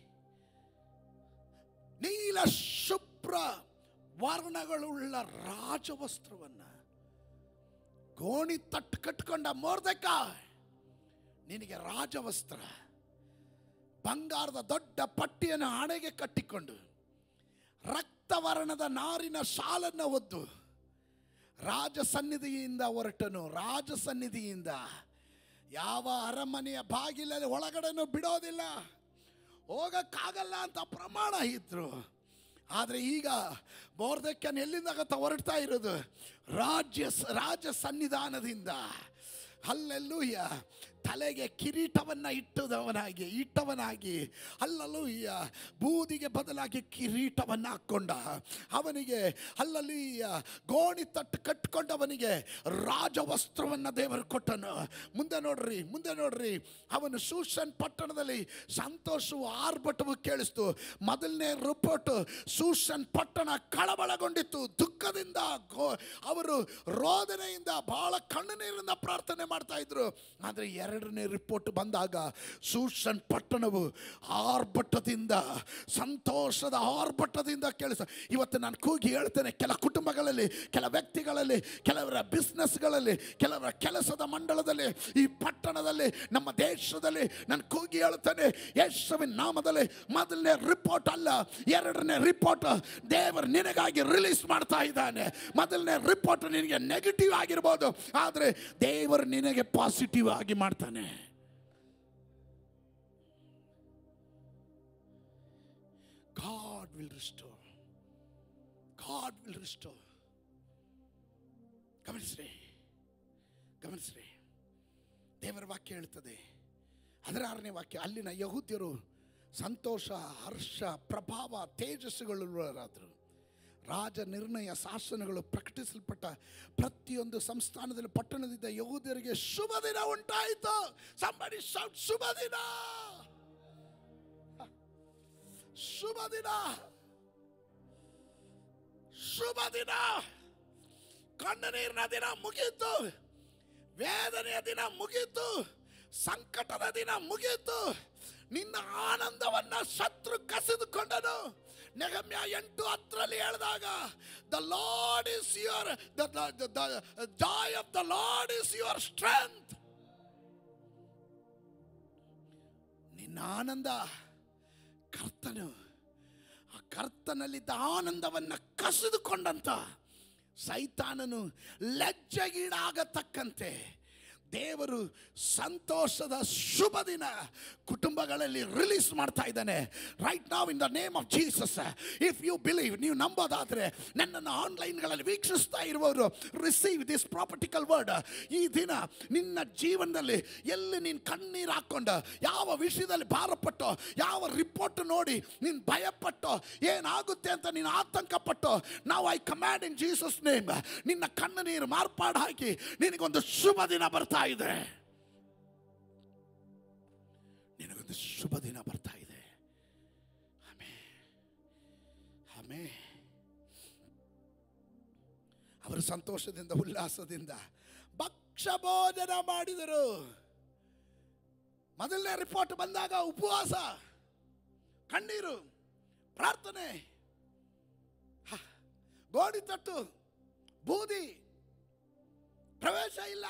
A: ನೀಲ ಶುಭ್ರ ವರ್ಣಗಳುಳ್ಳ ರಾಜವಸ್ತ್ರವನ್ನ ಗೋಣಿ ತಟ್ಟು ಕಟ್ಕೊಂಡ ಮೋರ್ದಕ್ಕ ನಿನಗೆ ರಾಜವಸ್ತ್ರ ಬಂಗಾರದ ದೊಡ್ಡ ಪಟ್ಟಿಯನ್ನು ಹಣೆಗೆ ಕಟ್ಟಿಕೊಂಡು ರಕ್ತವರ್ಣದ ನಾರಿನ ಶಾಲನ್ನು ಒದ್ದು ರಾಜ ಸನ್ನಿಧಿಯಿಂದ ಹೊರಟನು ರಾಜ ಸನ್ನಿಧಿಯಿಂದ ಯಾವ ಅರಮನೆಯ ಬಾಗಿಲಲ್ಲಿ ಒಳಗಡೆನೂ ಬಿಡೋದಿಲ್ಲ ಹೋಗಕ್ಕಾಗಲ್ಲ ಅಂತ ಪ್ರಮಾಣ ಇದ್ರು ಆದರೆ ಈಗ ಬೋರ್ದಕ್ಕನ್ ಎಲ್ಲಿಂದ ಆಗತ್ತ ಹೊರಡ್ತಾ ಇರೋದು ರಾಜ್ಯ ರಾಜ ಸನ್ನಿಧಾನದಿಂದ ಅಲ್ಲೆಲ್ಲೂಯ್ಯ ತಲೆಗೆ ಕಿರೀಟವನ್ನ ಇಟ್ಟದವನಾಗಿ ಇಟ್ಟವನಾಗಿ ಅಲ್ಲಲೂಯ್ಯ ಬೂದಿಗೆ ಬದಲಾಗಿ ಕಿರೀಟವನ್ನ ಹಾಕ್ಕೊಂಡ ಅವನಿಗೆ ಅಲ್ಲಲೂಯ್ಯ ಗೋಣಿ ತಟ್ಟು ಕಟ್ಕೊಂಡವನಿಗೆ ರಾಜವಸ್ತ್ರವನ್ನ ದೇವರು ಕೊಟ್ಟನು ಮುಂದೆ ನೋಡ್ರಿ ಮುಂದೆ ನೋಡ್ರಿ ಅವನು ಸೂಷನ್ ಪಟ್ಟಣದಲ್ಲಿ ಸಂತೋಷವು ಆರ್ಭಟವು ಕೇಳಿಸ್ತು ಮೊದಲನೇ ರಿಪೋರ್ಟ್ ಸೂಷನ್ ಪಟ್ಟಣ ಕಳವಳಗೊಂಡಿತ್ತು ದುಃಖದಿಂದ ಗೋ- ಅವರು ರೋದನೆಯಿಂದ ಬಹಳ ಕಣ್ಣುನೀರಿಂದ ಪ್ರಾರ್ಥನೆ ಮಾಡ್ತಾ ಇದ್ರು ಆದರೆ ಎರಡನೇ ರಿಪೋರ್ಟ್ ಬಂದಾಗ ಸೂಷನ್ ಪಟ್ಟಣವು ಆರ್ಭಟದಿಂದ ಸಂತೋಷದ ಆರ್ಭಟದಿಂದ ಕೇಳಿಸ ಇವತ್ತು ನಾನು ಕೂಗಿ ಹೇಳ್ತೇನೆ ಕೆಲ ಕುಟುಂಬಗಳಲ್ಲಿ ಕೆಲ ವ್ಯಕ್ತಿಗಳಲ್ಲಿ ಕೆಲವರ ಬಿಸ್ನೆಸ್ಗಳಲ್ಲಿ ಕೆಲವರ ಕೆಲಸದ ಮಂಡಳದಲ್ಲಿ ಈ ಪಟ್ಟಣದಲ್ಲಿ ನಮ್ಮ ದೇಶದಲ್ಲಿ ನಾನು ಕೂಗಿ ಹೇಳ್ತೇನೆ ಯೇಸುವಿನ ನಾಮದಲ್ಲಿ ಮೊದಲನೇ ರಿಪೋರ್ಟ್ ಅಲ್ಲ ಎರಡನೇ ರಿಪೋರ್ಟ್ ದೇವರು ನಿನಗಾಗಿ ರಿಲೀಸ್ ಮಾಡ್ತಾ ಇದ್ದಾನೆ ಮೊದಲನೇ ರಿಪೋರ್ಟ್ ನಿನಗೆ ನೆಗೆಟಿವ್ ಆಗಿರ್ಬೋದು ಆದರೆ ದೇವರು ನಿನಗೆ ಪಾಸಿಟಿವ್ ಆಗಿ ಮಾಡ್ತಾನೆ God will restore. God will restore. ಗಮನಿಸ್ರಿ ಗಮನಿಸ್ರಿ ದೇವರ ವಾಕ್ಯ ಹೇಳ್ತದೆ ಹದಿನಾರನೇ ವಾಕ್ಯ ಅಲ್ಲಿನ ಯಹೂದ್ಯರು ಸಂತೋಷ ಹರ್ಷ ಪ್ರಭಾವ ತೇಜಸ್ಸುಗಳುಳ್ಳವರಾದರು ರಾಜ ನಿರ್ಣಯ ಶಾಸನಗಳು ಪ್ರಕಟಿಸಲ್ಪಟ್ಟ ಪ್ರತಿಯೊಂದು ಸಂಸ್ಥಾನದಲ್ಲಿ ಪಟ್ಟಣದಿಂದ ಯಹೂದ್ಯರಿಗೆ ಶುಭ ದಿನ ಉಂಟಾಯಿತು Somebody shout, ಶುಭ ದಿನ ಶುಭ ದಿನ ಶುಭ ದಿನ ಕಣ್ಣನೀರಿನ ದಿನ ಮುಗೀತು ವೇದನೆಯ ದಿನ ಮುಗೀತು ಸಂಕಟದ ದಿನ ಮುಗೀತು ನಿನ್ನ ಆನಂದವನ್ನ ಶತ್ರು ಕಸಿದುಕೊಂಡನು ನೆಗಮ್ಯ ಎಂಟು ಹತ್ತರಲ್ಲಿ ಹೇಳಿದಾಗ the Lord is your the joy of the Lord is your strength ನಿನ್ನ ಆನಂದ ಕರ್ತನು ಆ ಕರ್ತನಲ್ಲಿದ್ದ ಆನಂದವನ್ನು ಕಸಿದುಕೊಂಡಂತ ಸೈತಾನನು ಲಜ್ಜೆಗೀಡಾಗತಕ್ಕಂತೆ ದೇವರು ಸಂತೋಷದ ಶುಭ ದಿನ ಕುಟುಂಬಗಳಲ್ಲಿ ರಿಲೀಸ್ ಮಾಡ್ತಾ ಇದ್ದಾನೆ ರೈಟ್ ನಾವ್ in the name of Jesus if you believe ನೀವು ನಂಬೋದಾದ್ರೆ ನನ್ನನ್ನು ಆನ್ಲೈನ್ಗಳಲ್ಲಿ ವೀಕ್ಷಿಸ್ತಾ ಇರುವವರು ರಿಸೀವ್ ದಿಸ್ ಪ್ರಾಪರ್ಟಿಕಲ್ ವರ್ಡ್ ಈ ದಿನ ನಿನ್ನ ಜೀವನದಲ್ಲಿ ಎಲ್ಲಿ ನೀನು ಕಣ್ಣೀರು ಹಾಕ್ಕೊಂಡು ಯಾವ ವಿಷಯದಲ್ಲಿ ಭಾರಪಟ್ಟು ಯಾವ ರಿಪೋರ್ಟ್ ನೋಡಿ ನೀನು ಭಯಪಟ್ಟು ಏನಾಗುತ್ತೆ ಅಂತ ನೀನು ಆತಂಕಪಟ್ಟು ನಾವು I command in Jesus name ನಿನ್ನ ಕಣ್ಣು ನೀರು ಮಾರ್ಪಾಡು ಹಾಕಿ ನಿನಗೊಂದು ಶುಭ ದಿನ ಬರ್ತಾ ಇದೆ ನಿನಗೊಂದು ಶುಭ ದಿನ ಬರ್ತಾ ಇದೆ ಆಮೇ ಆಮೇ ಅವರು ಸಂತೋಷದಿಂದ ಉಲ್ಲಾಸದಿಂದ ಭಕ್ಷ ಭೋಜನ ಮಾಡಿದರು ಮೊದಲನೇ ರಿಪೋರ್ಟ್ ಬಂದಾಗ ಉಪವಾಸ ಕಣ್ಣೀರು ಪ್ರಾರ್ಥನೆ ಹ, ಗೋಣಿ ತಟ್ಟು ಬೂದಿ ಪ್ರವೇಶ ಇಲ್ಲ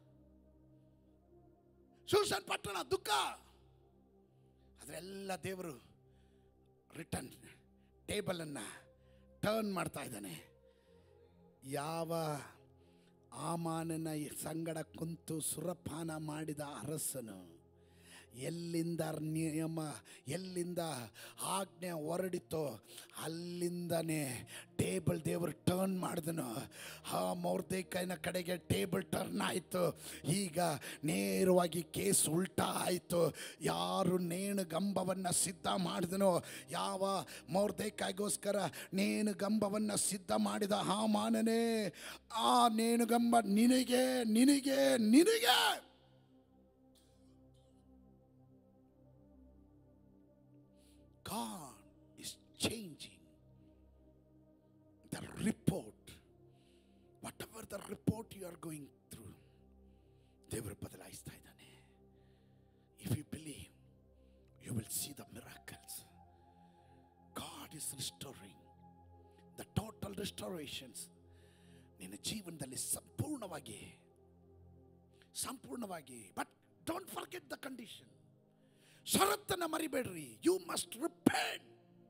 A: ಶೂಷನ್ ಪಟ್ಟಣ ದುಃಖ ಅದರೆಲ್ಲ ದೇವರು ರಿಟರ್ನ್ ಟೇಬಲನ್ನು ಟರ್ನ್ ಮಾಡ್ತಾ ಇದ್ದಾನೆ ಯಾವ ಆಮಾನನ ಸಂಗಡ ಕುಂತು ಸುರಪಾನ ಮಾಡಿದ ಅರಸನು ಎಲ್ಲಿಂದ ನಿಯಮ ಎಲ್ಲಿಂದ ಆಜ್ಞೆ ಹೊರಡಿತೋ ಅಲ್ಲಿಂದನೇ ಟೇಬಲ್ ದೇವರು ಟರ್ನ್ ಮಾಡಿದನು ಆ ಮೌರ್ದೇಕಾಯಿನ ಕಡೆಗೆ ಟೇಬಲ್ ಟರ್ನ್ ಆಯಿತು ಈಗ ನೇರವಾಗಿ ಕೇಸ್ ಉಲ್ಟಾ ಆಯಿತು ಯಾರು ನೇಣು ಗಂಬವನ್ನು ಸಿದ್ಧ ಮಾಡಿದನೋ ಯಾವ ಮೌರ್ದೇಕಾಯಿಗೋಸ್ಕರ ನೇಣು ಗಂಬವನ್ನು ಸಿದ್ಧ ಮಾಡಿದ ಹಾಮಾನನೇ ಆ ನೇಣುಗಂಬ ನಿನಗೆ ನಿನಗೆ ನಿನಗೆ God is changing the report. Whatever the report you are going through, ದೇವರು ಬದಲಾಯಿಸ್ತಾ ಇದ್ದಾನೆ if you believe you will see the miracles God is restoring the total restorations ನಿನ್ನ ಜೀವನದಲ್ಲಿ ಸಂಪೂರ್ಣವಾಗಿ ಸಂಪೂರ್ಣವಾಗಿ but don't forget the condition ಷರತ್ತನ್ನು ಮರಿಬೇಡ್ರಿ you must ರಿಪೇಂಡ್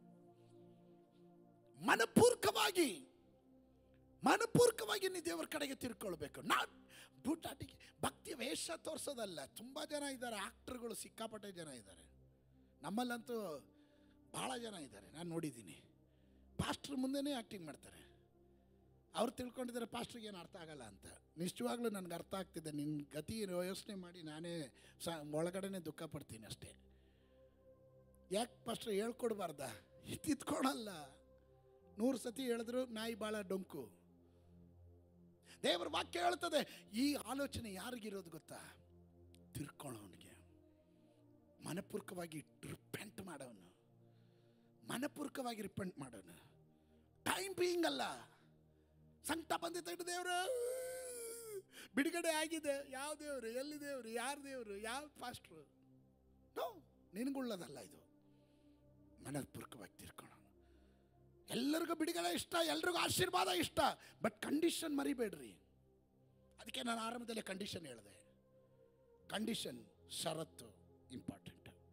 A: ಮನಪೂರ್ವಕವಾಗಿ ಮನಪೂರ್ವಕವಾಗಿ ನೀವು ದೇವರ ಕಡೆಗೆ ತಿರ್ಕೊಳ್ಬೇಕು ನಾಟ್ ಬೂಟಾಟಿಗೆ ಭಕ್ತಿ ವೇಷ ತೋರಿಸೋದಲ್ಲ ತುಂಬ ಜನ ಇದ್ದಾರೆ ಆಕ್ಟರ್ಗಳು ಸಿಕ್ಕಾಪಟ್ಟೆ ಜನ ಇದ್ದಾರೆ ನಮ್ಮಲ್ಲಂತೂ ಭಾಳ ಜನ ಇದ್ದಾರೆ ನಾನು ನೋಡಿದ್ದೀನಿ ಪಾಸ್ಟ್ರ್ ಮುಂದೆನೇ ಆ್ಯಕ್ಟಿಂಗ್ ಮಾಡ್ತಾರೆ ಅವ್ರು ತಿಳ್ಕೊಂಡಿದ್ದಾರೆ ಪಾಸ್ಟ್ರಿಗೆ ಏನು ಅರ್ಥ ಆಗಲ್ಲ ಅಂತ ನಿಜವಾಗ್ಲೂ ನನಗೆ ಅರ್ಥ ಆಗ್ತಿದೆ ನಿನ್ನ ಗತಿ ಯೋಚನೆ ಮಾಡಿ ನಾನೇ ಸ ಒಳಗಡೆನೆ ದುಃಖ ಪಡ್ತೀನಿ ಅಷ್ಟೇ ಯಾಕೆ ಪಾಸ್ಟ್ರ್ ಹೇಳ್ಕೊಡ್ಬಾರ್ದ ತಿತ್ಕೊಳಲ್ಲ ನೂರು ಸತಿ ಹೇಳಿದ್ರು ನಾಯಿ ಭಾಳ ಡೊಂಕು ದೇವರ ವಾಕ್ಯ ಹೇಳ್ತದೆ ಈ ಆಲೋಚನೆ ಯಾರಿಗಿರೋದು ಗೊತ್ತಾ ತಿರ್ಕೊಳ್ಳೋನಿಗೆ ಮನಪೂರ್ವಕವಾಗಿ ರಿಪೆಂಟ್ ಮಾಡೋನು ಮನಪೂರ್ವಕವಾಗಿ ರಿಪೆಂಟ್ ಮಾಡೋನು ಟೈಮ್ ಬೀಯಿಂಗ್ ಅಲ್ಲ ಸಂಕಟ ಬಂದಿತ್ತು ದೇವರು ಬಿಡುಗಡೆ ಆಗಿದೆ ಯಾವ ದೇವರು ಎಲ್ಲಿ ದೇವರು ಯಾರು ದೇವರು ಯಾವ ಪಾಸ್ಟ್ರು ನೋ ನಿನಗುಳ್ಳದಲ್ಲ ಇದು ಮನಪೂರ್ವಕವಾಗಿ ತಿರ್ಕೊಳ್ಳೋಣ ಎಲ್ಲರಿಗೂ ಬಿಡುಗಡೆ ಇಷ್ಟ ಎಲ್ರಿಗೂ ಆಶೀರ್ವಾದ ಇಷ್ಟ ಬಟ್ ಕಂಡೀಷನ್ ಮರಿಬೇಡ್ರಿ ಅದಕ್ಕೆ ನಾನು ಆರಂಭದಲ್ಲಿ ಕಂಡೀಷನ್ ಹೇಳಿದೆ ಕಂಡೀಷನ್ ಷರತ್ತು ಇಂಪಾರ್ಟೆಂಟ್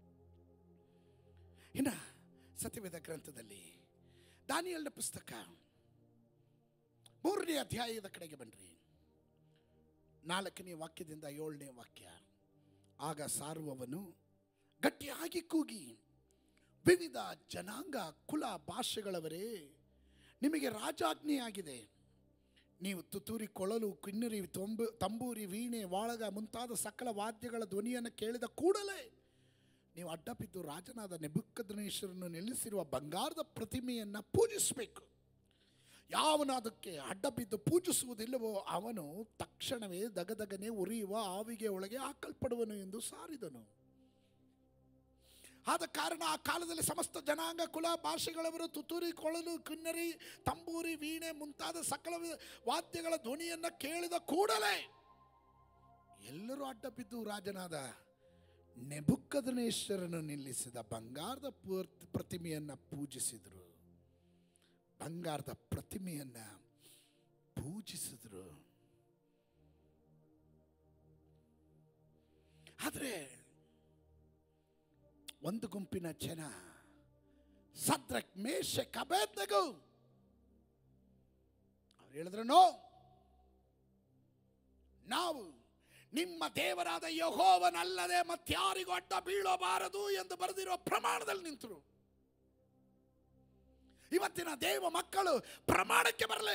A: ಇನ್ನು ಸತ್ಯವೇದ ಗ್ರಂಥದಲ್ಲಿ ದಾನಿಯಲ್ನ ಪುಸ್ತಕ ಮೂರನೇ ಅಧ್ಯಾಯದ ಕಡೆಗೆ ಬನ್ರಿ ನಾಲ್ಕನೇ ವಾಕ್ಯದಿಂದ ಏಳನೇ ವಾಕ್ಯ ಆಗ ಸಾರುವವನು ಗಟ್ಟಿಯಾಗಿ ಕೂಗಿ ವಿವಿಧ ಜನಾಂಗ ಕುಲ ಭಾಷೆಗಳವರೇ ನಿಮಗೆ ರಾಜಾಜ್ಞೆಯಾಗಿದೆ ನೀವು ತುತ್ತೂರಿ ಕೊಳಲು ಕಿನ್ನರಿ ತೊಂಬು ತಂಬೂರಿ ವೀಣೆ ವಾಳಗ ಮುಂತಾದ ಸಕಲ ವಾದ್ಯಗಳ ಧ್ವನಿಯನ್ನು ಕೇಳಿದ ಕೂಡಲೇ ನೀವು ಅಡ್ಡಬಿದ್ದು ರಾಜನಾದ ನೆಬುಕ್ಕದ್ನೇಶ್ವರನ್ನು ನೆಲೆಸಿರುವ ಬಂಗಾರದ ಪ್ರತಿಮೆಯನ್ನು ಪೂಜಿಸಬೇಕು ಯಾವನು ಅದಕ್ಕೆ ಅಡ್ಡಬಿದ್ದು ಪೂಜಿಸುವುದಿಲ್ಲವೋ ಅವನು ತಕ್ಷಣವೇ ದಗದಗನೆ ಉರಿಯುವ ಆವಿಗೆ ಒಳಗೆ ಹಾಕಲ್ಪಡುವನು ಎಂದು ಸಾರಿದನು ಆದ ಕಾರಣ ಆ ಕಾಲದಲ್ಲಿ ಸಮಸ್ತ ಜನಾಂಗ ಕುಲ ಭಾಷೆಗಳವರು ತುತ್ತೂರಿ ಕೊಳಲು ಕಿನ್ನರಿ ತಂಬೂರಿ ವೀಣೆ ಮುಂತಾದ ಸಕಲ ವಿ- ವಾದ್ಯಗಳ ಧ್ವನಿಯನ್ನು ಕೇಳಿದ ಕೂಡಲೇ ಎಲ್ಲರೂ ಅಡ್ಡ ಬಿದ್ದು ರಾಜನಾದ ನೆಬುಕ್ಕದನೇಶ್ವರನು ನಿಲ್ಲಿಸಿದ ಬಂಗಾರದ ಪೂರ್ತಿ ಪ್ರತಿಮೆಯನ್ನು ಪೂಜಿಸಿದರು ಬಂಗಾರದ ಪ್ರತಿಮೆಯನ್ನ ಪೂಜಿಸಿದ್ರು ಆದರೆ ಒಂದು ಗುಂಪಿನ ಜನ ಸದ್ರಕ್ ಮೇಷ ಕಬೇದ್ನಗು ಅವ್ರು ಹೇಳಿದ್ರು ನೋ ನಾವು ನಿಮ್ಮ ದೇವರಾದ ಯಹೋವನಲ್ಲದೆ ಮತ್ಯಾರಿಗೂ ಅಡ್ಡ ಬೀಳಬಾರದು ಎಂದು ಬರೆದಿರುವ ಪ್ರಮಾಣದಲ್ಲಿ ನಿಂತರು ಇವತ್ತಿನ ದೇವ ಮಕ್ಕಳು ಪ್ರಮಾಣಕ್ಕೆ ಬರಲಿ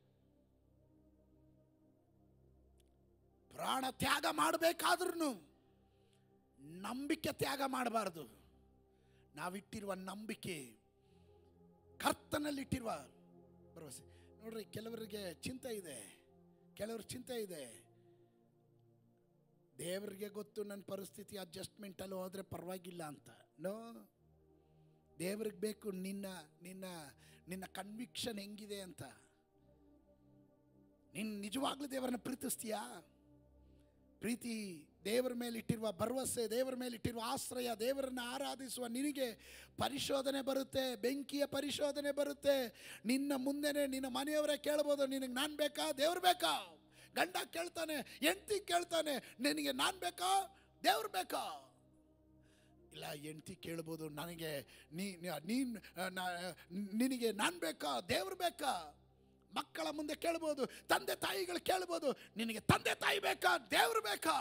A: ಪ್ರಾಣ ತ್ಯಾಗ ಮಾಡಬೇಕಾದ್ರೂ ನಂಬಿಕೆ ತ್ಯಾಗ ಮಾಡಬಾರದು ನಾವಿಟ್ಟಿರುವ ನಂಬಿಕೆ ಕರ್ತನಲ್ಲಿಟ್ಟಿರುವ ಭರವಸೆ ನೋಡ್ರಿ ಕೆಲವರಿಗೆ ಚಿಂತೆ ಇದೆ ಕೆಲವ್ರ ಚಿಂತೆ ಇದೆ ದೇವರಿಗೆ ಗೊತ್ತು ನನ್ನ ಪರಿಸ್ಥಿತಿ ಅಡ್ಜಸ್ಟ್ಮೆಂಟಲ್ಲಿ ಹೋದರೆ ಪರವಾಗಿಲ್ಲ ಅಂತ ನೋ ದೇವ್ರಿಗೆ ಬೇಕು ನಿನ್ನ ನಿನ್ನ ನಿನ್ನ ಕನ್ವಿಕ್ಷನ್ ಹೆಂಗಿದೆ ಅಂತ ನೀನು ನಿಜವಾಗ್ಲೂ ದೇವರನ್ನ ಪ್ರೀತಿಸ್ತೀಯಾ ಪ್ರೀತಿ ದೇವರ ಮೇಲೆ ಇಟ್ಟಿರುವ ಭರವಸೆ ದೇವರ ಮೇಲೆ ಇಟ್ಟಿರುವ ಆಶ್ರಯ ದೇವರನ್ನ ಆರಾಧಿಸುವ ನಿನಗೆ ಪರಿಶೋಧನೆ ಬರುತ್ತೆ ಬೆಂಕಿಯ ಪರಿಶೋಧನೆ ಬರುತ್ತೆ ನಿನ್ನ ಮುಂದೆನೆ ನಿನ್ನ ಮನೆಯವರೇ ಕೇಳ್ಬೋದು ನಿನಗೆ ನಾನು ಬೇಕಾ ದೇವ್ರು ಬೇಕಾ ಗಂಡ ಕೇಳ್ತಾನೆ ಹೆಂಡತಿ ಕೇಳ್ತಾನೆ ನಿನಗೆ ನಾನು ಬೇಕಾ ದೇವ್ರು ಬೇಕಾ ಇಲ್ಲ ಹೆಂಡತಿ ಕೇಳ್ಬೋದು ನನಗೆ ನೀ ನೀನು ನಿನಗೆ ನಾನು ಬೇಕಾ ದೇವ್ರು ಬೇಕಾ ಮಕ್ಕಳ ಮುಂದೆ ಕೇಳ್ಬೋದು ತಂದೆ ತಾಯಿಗಳು ಕೇಳ್ಬೋದು ನಿನಗೆ ತಂದೆ ತಾಯಿ ಬೇಕಾ ದೇವ್ರು ಬೇಕಾ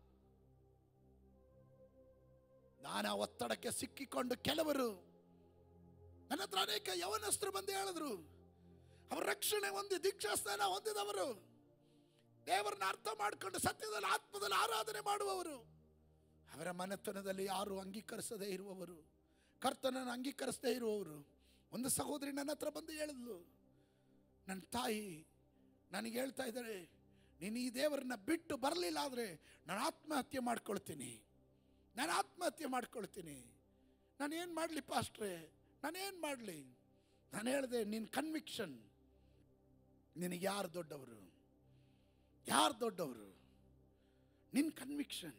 A: ನಾನು ಆ ಒತ್ತಡಕ್ಕೆ ಸಿಕ್ಕಿಕೊಂಡು ಕೆಲವರು ನನ್ನ ಹತ್ರ ಅನೇಕ ಯವನಸ್ಥರು ಬಂದು ಹೇಳಿದ್ರು ಅವರ ರಕ್ಷಣೆ ಹೊಂದಿ ದೀಕ್ಷಾಸ್ಥಾನ ಹೊಂದಿದವರು ದೇವರನ್ನ ಅರ್ಥ ಮಾಡಿಕೊಂಡು ಸತ್ಯದಲ್ಲಿ ಆತ್ಮದಲ್ಲಿ ಆರಾಧನೆ ಮಾಡುವವರು ಅವರ ಮನೆತನದಲ್ಲಿ ಯಾರು ಅಂಗೀಕರಿಸದೇ ಇರುವವರು ಕರ್ತನನ್ನು ಅಂಗೀಕರಿಸದೇ ಇರುವವರು ಒಂದು ಸಹೋದರಿ ನನ್ನ ಹತ್ರ ಬಂದು ಹೇಳಿದ್ಲು ನನ್ನ ತಾಯಿ ನನಗೆ ಹೇಳ್ತಾ ಇದ್ದಾರೆ ನೀನು ಈ ದೇವರನ್ನ ಬಿಟ್ಟು ಬರಲಿಲ್ಲ ಆದರೆ ನಾನು ಆತ್ಮಹತ್ಯೆ ಮಾಡ್ಕೊಳ್ತೀನಿ ನಾನು ಆತ್ಮಹತ್ಯೆ ಮಾಡ್ಕೊಳ್ತೀನಿ ನಾನು ಏನು ಮಾಡಲಿ ಪಾಸ್ಟ್ರೆ ನಾನೇನು ಮಾಡಲಿ ನಾನು ಹೇಳಿದೆ ನಿನ್ನ ಕನ್ವಿಕ್ಷನ್ ನಿನಗೆ ಯಾರು ದೊಡ್ಡವರು ಯಾರು ದೊಡ್ಡವರು ನಿನ್ನ ಕನ್ವಿಕ್ಷನ್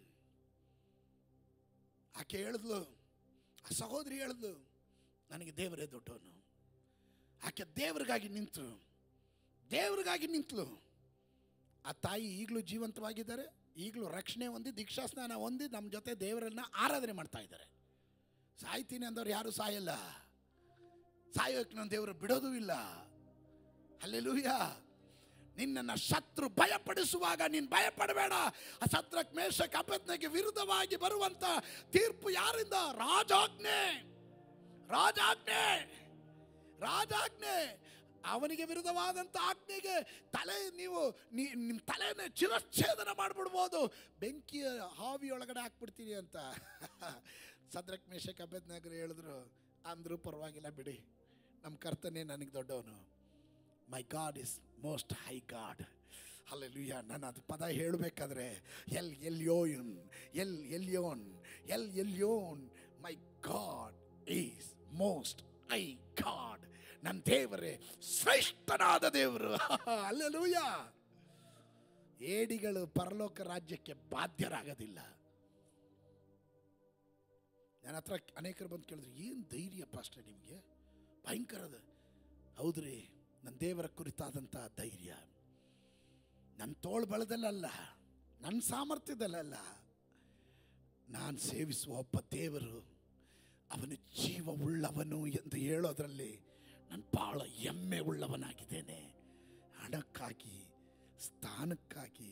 A: ಆಕೆ ಹೇಳಿದ್ಲು ಆ ಸಹೋದರಿ ಹೇಳಿದ್ಲು ನನಗೆ ದೇವರೇ ದೊಡ್ಡವನು ಆಕೆ ದೇವರಿಗಾಗಿ ನಿಂತರು ದೇವರಿಗಾಗಿ ನಿಂತಲು ಆ ತಾಯಿ ಈಗಲೂ ಜೀವಂತವಾಗಿದ್ದಾರೆ ಈಗಲೂ ರಕ್ಷಣೆ ಹೊಂದಿ ದೀಕ್ಷಾಸ್ನಾನ ಹೊಂದಿ ನಮ್ಮ ಜೊತೆ ದೇವರನ್ನ ಆರಾಧನೆ ಮಾಡ್ತಾ ಇದ್ದಾರೆ ಸಾಯ್ತೀನಿ ಅಂದವ್ರು ಯಾರು ಸಾಯಲ್ಲ ಸಾಯೋಕೆ ನನ್ನ ದೇವರು ಬಿಡೋದು ಇಲ್ಲ ಅಲ್ಲೆಲೂಯ ನಿನ್ನನ್ನು ಶತ್ರು ಭಯಪಡಿಸುವಾಗ ನೀನು ಭಯಪಡಬೇಡ ಆ ಶತ್ರಕ್ ಮೇಷ ಕಪತ್ನಿಗೆ ವಿರುದ್ಧವಾಗಿ ಬರುವಂತ ತೀರ್ಪು ಯಾರಿಂದ ರಾಜಾಜ್ಞೆ ರಾಜಾಜ್ಞೆ ರಾಜಾಜ್ಞೆ ಅವನಿಗೆ ವಿರುದ್ಧವಾದಂಥ ಆಜ್ಞೆಗೆ ತಲೆ ನೀವು ನೀ- ನಿಮ್ಮ ತಲೆನ ಚಿರಚ್ಛೇದನ ಮಾಡಿಬಿಡ್ಬೋದು ಬೆಂಕಿಯ ಹಾವಿ ಒಳಗಡೆ ಹಾಕ್ಬಿಡ್ತೀನಿ ಅಂತ ಸದ್ರಕ್ ಮೇಷಕ್ ಅಭ್ಯದ್ನಗರ ಹೇಳಿದ್ರು ಅಂದರೂ ಪರವಾಗಿಲ್ಲ ಬಿಡಿ ನಮ್ಮ ಕರ್ತನೇ ನನಗೆ ದೊಡ್ಡವನು my God is most high God hallelujah ನಾನು ಅದು ಪದ ಹೇಳಬೇಕಾದ್ರೆ El Elyon El Elyon El Elyon my God is most high God ನನ್ನ ದೇವರೇ ಶ್ರೇಷ್ಠನಾದ ದೇವರು ಅಲ್ಲೆಲ್ಲೂಯ್ಯ ಏಡಿಗಳು ಪರಲೋಕ ರಾಜ್ಯಕ್ಕೆ ಬಾಧ್ಯರಾಗೋದಿಲ್ಲ ನನ್ನ ಹತ್ರ ಅನೇಕರು ಬಂದು ಕೇಳಿದ್ರು ಏನು ಧೈರ್ಯ ಪಾಸ್ಟರ್ ನಿಮಗೆ ಭಯಂಕರದ ಹೌದ್ರಿ ನನ್ನ ದೇವರ ಕುರಿತಾದಂಥ ಧೈರ್ಯ ನನ್ನ ತೋಳು ಬಲದಲ್ಲಲ್ಲ ನನ್ನ ಸಾಮರ್ಥ್ಯದಲ್ಲಲ್ಲ ನಾನು ಸೇವಿಸುವ ಒಬ್ಬ ದೇವರು ಅವನು ಜೀವ ಉಳ್ಳವನು ಎಂದು ಹೇಳೋದ್ರಲ್ಲಿ ನಾನು ಭಾಳ ಹೆಮ್ಮೆ ಉಳ್ಳವನಾಗಿದ್ದೇನೆ ಹಣಕ್ಕಾಗಿ ಸ್ಥಾನಕ್ಕಾಗಿ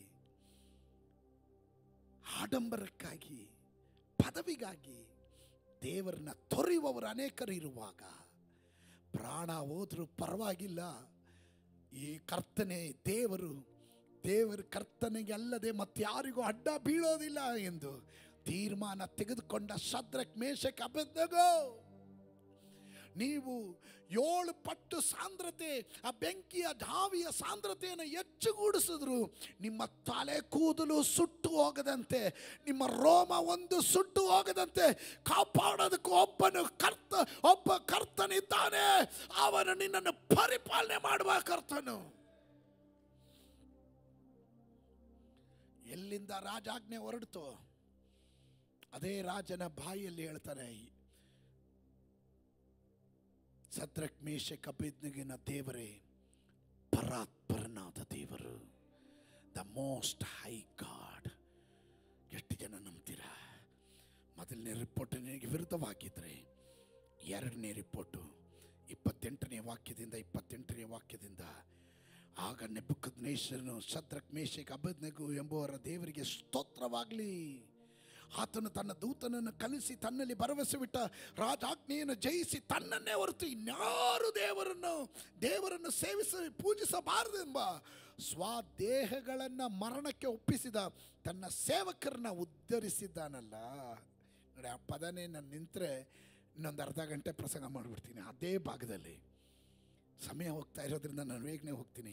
A: ಆಡಂಬರಕ್ಕಾಗಿ ಪದವಿಗಾಗಿ ದೇವರನ್ನ ತೊರೆಯುವವರು ಅನೇಕರು ಇರುವಾಗ ಪ್ರಾಣ ಹೋದ್ರೂ ಪರವಾಗಿಲ್ಲ ಈ ಕರ್ತನೆ ದೇವರು ದೇವರು ಕರ್ತನೆಗೆ ಅಲ್ಲದೆ ಮತ್ತಾರಿಗೂ ಅಡ್ಡ ಬೀಳೋದಿಲ್ಲ ಎಂದು ತೀರ್ಮಾನ ತೆಗೆದುಕೊಂಡ ಶದ್ರಕ್ ಮೇಷಕ್ ಅಬೆದ್ನಗೋ ನೀವು ಏಳು ಪಟ್ಟು ಸಾಂದ್ರತೆ ಆ ಬೆಂಕಿಯ ಧಾವಿಯ ಸಾಂದ್ರತೆಯನ್ನು ಹೆಚ್ಚುಗೂಡಿಸಿದ್ರು ನಿಮ್ಮ ತಲೆ ಕೂದಲು ಸುಟ್ಟು ಹೋಗದಂತೆ ನಿಮ್ಮ ರೋಮ ಒಂದು ಸುಟ್ಟು ಹೋಗದಂತೆ ಕಾಪಾಡೋದಕ್ಕೆ ಒಬ್ಬನು ಕರ್ತ ಒಬ್ಬ ಕರ್ತನಿದ್ದಾನೆ ಅವನು ನಿನ್ನನ್ನು ಪರಿಪಾಲನೆ ಮಾಡುವ ಕರ್ತನು ಎಲ್ಲಿಂದ ರಾಜಾಜ್ಞೆ ಹೊರಡ್ತು ಅದೇ ರಾಜನ ಬಾಯಿಯಲ್ಲಿ ಹೇಳ್ತಾನೆ ಸದ್ರಕ್ ಮೇಷಕ್ ಅಭಿಜ್ಞಗಿನ ದೇವರೇ ಪರಾತ್ಪರನಾದ ದೇವರು ದ ಮೋಸ್ಟ್ ಹೈ ಗಾಡ್ ಎಷ್ಟು ಜನ ನಂಬ್ತೀರಾ ಮೊದಲನೇ ರಿಪೋರ್ಟ್ ನಿನಗೆ ವಿರುದ್ಧವಾಗಿದ್ದರೆ ಎರಡನೇ ರಿಪೋರ್ಟು ಇಪ್ಪತ್ತೆಂಟನೇ ವಾಕ್ಯದಿಂದ ಇಪ್ಪತ್ತೆಂಟನೇ ವಾಕ್ಯದಿಂದ ಆಗ ನೆಬುಕದ್ನೇಶ್ವರನು ಶದ್ರಕ್ ಮೇಷಕ್ ಅಭಿಜ್ಞಗು ಎಂಬುವರ ದೇವರಿಗೆ ಸ್ತೋತ್ರವಾಗಲಿ ಆತನು ತನ್ನ ದೂತನನ್ನು ಕಲಿಸಿ ತನ್ನಲ್ಲಿ ಭರವಸೆ ಬಿಟ್ಟ ರಾಜಾಜ್ಞೆಯನ್ನು ಜಯಿಸಿ ತನ್ನನ್ನೇ ಹೊರತು ಇನ್ಯಾರು ದೇವರನ್ನು ದೇವರನ್ನು ಸೇವಿಸಿ ಪೂಜಿಸಬಾರದೆಂಬ ಸ್ವದೇಹಗಳನ್ನು ಮರಣಕ್ಕೆ ಒಪ್ಪಿಸಿದ ತನ್ನ ಸೇವಕರನ್ನ ಉದ್ಧರಿಸಿದ್ದಾನಲ್ಲ ನೋಡಿ ಆ ಪದನೇ ನಾನು ನಿಂತರೆ ಇನ್ನೊಂದು ಅರ್ಧ ಗಂಟೆ ಪ್ರಸಂಗ ಮಾಡಿಬಿಡ್ತೀನಿ ಅದೇ ಭಾಗದಲ್ಲಿ ಸಮಯ ಹೋಗ್ತಾ ಇರೋದ್ರಿಂದ ನಾನು ಬೇಗನೆ ಹೋಗ್ತೀನಿ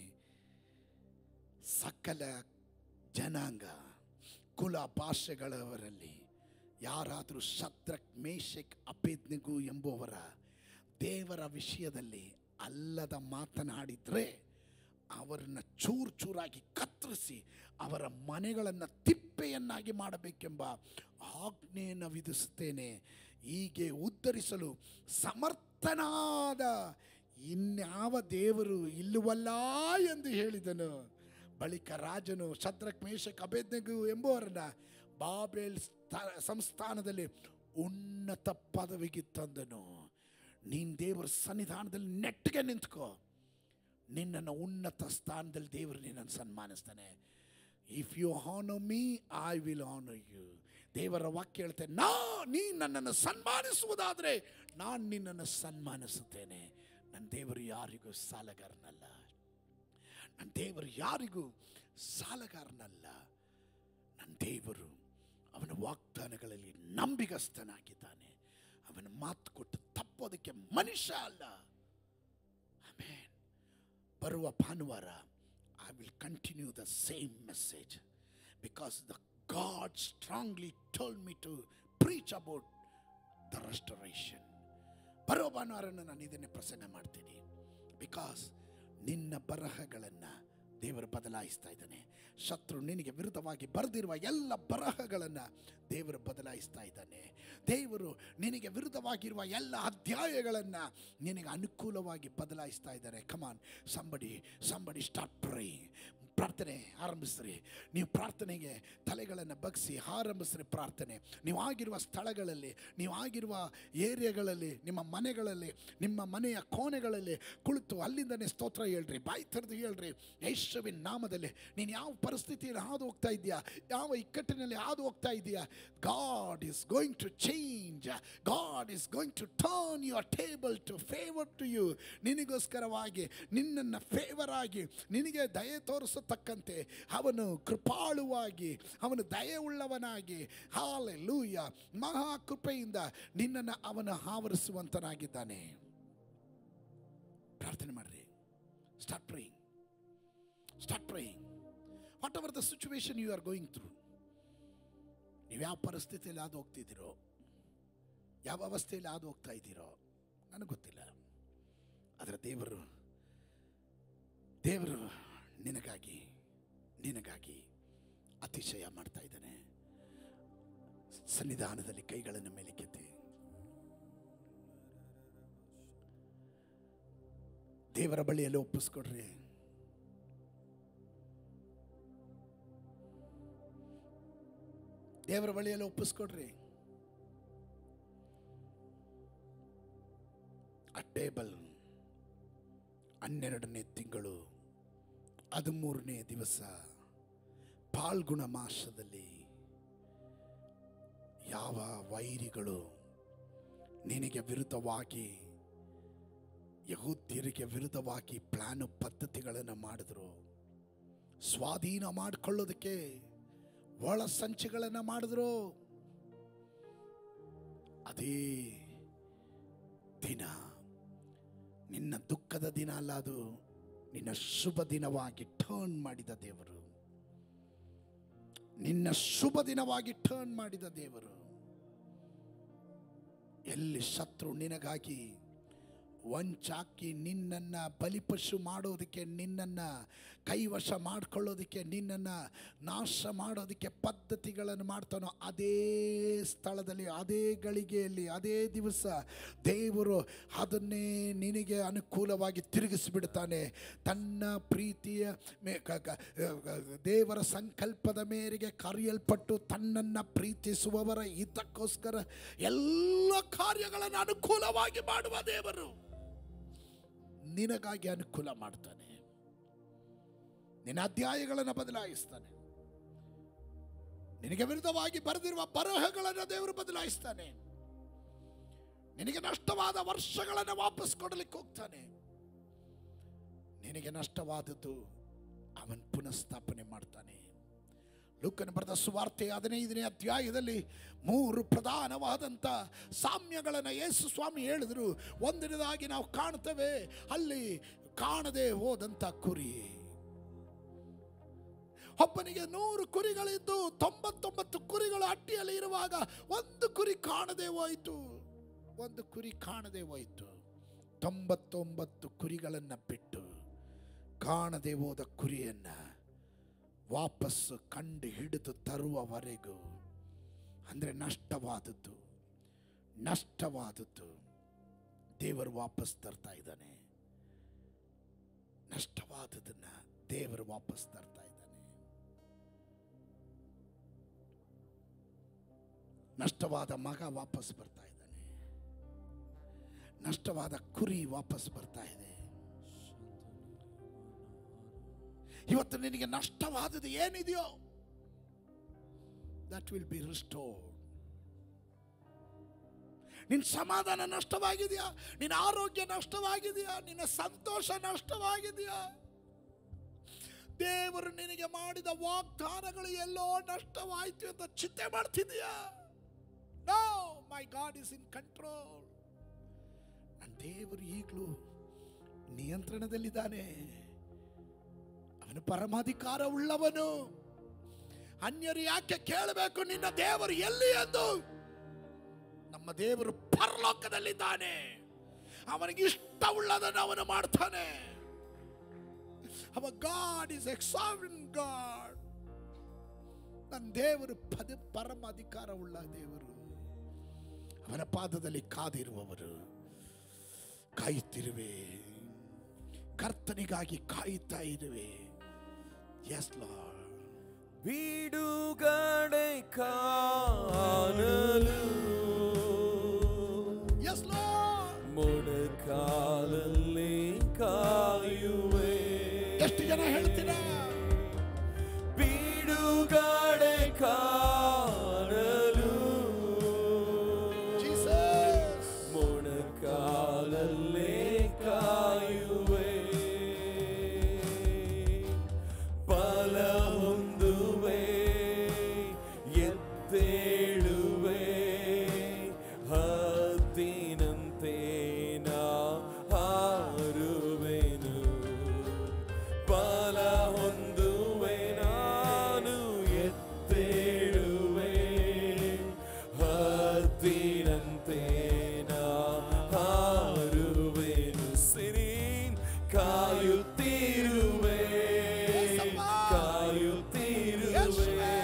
A: ಸಕಲ ಜನಾಂಗ ಕುಲ ಭಾಷೆಗಳವರಲ್ಲಿ ಯಾರಾದರೂ ಶತ್ರಕ್ ಮೇಷಕ್ ಅಪೇದ್ನಿಗೂ ಎಂಬುವರ ದೇವರ ವಿಷಯದಲ್ಲಿ ಅಲ್ಲದ ಮಾತನಾಡಿದರೆ ಅವರನ್ನ ಚೂರು ಚೂರಾಗಿ ಕತ್ತರಿಸಿ ಅವರ ಮನೆಗಳನ್ನು ತಿಪ್ಪೆಯನ್ನಾಗಿ ಮಾಡಬೇಕೆಂಬ ಆಜ್ಞೆಯನ್ನು ವಿಧಿಸುತ್ತೇನೆ ಹೀಗೆ ಉದ್ಧರಿಸಲು ಸಮರ್ಥನಾದ ಇನ್ಯಾವ ದೇವರು ಇಲ್ಲವಲ್ಲ ಎಂದು ಹೇಳಿದನು ಬಳಿಕ ರಾಜನು ಶದ್ರಕ್ ಮೇಷಕ್ ಅಭೇದ್ನಗು ಎಂಬುವರನ್ನ ಬಾಬೇಲ್ ಸ್ಥ- ಸಂಸ್ಥಾನದಲ್ಲಿ ಉನ್ನತ ಪದವಿಗೆ ತಂದನು ನೀನ್ ದೇವರ ಸನ್ನಿಧಾನದಲ್ಲಿ ನೆಟ್ಟಿಗೆ ನಿಂತ್ಕೋ ನಿನ್ನನ್ನು ಉನ್ನತ ಸ್ಥಾನದಲ್ಲಿ ದೇವರು ನಿನ್ನನ್ನು ಸನ್ಮಾನಿಸ್ತಾನೆ if you honour me I will honour you ದೇವರ ವಾಕ್ಯ ಹೇಳ್ತೇನೆ ನಾ ನೀ ನನ್ನನ್ನು ಸನ್ಮಾನಿಸುವುದಾದರೆ ನಾನು ನಿನ್ನನ್ನು ಸನ್ಮಾನಿಸುತ್ತೇನೆ ನನ್ನ ದೇವರು ಯಾರಿಗೂ ಸಾಲಗಾರನಲ್ಲ ನನ್ನ ದೇವರು ಯಾರಿಗೂ ಸಾಲಗಾರನಲ್ಲ ನನ್ನ ದೇವರು ಅವನ ವಾಗ್ದಾನಗಳಲ್ಲಿ ನಂಬಿಗಸ್ತನಾಗಿದ್ದಾನೆ ಅವನ ಮಾತು ಕೊಟ್ಟು ತಪ್ಪೋದಕ್ಕೆ ಮನುಷ್ಯ ಅಲ್ಲ ಆಮೇನ್ ಬರುವ ಭಾನುವಾರ I will continue the same message because the God strongly told me to preach about the restoration ಬರೋ ಭಾನುವಾರನ ನಾನು ಇದನ್ನೇ ಪ್ರಸಂಗ ಮಾಡ್ತೀನಿ ಬಿಕಾಸ್ ನಿನ್ನ ಬರಹಗಳನ್ನು ದೇವರು ಬದಲಾಯಿಸ್ತಾ ಇದ್ದಾನೆ ಶತ್ರು ನಿನಗೆ ವಿರುದ್ಧವಾಗಿ ಬರೆದಿರುವ ಎಲ್ಲ ಬರಹಗಳನ್ನು ದೇವರು ಬದಲಾಯಿಸ್ತಾ ಇದ್ದಾನೆ ದೇವರು ನಿನಗೆ ವಿರುದ್ಧವಾಗಿರುವ ಎಲ್ಲ ಅಧ್ಯಾಯಗಳನ್ನು ನಿನಗೆ ಅನುಕೂಲವಾಗಿ ಬದಲಾಯಿಸ್ತಾ ಇದ್ದಾರೆ come on somebody somebody start pray ಪ್ರಾರ್ಥನೆ ಆರಂಭಿಸ್ರಿ ನೀವು ಪ್ರಾರ್ಥನೆಗೆ ತಲೆಗಳನ್ನು ಬಗ್ಸಿ ಆರಂಭಿಸ್ರಿ ಪ್ರಾರ್ಥನೆ ನೀವು ಆಗಿರುವ ಸ್ಥಳಗಳಲ್ಲಿ ನೀವು ಆಗಿರುವ ಏರಿಯಾಗಳಲ್ಲಿ ನಿಮ್ಮ ಮನೆಗಳಲ್ಲಿ ನಿಮ್ಮ ಮನೆಯ ಕೋಣೆಗಳಲ್ಲಿ ಕುಳಿತು ಅಲ್ಲಿಂದನೇ ಸ್ತೋತ್ರ ಹೇಳ್ರಿ ಬಾಯಿ ತೆರೆದು ಹೇಳ್ರಿ ಯೇಸುವಿನ ನಾಮದಲ್ಲಿ ನೀನು ಯಾವ ಪರಿಸ್ಥಿತಿಯಲ್ಲಿ ಹಾದು ಹೋಗ್ತಾ ಇದೆಯಾ ಯಾವ ಇಕ್ಕಟ್ಟಿನಲ್ಲಿ ಹಾದು ಹೋಗ್ತಾ ಇದೆಯಾ God is going to change God is going to turn your table to favour to you ನಿನಗೋಸ್ಕರವಾಗಿ ನಿನ್ನನ್ನು ಫೇವರ್ ಆಗಿ ನಿನಗೆ ದಯೆ ತೋರಿಸತಕ್ಕಂತೆ ಅವನು ಕೃಪಾಳುವಾಗಿ ಅವನು ದಯೆ ಉಳ್ಳವನಾಗಿ ಹಾಲೆ ಲೂಯ ಮಹಾ ಕೃಪೆಯಿಂದ ನಿನ್ನನ್ನು ಅವನು ಆವರಿಸುವಂತನಾಗಿದ್ದಾನೆ ಪ್ರಾರ್ಥನೆ ಮಾಡ್ರಿ start praying start praying whatever the situation you are going through ನೀವು ಯಾವ ಪರಿಸ್ಥಿತಿಯಲ್ಲಿ ಹಾದು ಹೋಗ್ತಿದ್ದೀರೋ ಯಾವ ಅವಸ್ಥೆಯಲ್ಲಿ ಹಾದು ಹೋಗ್ತಾ ಇದ್ದೀರೋ ನನಗೆ ಗೊತ್ತಿಲ್ಲ ಆದರೆ ದೇವರು ದೇವರು ನಿನಗಾಗಿ ನಿನಗಾಗಿ ಅತಿಶಯ ಮಾಡ್ತಾ ಇದ್ದಾನೆ ಸನ್ನಿಧಾನದಲ್ಲಿ ಕೈಗಳನ್ನು ಮೇಲೆ ಕೆತ್ತಿ ದೇವರ ಬಳಿಯಲ್ಲಿ ಒಪ್ಪಿಸ್ಕೊಡ್ರಿ ದೇವರ ಬಳಿಯಲ್ಲಿ ಒಪ್ಪಿಸ್ಕೊಡ್ರಿ ಆ ಟೇಬಲ್ ಹನ್ನೆರಡನೇ ತಿಂಗಳು ಹದಿಮೂರನೇ ದಿವಸ ಪಾಲ್ಗುಣ ಮಾಸದಲ್ಲಿ ಯಾವ ವೈರಿಗಳು ನಿನಗೆ ವಿರುದ್ಧವಾಗಿ ಯಹೂದ್ಯರಿಗೆ ವಿರುದ್ಧವಾಗಿ ಪ್ಲಾನ್ ಪದ್ಧತಿಗಳನ್ನು ಮಾಡಿದ್ರು ಸ್ವಾಧೀನ ಮಾಡಿಕೊಳ್ಳೋದಕ್ಕೆ ಒಳ ಸಂಚುಗಳನ್ನು ಮಾಡಿದ್ರು ಅದೇ ದಿನ ನಿನ್ನ ದುಃಖದ ದಿನ ಅಲ್ಲ ಅದು ನಿನ್ನ ಶುಭ ದಿನವಾಗಿ ಟರ್ನ್ ಮಾಡಿದ ದೇವರು ನಿನ್ನ ಶುಭ ದಿನವಾಗಿ ಟರ್ನ್ ಮಾಡಿದ ದೇವರು ಎಲ್ಲಿ ಶತ್ರು ನಿನಗಾಗಿ ವಂಚಾಕಿ ನಿನ್ನನ್ನು ಬಲಿಪಶು ಮಾಡೋದಕ್ಕೆ ನಿನ್ನನ್ನು ಕೈವಶ ಮಾಡ್ಕೊಳ್ಳೋದಕ್ಕೆ ನಿನ್ನನ್ನು ನಾಶ ಮಾಡೋದಕ್ಕೆ ಪದ್ಧತಿಗಳನ್ನು ಮಾಡ್ತಾನೋ ಅದೇ ಸ್ಥಳದಲ್ಲಿ ಅದೇ ಗಳಿಗೆಯಲ್ಲಿ ಅದೇ ದಿವಸ ದೇವರು ಅದನ್ನೇ ನಿನಗೆ ಅನುಕೂಲವಾಗಿ ತಿರುಗಿಸಿಬಿಡ್ತಾನೆ ತನ್ನ ಪ್ರೀತಿಯ ಮೇ ಕ- ಕ- ದೇವರ ಸಂಕಲ್ಪದ ಮೇರೆಗೆ ಕರೆಯಲ್ಪಟ್ಟು ತನ್ನನ್ನು ಪ್ರೀತಿಸುವವರ ಹಿತಕ್ಕೋಸ್ಕರ ಎಲ್ಲ ಕಾರ್ಯಗಳನ್ನು ಅನುಕೂಲವಾಗಿ ಮಾಡುವ ದೇವರು ನಿನಗಾಗಿ ಅನುಕೂಲ ಮಾಡ್ತಾನೆ ನಿನ್ನ ಅಧ್ಯಾಯಗಳನ್ನು ಬದಲಾಯಿಸ್ತಾನೆ ನಿನಗೆ ವಿರುದ್ಧವಾಗಿ ಬರೆದಿರುವ ಬರಹಗಳನ್ನು ದೇವರು ಬದಲಾಯಿಸ್ತಾನೆ ನಿನಗೆ ನಷ್ಟವಾದ ವರ್ಷಗಳನ್ನು ವಾಪಸ್ ಕೊಡಲಿಕ್ಕೆ ಹೋಗ್ತಾನೆ ನಿನಗೆ ನಷ್ಟವಾದದ್ದು ಅವನ್ ಪುನಃಸ್ಥಾಪನೆ ಮಾಡ್ತಾನೆ ಲೂಕನ ಬರೆದ ಸುವಾರ್ತೆ ಹದಿನೈದನೇ ಅಧ್ಯಾಯದಲ್ಲಿ ಮೂರು ಪ್ರಧಾನವಾದಂಥ ಸಾಮ್ಯಗಳನ್ನು ಯೇಸು ಸ್ವಾಮಿ ಹೇಳಿದ್ರು ಒಂದನೇದಾಗಿ ನಾವು ಕಾಣ್ತೇವೆ ಅಲ್ಲಿ ಕಾಣದೆ ಹೋದಂಥ ಕುರಿ ಒಬ್ಬನಿಗೆ ನೂರು ಕುರಿಗಳಿದ್ದು ತೊಂಬತ್ತೊಂಬತ್ತು ಕುರಿಗಳು ಅಟ್ಟಿಯಲ್ಲಿ ಇರುವಾಗ ಒಂದು ಕುರಿ ಕಾಣದೆ ಹೋಯಿತು ಒಂದು ಕುರಿ ಕಾಣದೆ ಹೋಯಿತು ತೊಂಬತ್ತೊಂಬತ್ತು ಕುರಿಗಳನ್ನು ಬಿಟ್ಟು ಕಾಣದೆ ಹೋದ ಕುರಿಯನ್ನ ವಾಪಸ್ಸು ಕಂಡು ಹಿಡಿದು ತರುವವರೆಗೂ ಅಂದರೆ ನಷ್ಟವಾದದ್ದು ನಷ್ಟವಾದದ್ದು ದೇವರು ವಾಪಸ್ ತರ್ತಾ ಇದ್ದಾನೆ ನಷ್ಟವಾದದನ್ನ ದೇವರು ವಾಪಸ್ ತರ್ತಾ ಇದ್ದಾನೆ ನಷ್ಟವಾದ ಮಗ ವಾಪಸ್ ಬರ್ತಾ ಇದ್ದಾನೆ ನಷ್ಟವಾದ ಕುರಿ ವಾಪಸ್ ಬರ್ತಾ ಇದೆ ಇವತ್ತು ನಿನಗೆ ನಷ್ಟವಾದದ್ದು ಏನಿದೆಯೋ ದಟ್ ವಿಲ್ ಬಿ ರಿಸ್ಟೋರ್ಡ್ ನಿನ್ನ ಸಮಾಧಾನ ನಷ್ಟವಾಗಿದೆಯಾ ನಿನ್ನ ಆರೋಗ್ಯ ನಷ್ಟವಾಗಿದೆಯಾ ನಿನ್ನ ಸಂತೋಷ ನಷ್ಟವಾಗಿದೆಯಾ ದೇವರು ನಿನಗೆ ಮಾಡಿದ ವಾಗ್ದಾನಗಳು ಎಲ್ಲೋ ನಷ್ಟವಾಯಿತು ಅಂತ ಚಿಂತೆ ಮಾಡ್ತಿದೆಯಾ no my God is in control ನನ್ನ ದೇವರು ಈಗಲೂ ನಿಯಂತ್ರಣದಲ್ಲಿದ್ದಾನೆ ಅವನು ಪರಮಾಧಿಕಾರ ಉಳ್ಳವನು ಅನ್ಯರು ಯಾಕೆ ಕೇಳಬೇಕು ನಿನ್ನ ದೇವರು ಎಲ್ಲಿ ಎಂದು ನಮ್ಮ ದೇವರು ಪರಲೋಕದಲ್ಲಿದ್ದಾನೆ ಅವನಿಗೆ ಇಷ್ಟವುಳ್ಳದನ್ನು ಅವನು ಮಾಡ್ತಾನೆ ಅವ ಗಾಡ್ ಇಸ್ ಎಕ್ಸಾವಿನ್ ಗಾಡ್ ನನ್ನ ದೇವರು ಪದ ಪರಮ ಅಧಿಕಾರವುಳ್ಳ ದೇವರು ಅವನ ಪಾದದಲ್ಲಿ ಕಾದಿರುವವರು ಕಾಯುತ್ತಿರುವೆ ಕರ್ತನಿಗಾಗಿ ಕಾಯುತ್ತಾ ಇರುವೆ ಎಸ್ ಲಾರ್ಡ್
B: ಬಿಡುಗಡೆ ಕಾಣಲು
A: ಎಸ್ ಲಾರ್ಡ್
B: ಮೊಣಕಾಲಲ್ಲಿ ಕಾಯುವೆ
A: ಎಷ್ಟು ಜನ ಹೇಳ್ತೀರಾ
B: ಬಿಡುಗಡೆ ಕಾಣಲು
A: ಜೀಸಸ್
B: ಮೊಣಕಾಲಲ್ಲಿ ಕಾಯುವೆ ಬಲ ಹೊಂದುವೆ ಎದ್ದೇಳುವೆ ಹದ್ದಿನಂತೆ ನಾ ಹಾರುವೆನು ಬಲ ಹೊಂದುವೆ ನಾನು ಎದ್ದೇಳುವೆ ಹದ್ದಿನಂತೆ ನಾ ಹಾರುವೆನು ಸಿರಿನ್ ಕಾಯುತ್ತಿರುವೆ
A: ಯೇಸಪ್ಪ.
B: ಕಾಯುತ್ತಿರುವೆ
A: ಯೇಸುವೇ.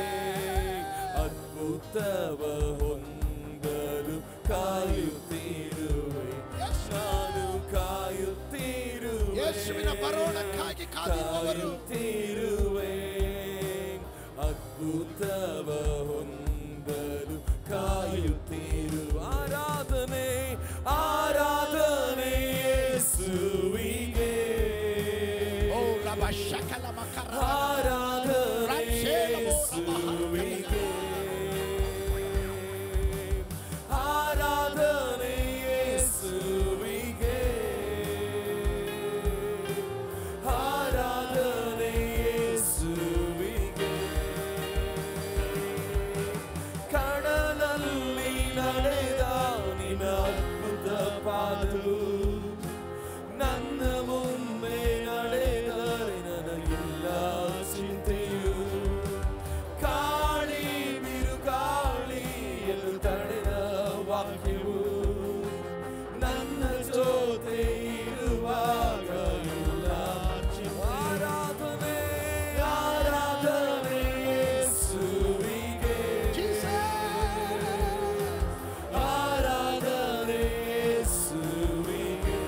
B: ಅದ್ಭುತವ ಹೊಂದಲು ಕಾಯುತ್ತಿರುವೆ
A: ಯೇಸು.
B: ನಾನು ಕಾಯುತ್ತಿರುವೆ
A: ಯೇಸುವಿನ ಬರೋಣಕ್ಕಾಗಿ ಕಾದಿರುವವರು
B: ಕಾಯುತ್ತಿರುವೆ ಅದ್ಭುತವ ಹೊಂದಲು ಕಾಯುತ್ತಿರು ಆರಾಧನೆ ಆರಾಧನೆ ಯೇಸುವಿಗೆ
A: ಓ ರಬ ಶಕಲ ಮಕರ
B: ಆರಾಧನೆ ಯೇಸುವಿಗೆ ಆರಾಧನೆ ಯೇಸುವಿಗೆ ಆರಾಧನೆ ಯೇಸುವಿಗೆ ಕಡಲಲ್ಲಿ ನಡೆದ ನಿನ್ನ ಅದ್ಭುತ ಪಾದವು ನನ್ನ ಮುಂದೆ ನಡೆದರೆ ನನಗಿಲ್ಲ ಚಿಂತೆಯು ಕಾಳಿ ಬಿರುಗಾಳಿ ಎಂದು ತಡೆದ ವಾಕ್ಯವು ನನ್ನ ಜೊತೆ ಇರುವಾಗ ಇಲ್ಲ ಚಿಂತೆ. ಆರಾಧನೆ ಆರಾಧನೆ ಯೇಸುವಿಗೆ ಆರಾಧನೆ ಯೇಸುವಿಗೆ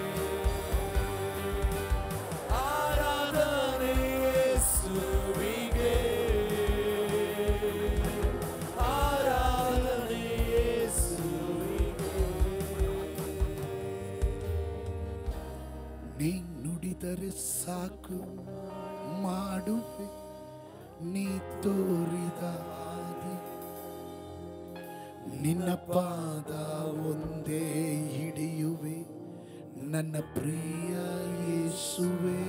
B: ಆರಾಧನೆ ಯೇಸುವಿಗೆ ಆರಾಧನೆ ಯೇಸುವಿಗೆ
A: ನೀ ನುಡಿದರೆ ಸಾಕು ಮಾಡುವೆ ನೀ ತೋರಿದ ಹಾದಿ ನಿನ್ನ ಪಾದ ಒಂದೇ ಹಿಡಿಯುವೆ ನನ್ನ ಪ್ರಿಯ ಯೇಸುವೆ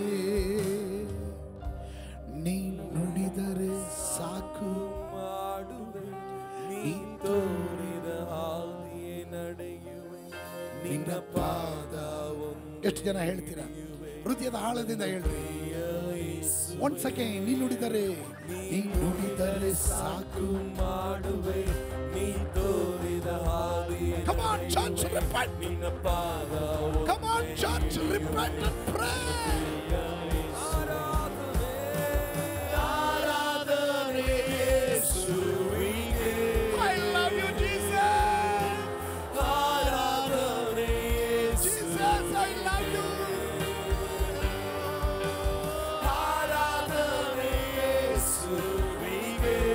A: ನೀ ನುಡಿದರೆ ಸಾಕು
B: ಮಾಡುವೆ ನೀ ತೋರಿದ ಹಾದಿಯೇ ನಡೆಯುವೆ ನಿನ್ನ ಪಾದ
A: ಎಷ್ಟು ಜನ ಹೇಳ್ತೀರಾ ಹೃದಯದ ಆಳದಿಂದ ಹೇಳ್ರಿ ಒಂದ್ ಸೆಕೆಂಡ್ ನೀ ನುಡಿದರೆ ನೀ ನುಡಿದರೆ ಸಾಕು
B: ಮಾಡುವೆ ನೀ ತೋರಿದ ಹಾದಿಯೇ
A: Come on, church,
B: ನಡೆಯುವೆ.
A: repent.
B: ನಿನ್ನ ಪಾದ
A: Come on, church, repent and pray.
B: ಆರಾಧನೆ ಆರಾಧನೆ ಯೇಸುವಿಗೆ
A: I love you, Jesus.
B: ಆರಾಧನೆ
A: Jesus,
B: ಯೇಸುವಿಗೆ
A: I love you.
B: ಆರಾಧನೆ ಯೇಸುವಿಗೆ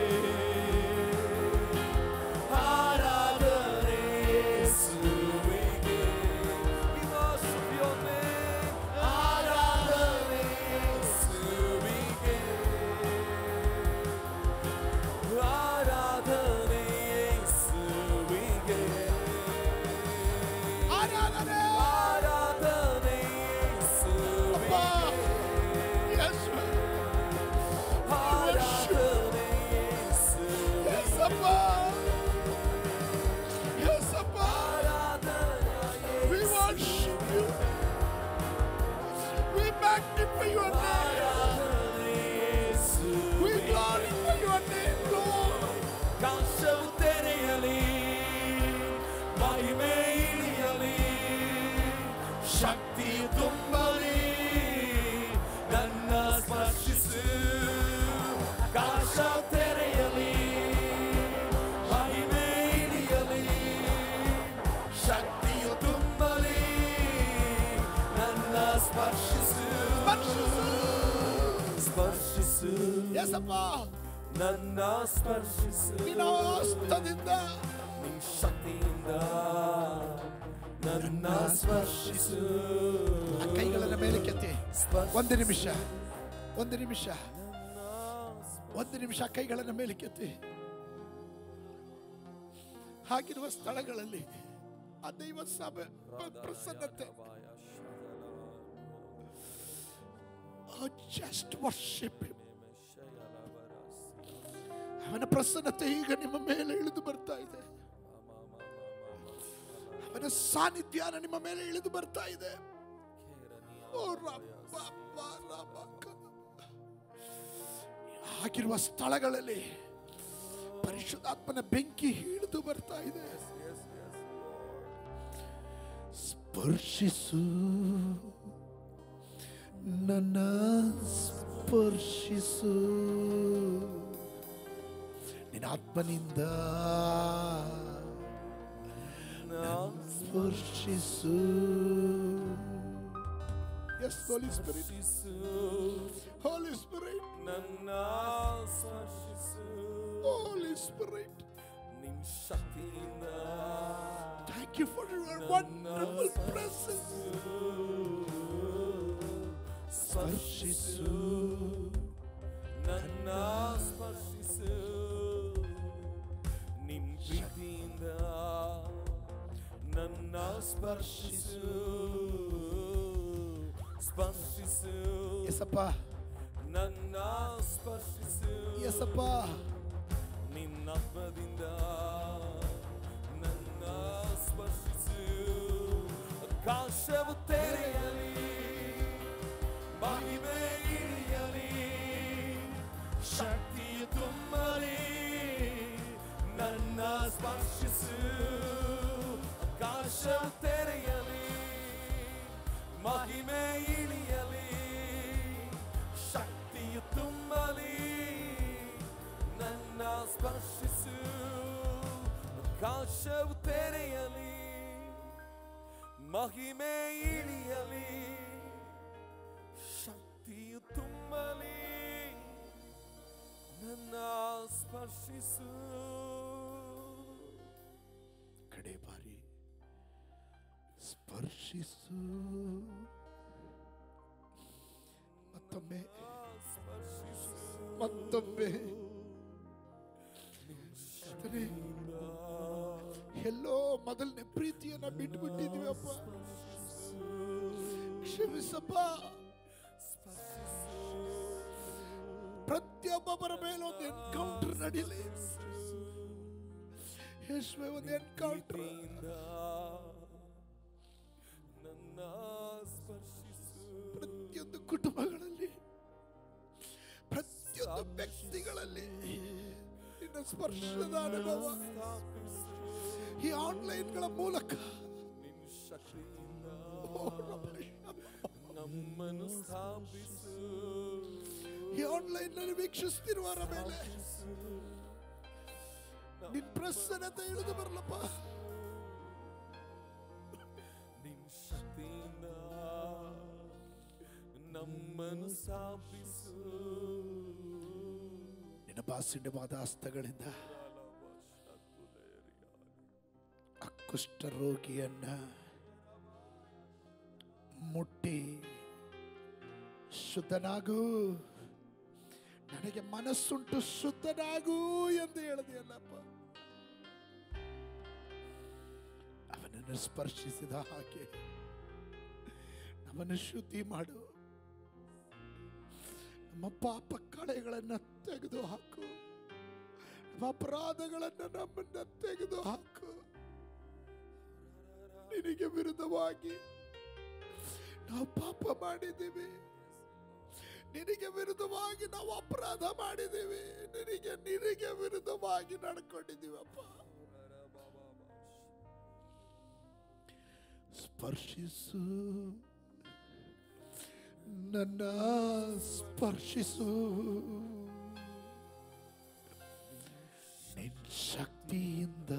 B: ಆರಾಧನೆ ಯೇಸುವಿಗೆ We worship your name. ಆರಾಧನೆ ಯೇಸುವಿಗೆ ಆರಾಧನೆ ಯೇಸುವಿಗೆ
A: ಆರಾಧನೆ.
B: ಆರಾಧನೆ
A: ಅಪ್ಪ.
B: ಯೇಸುವಿಗೆ
A: Yes,
B: ಆರಾಧನೆ ಯೇಸುವಿಗೆ
A: yes, ಅಪ್ಪ. Yes, ಅಪ್ಪ. We worship you. We magnify your name. We glorify your name, Lord.
B: ಕಾಂಶವು ತೆರೆಯಲಿ ಮಹಿಮೆ ಇಳಿಯಲಿ ಶಕ್ತಿ ತುಂಬಲಿ ನನ್ನ ಸ್ಪರ್ಶಿಸು ಕಾಶ ತೆರೆಯಲಿ ಮಹಿಮೆ ಇಳಿಯಲಿ ಶಕ್ತಿಯು ತುಂಬಲಿ ನನ್ನ ಸ್ಪರ್ಶಿಸು
A: ಸ್ಪರ್ಶಿಸು.
B: ಸ್ಪರ್ಶಿಸು
A: ಎಸಪ್ಪ
B: ನನ್ನ ಸ್ಪರ್ಶಿಸು
A: ನಿನ್ನ ಹಸ್ತದಿಂದ
B: ನಿನ್ ಶಕ್ತಿಯಿಂದ ನನ್ನ ಸ್ಪರ್ಶಿಸು
A: ಆ ಕೈಗಳನ್ನ ಮೇಲೆ ಕೆತ್ತಿ
B: ಸ್ಪರ್ಶ
A: ಒಂದು ನಿಮಿಷ ಒಂದು ನಿಮಿಷ ಒಂದು ನಿಮಿಷ ಆ ಕೈಗಳನ್ನ ಮೇಲೆ ಕೆತ್ತಿ ಹಾಗಿರುವ ಸ್ಥಳಗಳಲ್ಲಿ ಆ ದೈವ ಸಭೆ ಪ್ರಸನ್ನತೆ ಜಸ್ಟ್ ವರ್ಷಿಪ್ ಅವನ ಪ್ರಸನ್ನತೆ ಈಗ ನಿಮ್ಮ ಮೇಲೆ ಇಳಿದು ಬರ್ತಾ ಇದೆ ಅವನ ಸಾನ್ನಿಧ್ಯ ನಿಮ್ಮ ಮೇಲೆ ಇಳಿದು ಬರ್ತಾ ಇದೆ ಓ ರಬ್ಬ ಪ ರಬ್ಬ ಕ- ಆಗಿರುವ ಸ್ಥಳಗಳಲ್ಲಿ ಪರಿಶುದ್ಧಾತ್ಮನ ಬೆಂಕಿ ಇಳಿದು ಬರ್ತಾ ಇದೆ ಸ್ಪರ್ಶಿಸು ನನ್ನ ಸ್ಪರ್ಶಿಸು ನಿನ್ನ ಆತ್ಮನಿಂದ ಸ್ಪರ್ಶಿಸು yes Holy Spirit Holy Spirit
B: ನನ್ನ ಸ್ಪರ್ಶಿಸು
A: ಹೋಲಿ ಸ್ಪಿರಿಟ್
B: ನಿನ್ ಶಕ್ತಿಯಿಂದ
A: thank you for your wonderful presence ಸ್ಪರ್ಶಿಸು
B: ನನ್ನ ಸ್ಪರ್ಶಿಸು ನಿನ್ ಪ್ರೀತಿಯಿಂದ ನನ್ನ ಸ್ಪರ್ಶಿಸು ಸ್ಪರ್ಶಿಸು
A: ಎಸಪ್ಪ
B: ನನ್ನ ಸ್ಪರ್ಶಿಸು
A: ಎಸಪ್ಪ
B: ನಿನ್ನಾತ್ಮದಿಂದ ನನ್ನ ಸ್ಪರ್ಶಿಸು ಆಕಾಶವು ತೆರೆಯಲಿ ಮಹಿಮೆ ಇಳಿಯಲಿ ಶಕ್ತಿಯು ತುಂಬಲಿ ನನ್ನ ಸ್ಪರ್ಶಿಸು ಆಕಾಶವು ತೆರೆಯಲಿ ಮಹಿಮೆ ಇಳಿಯಲಿ ಶಕ್ತಿಯು ತುಂಬಲಿ ನನ್ನ ಸ್ಪರ್ಶಿಸು ಆಕಾಶವು ತೆರೆಯಲಿ ಮಹಿಮೆ ಇಳಿಯಲಿ ಶಕ್ತಿಯು ತುಂಬಲಿ ನನ್ನ ಸ್ಪರ್ಶಿಸು
A: ಕಡೆ ಬಾರಿ ಸ್ಪರ್ಶಿಸು ಮತ್ತೊಮ್ಮೆ
B: ಸ್ಪರ್ಶಿಸು
A: ಮತ್ತೊಮ್ಮೆ ಕರ್ತನೇ, ಎಲ್ಲೋ ಮೊದಲನೇ ಪ್ರೀತಿಯನ್ನ ಬಿಟ್ಬಿಟ್ಟಿದ್ವಿ ಅಪ್ಪ ಕ್ಷಮಿಸಪ್ಪ ಪ್ರತಿಯೊಬ್ಬೊಬ್ಬರ ಮೇಲೆ ಒಂದು ಎನ್ಕೌಂಟರ್ ನಡೀಲಿ ಯೇಸುವೆ ಒಂದು ಎನ್ಕೌಂಟರ್
B: ಪ್ರೀತಿಯಿಂದ ನನ್ನ ಸ್ಪರ್ಶಿಸು
A: ಪ್ರತಿಯೊಂದು ಕುಟುಂಬಗಳಲ್ಲಿ ಪ್ರತಿಯೊಂದು ವ್ಯಕ್ತಿಗಳಲ್ಲಿ ನಿನ್ನ ಸ್ಪರ್ಶದ ಅನುಭವ ಈ ಆನ್ಲೈನ್ಗಳ ಮೂಲಕ
B: ನಿನ್ನ ಶಕ್ತಿಯಿಂದ
A: ಓ ರಬ್ಬ
B: ನಮ್ಮನ್ನು ಸ್ಥಾಪಿಸು
A: ಈ ಆನ್ಲೈನ್ ನಲ್ಲಿ ವೀಕ್ಷಿಸ್ತಿರುವವರ ಮೇಲೆ ನಿನ್ ಪ್ರಸನ್ನತೆ ಇಳಿದು ಬರಲಪ್ಪ
B: ನಿನ್ನ ಶಕ್ತಿಯಿಂದ ನಮ್ಮನ್ನು ಸ್ಥಾಪಿಸು
A: ನಿನ್ನ ಬಾಸಿಂಡವಾದ ಹಸ್ತಗಳಿಂದ ಆ ಕುಷ್ಠ ರೋಗಿಯನ್ನ ಮುಟ್ಟಿ ಶುದ್ಧನಾಗು ನನಗೆ ಮನಸ್ಸುಂಟು ಶುದ್ಧನಾಗು ಎಂದು ಹೇಳಿದೆಯಲ್ಲಪ್ಪ ಅವನನ್ನು ಸ್ಪರ್ಶಿಸಿದ ಹಾಗೆ ನಮ್ಮನ್ನು ಶುದ್ಧಿ ಮಾಡು ನಮ್ಮ ಪಾಪ ಕಳೆಗಳನ್ನು ತೆಗೆದು ಹಾಕು ನಮ್ಮ ಅಪರಾಧಗಳನ್ನು ನಮ್ಮನ್ನ ತೆಗೆದು ಹಾಕು ನಿನಗೆ ವಿರುದ್ಧವಾಗಿ ನಾವು ಪಾಪ ಮಾಡಿದ್ದೀವಿ ನಿನಗೆ ವಿರುದ್ಧವಾಗಿ ನಾವು ಅಪರಾಧ ಮಾಡಿದ್ದೀವಿ ನಿನಗೆ ನಿನಗೆ ವಿರುದ್ಧವಾಗಿ ನಡ್ಕೊಂಡಿದ್ದೀವಪ್ಪ ಸ್ಪರ್ಶಿಸು ನನ್ನ ಸ್ಪರ್ಶಿಸು ನಿನ್ ಶಕ್ತಿಯಿಂದ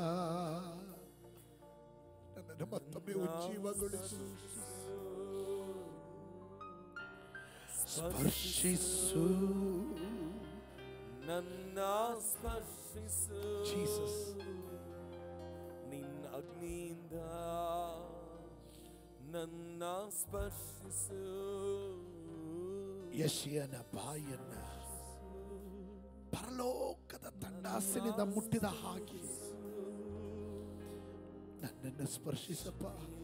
A: ನನ್ನನ್ನು ಮತ್ತೊಮ್ಮೆ ಉಜ್ಜೀವಗೊಳಿಸು ಸ್ಪರ್ಶಿಸು
B: ನನ್ನ ಸ್ಪರ್ಶಿಸು
A: Jesus.
B: ನಿನ್ನ ಅಗ್ನಿಯಿಂದ ನನ್ನ ಸ್ಪರ್ಶಿಸು
A: ಯಶಿಯನ ಬಾಯನ್ನ ಪರಲೋಕದ ತಂಡಾಸಿನಿಂದ ಮುಟ್ಟಿದ ಹಾಗೆ ನನ್ನನ್ನು ಸ್ಪರ್ಶಿಸಪ್ಪ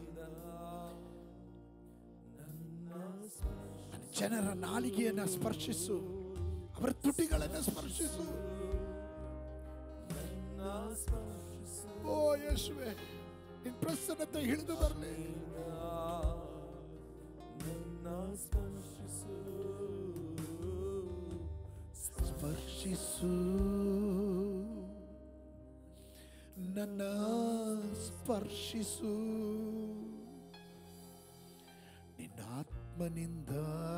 A: ನನ್ನ ಜನರ ನಾಲಿಗೆಯನ್ನ ಸ್ಪರ್ಶಿಸು ಅವರ ತುಟಿಗಳನ್ನು ಸ್ಪರ್ಶಿಸು ಓ ಯೇಸುವೆ ನಿನ್ ಪ್ರಸನ್ನತೆ ಹಿಡಿದು ಬರಲಿ
B: ನನ್ನ ಸ್ಪರ್ಶಿಸು
A: ಸ್ಪರ್ಶಿಸು ನನ್ನ ಸ್ಪರ್ಶಿಸು ನಿನ್ನ ಆತ್ಮನಿಂದ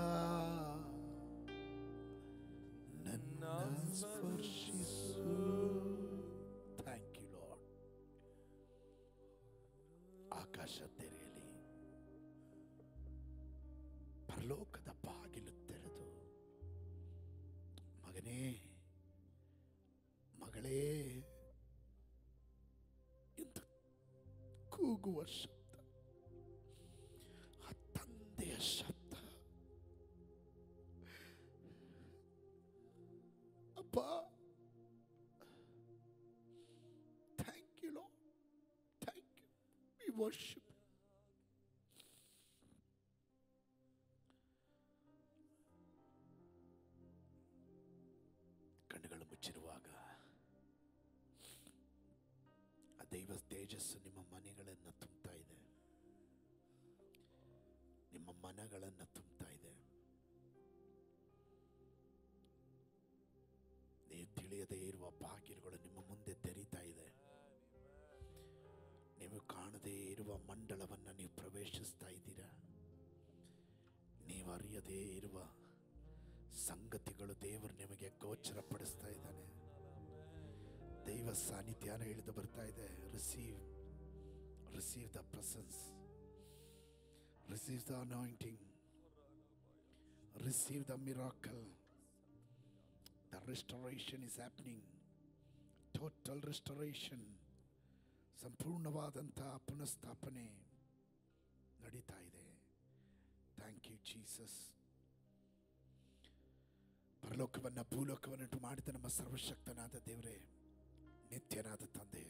A: ನನ್ನ ಸ್ಪರ್ಶಿಸು ಥ್ಯಾಂಕ್ ಯು ಲಾರ್ಡ್ ಆಕಾಶ ತೆರೆಯಲಿ ಪರಲೋಕದ ಬಾಗಿಲು ತೆರೆದು ಮಗನೇ ಮಗಳೇ ಎಂದು ಕೂಗುವ ಶಬ್ದ ಆ ತಂದೆಯ ಶಬ್ದ ಅಪ್ಪ thank you Lord thank you we worship ಕಣ್ಣುಗಳು ಮುಚ್ಚಿರುವಾಗ ಆ ದೈವ ತೇಜಸ್ಸು ನಿಮ್ಮ ಮನೆಗಳನ್ನು ತುಂಬ್ತಾ ಇದೆ ನಿಮ್ಮ ಮನಗಳನ್ನು ತುಂಬ್ತಾ ಇದೆ ನೀವು ತಿಳಿಯದೇ ಇರುವ ಬಾಗಿಲುಗಳು ನಿಮ್ಮ ಮುಂದೆ ತೆರೀತಾ ಇದೆ ನೀವು ಕಾಣದೇ ಇರುವ ಮಂಡಳವನ್ನು ನೀವು ಪ್ರವೇಶಿಸ್ತಾ ಇದ್ದೀರಾ ನೀವು ಅರಿಯದೇ ಇರುವ ಸಂಗತಿಗಳು ದೇವರು ನಿಮಗೆ ಗೋಚರಪಡಿಸ್ತಾ ಇದ್ದಾನೆ ದೈವ ಸಾನ್ನಿಧ್ಯಾನ ಇಳಿದು ಬರ್ತಾ ಇದೆ receive receive the presence receive the anointing receive the miracle the restoration is happening total restoration ಸಂಪೂರ್ಣವಾದಂಥ ಪುನಃಸ್ಥಾಪನೆ ನಡೀತಾ ಇದೆ ಥ್ಯಾಂಕ್ ಯು ಜೀಸಸ್ ಪರಲೋಕವನ್ನ ಭೂಲೋಕವನ್ನುಂಟು ಮಾಡಿದ ನಮ್ಮ ಸರ್ವಶಕ್ತನಾದ ದೇವರೇ ನಿತ್ಯನಾದ ತಂದೆ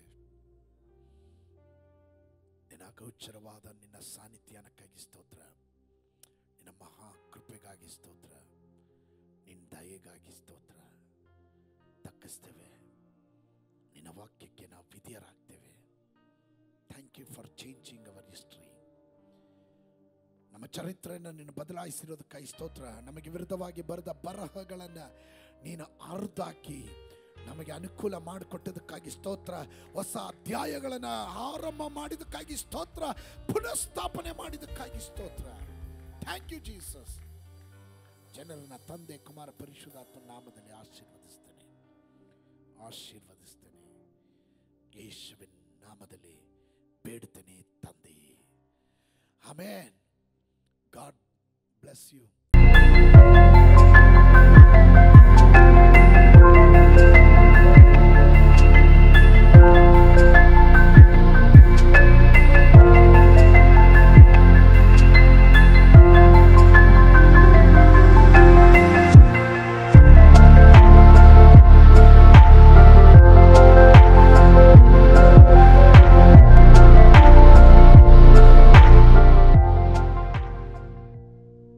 A: ನಿನ್ನ ಅಗೋಚರವಾದ ನಿನ್ನ ಸಾನ್ನಿಧ್ಯಾನಕ್ಕಾಗಿ ಸ್ತೋತ್ರ ನಿನ್ನ ಮಹಾ ಕೃಪೆಗಾಗಿ ಸ್ತೋತ್ರ ನಿನ್ನ ದಯೆಗಾಗಿ ಸ್ತೋತ್ರ ತಕ್ಕಿಸ್ತೇವೆ ನಿನ್ನ ವಾಕ್ಯಕ್ಕೆ ನಾವು ವಿಧಿಯರಾಗ್ತೇವೆ thank you for changing our history ನಮ್ಮ ಚರಿತ್ರೆಯನ್ನು ನೀನು ಬದಲಾಯಿಸಿರೋದಕ್ಕಾಗಿ ಸ್ತೋತ್ರ ನಮಗೆ ವಿರುದ್ಧವಾಗಿ ಬರೆದ ಬರಹಗಳನ್ನು ನೀನು ಅರ್ಧಾಕಿ ನಮಗೆ ಅನುಕೂಲ ಮಾಡಿಕೊಟ್ಟದಕ್ಕಾಗಿ ಸ್ತೋತ್ರ ಹೊಸ ಅಧ್ಯಾಯಗಳನ್ನು ಆರಂಭ ಮಾಡಿದಕ್ಕಾಗಿ ಸ್ತೋತ್ರ ಪುನಃಸ್ಥಾಪನೆ ಮಾಡಿದಕ್ಕಾಗಿ ಸ್ತೋತ್ರ ಥ್ಯಾಂಕ್ ಯು ಜೀಸಸ್ ಜನರನ್ನ ತಂದೆ ಕುಮಾರ ಪರಿಶುದ್ಧಾತ್ಮ ನಾಮದಲ್ಲಿ ಆಶೀರ್ವದಿಸ್ತೇನೆ ಆಶೀರ್ವದಿಸ್ತೇನೆ ಯೇಸುವಿನ ನಾಮದಲ್ಲಿ ಬೇಡ್ತೇನೆ ತಂದೆ ಆಮೇನ್ ಗಾಡ್ ಬ್ಲೆಸ್ ಯು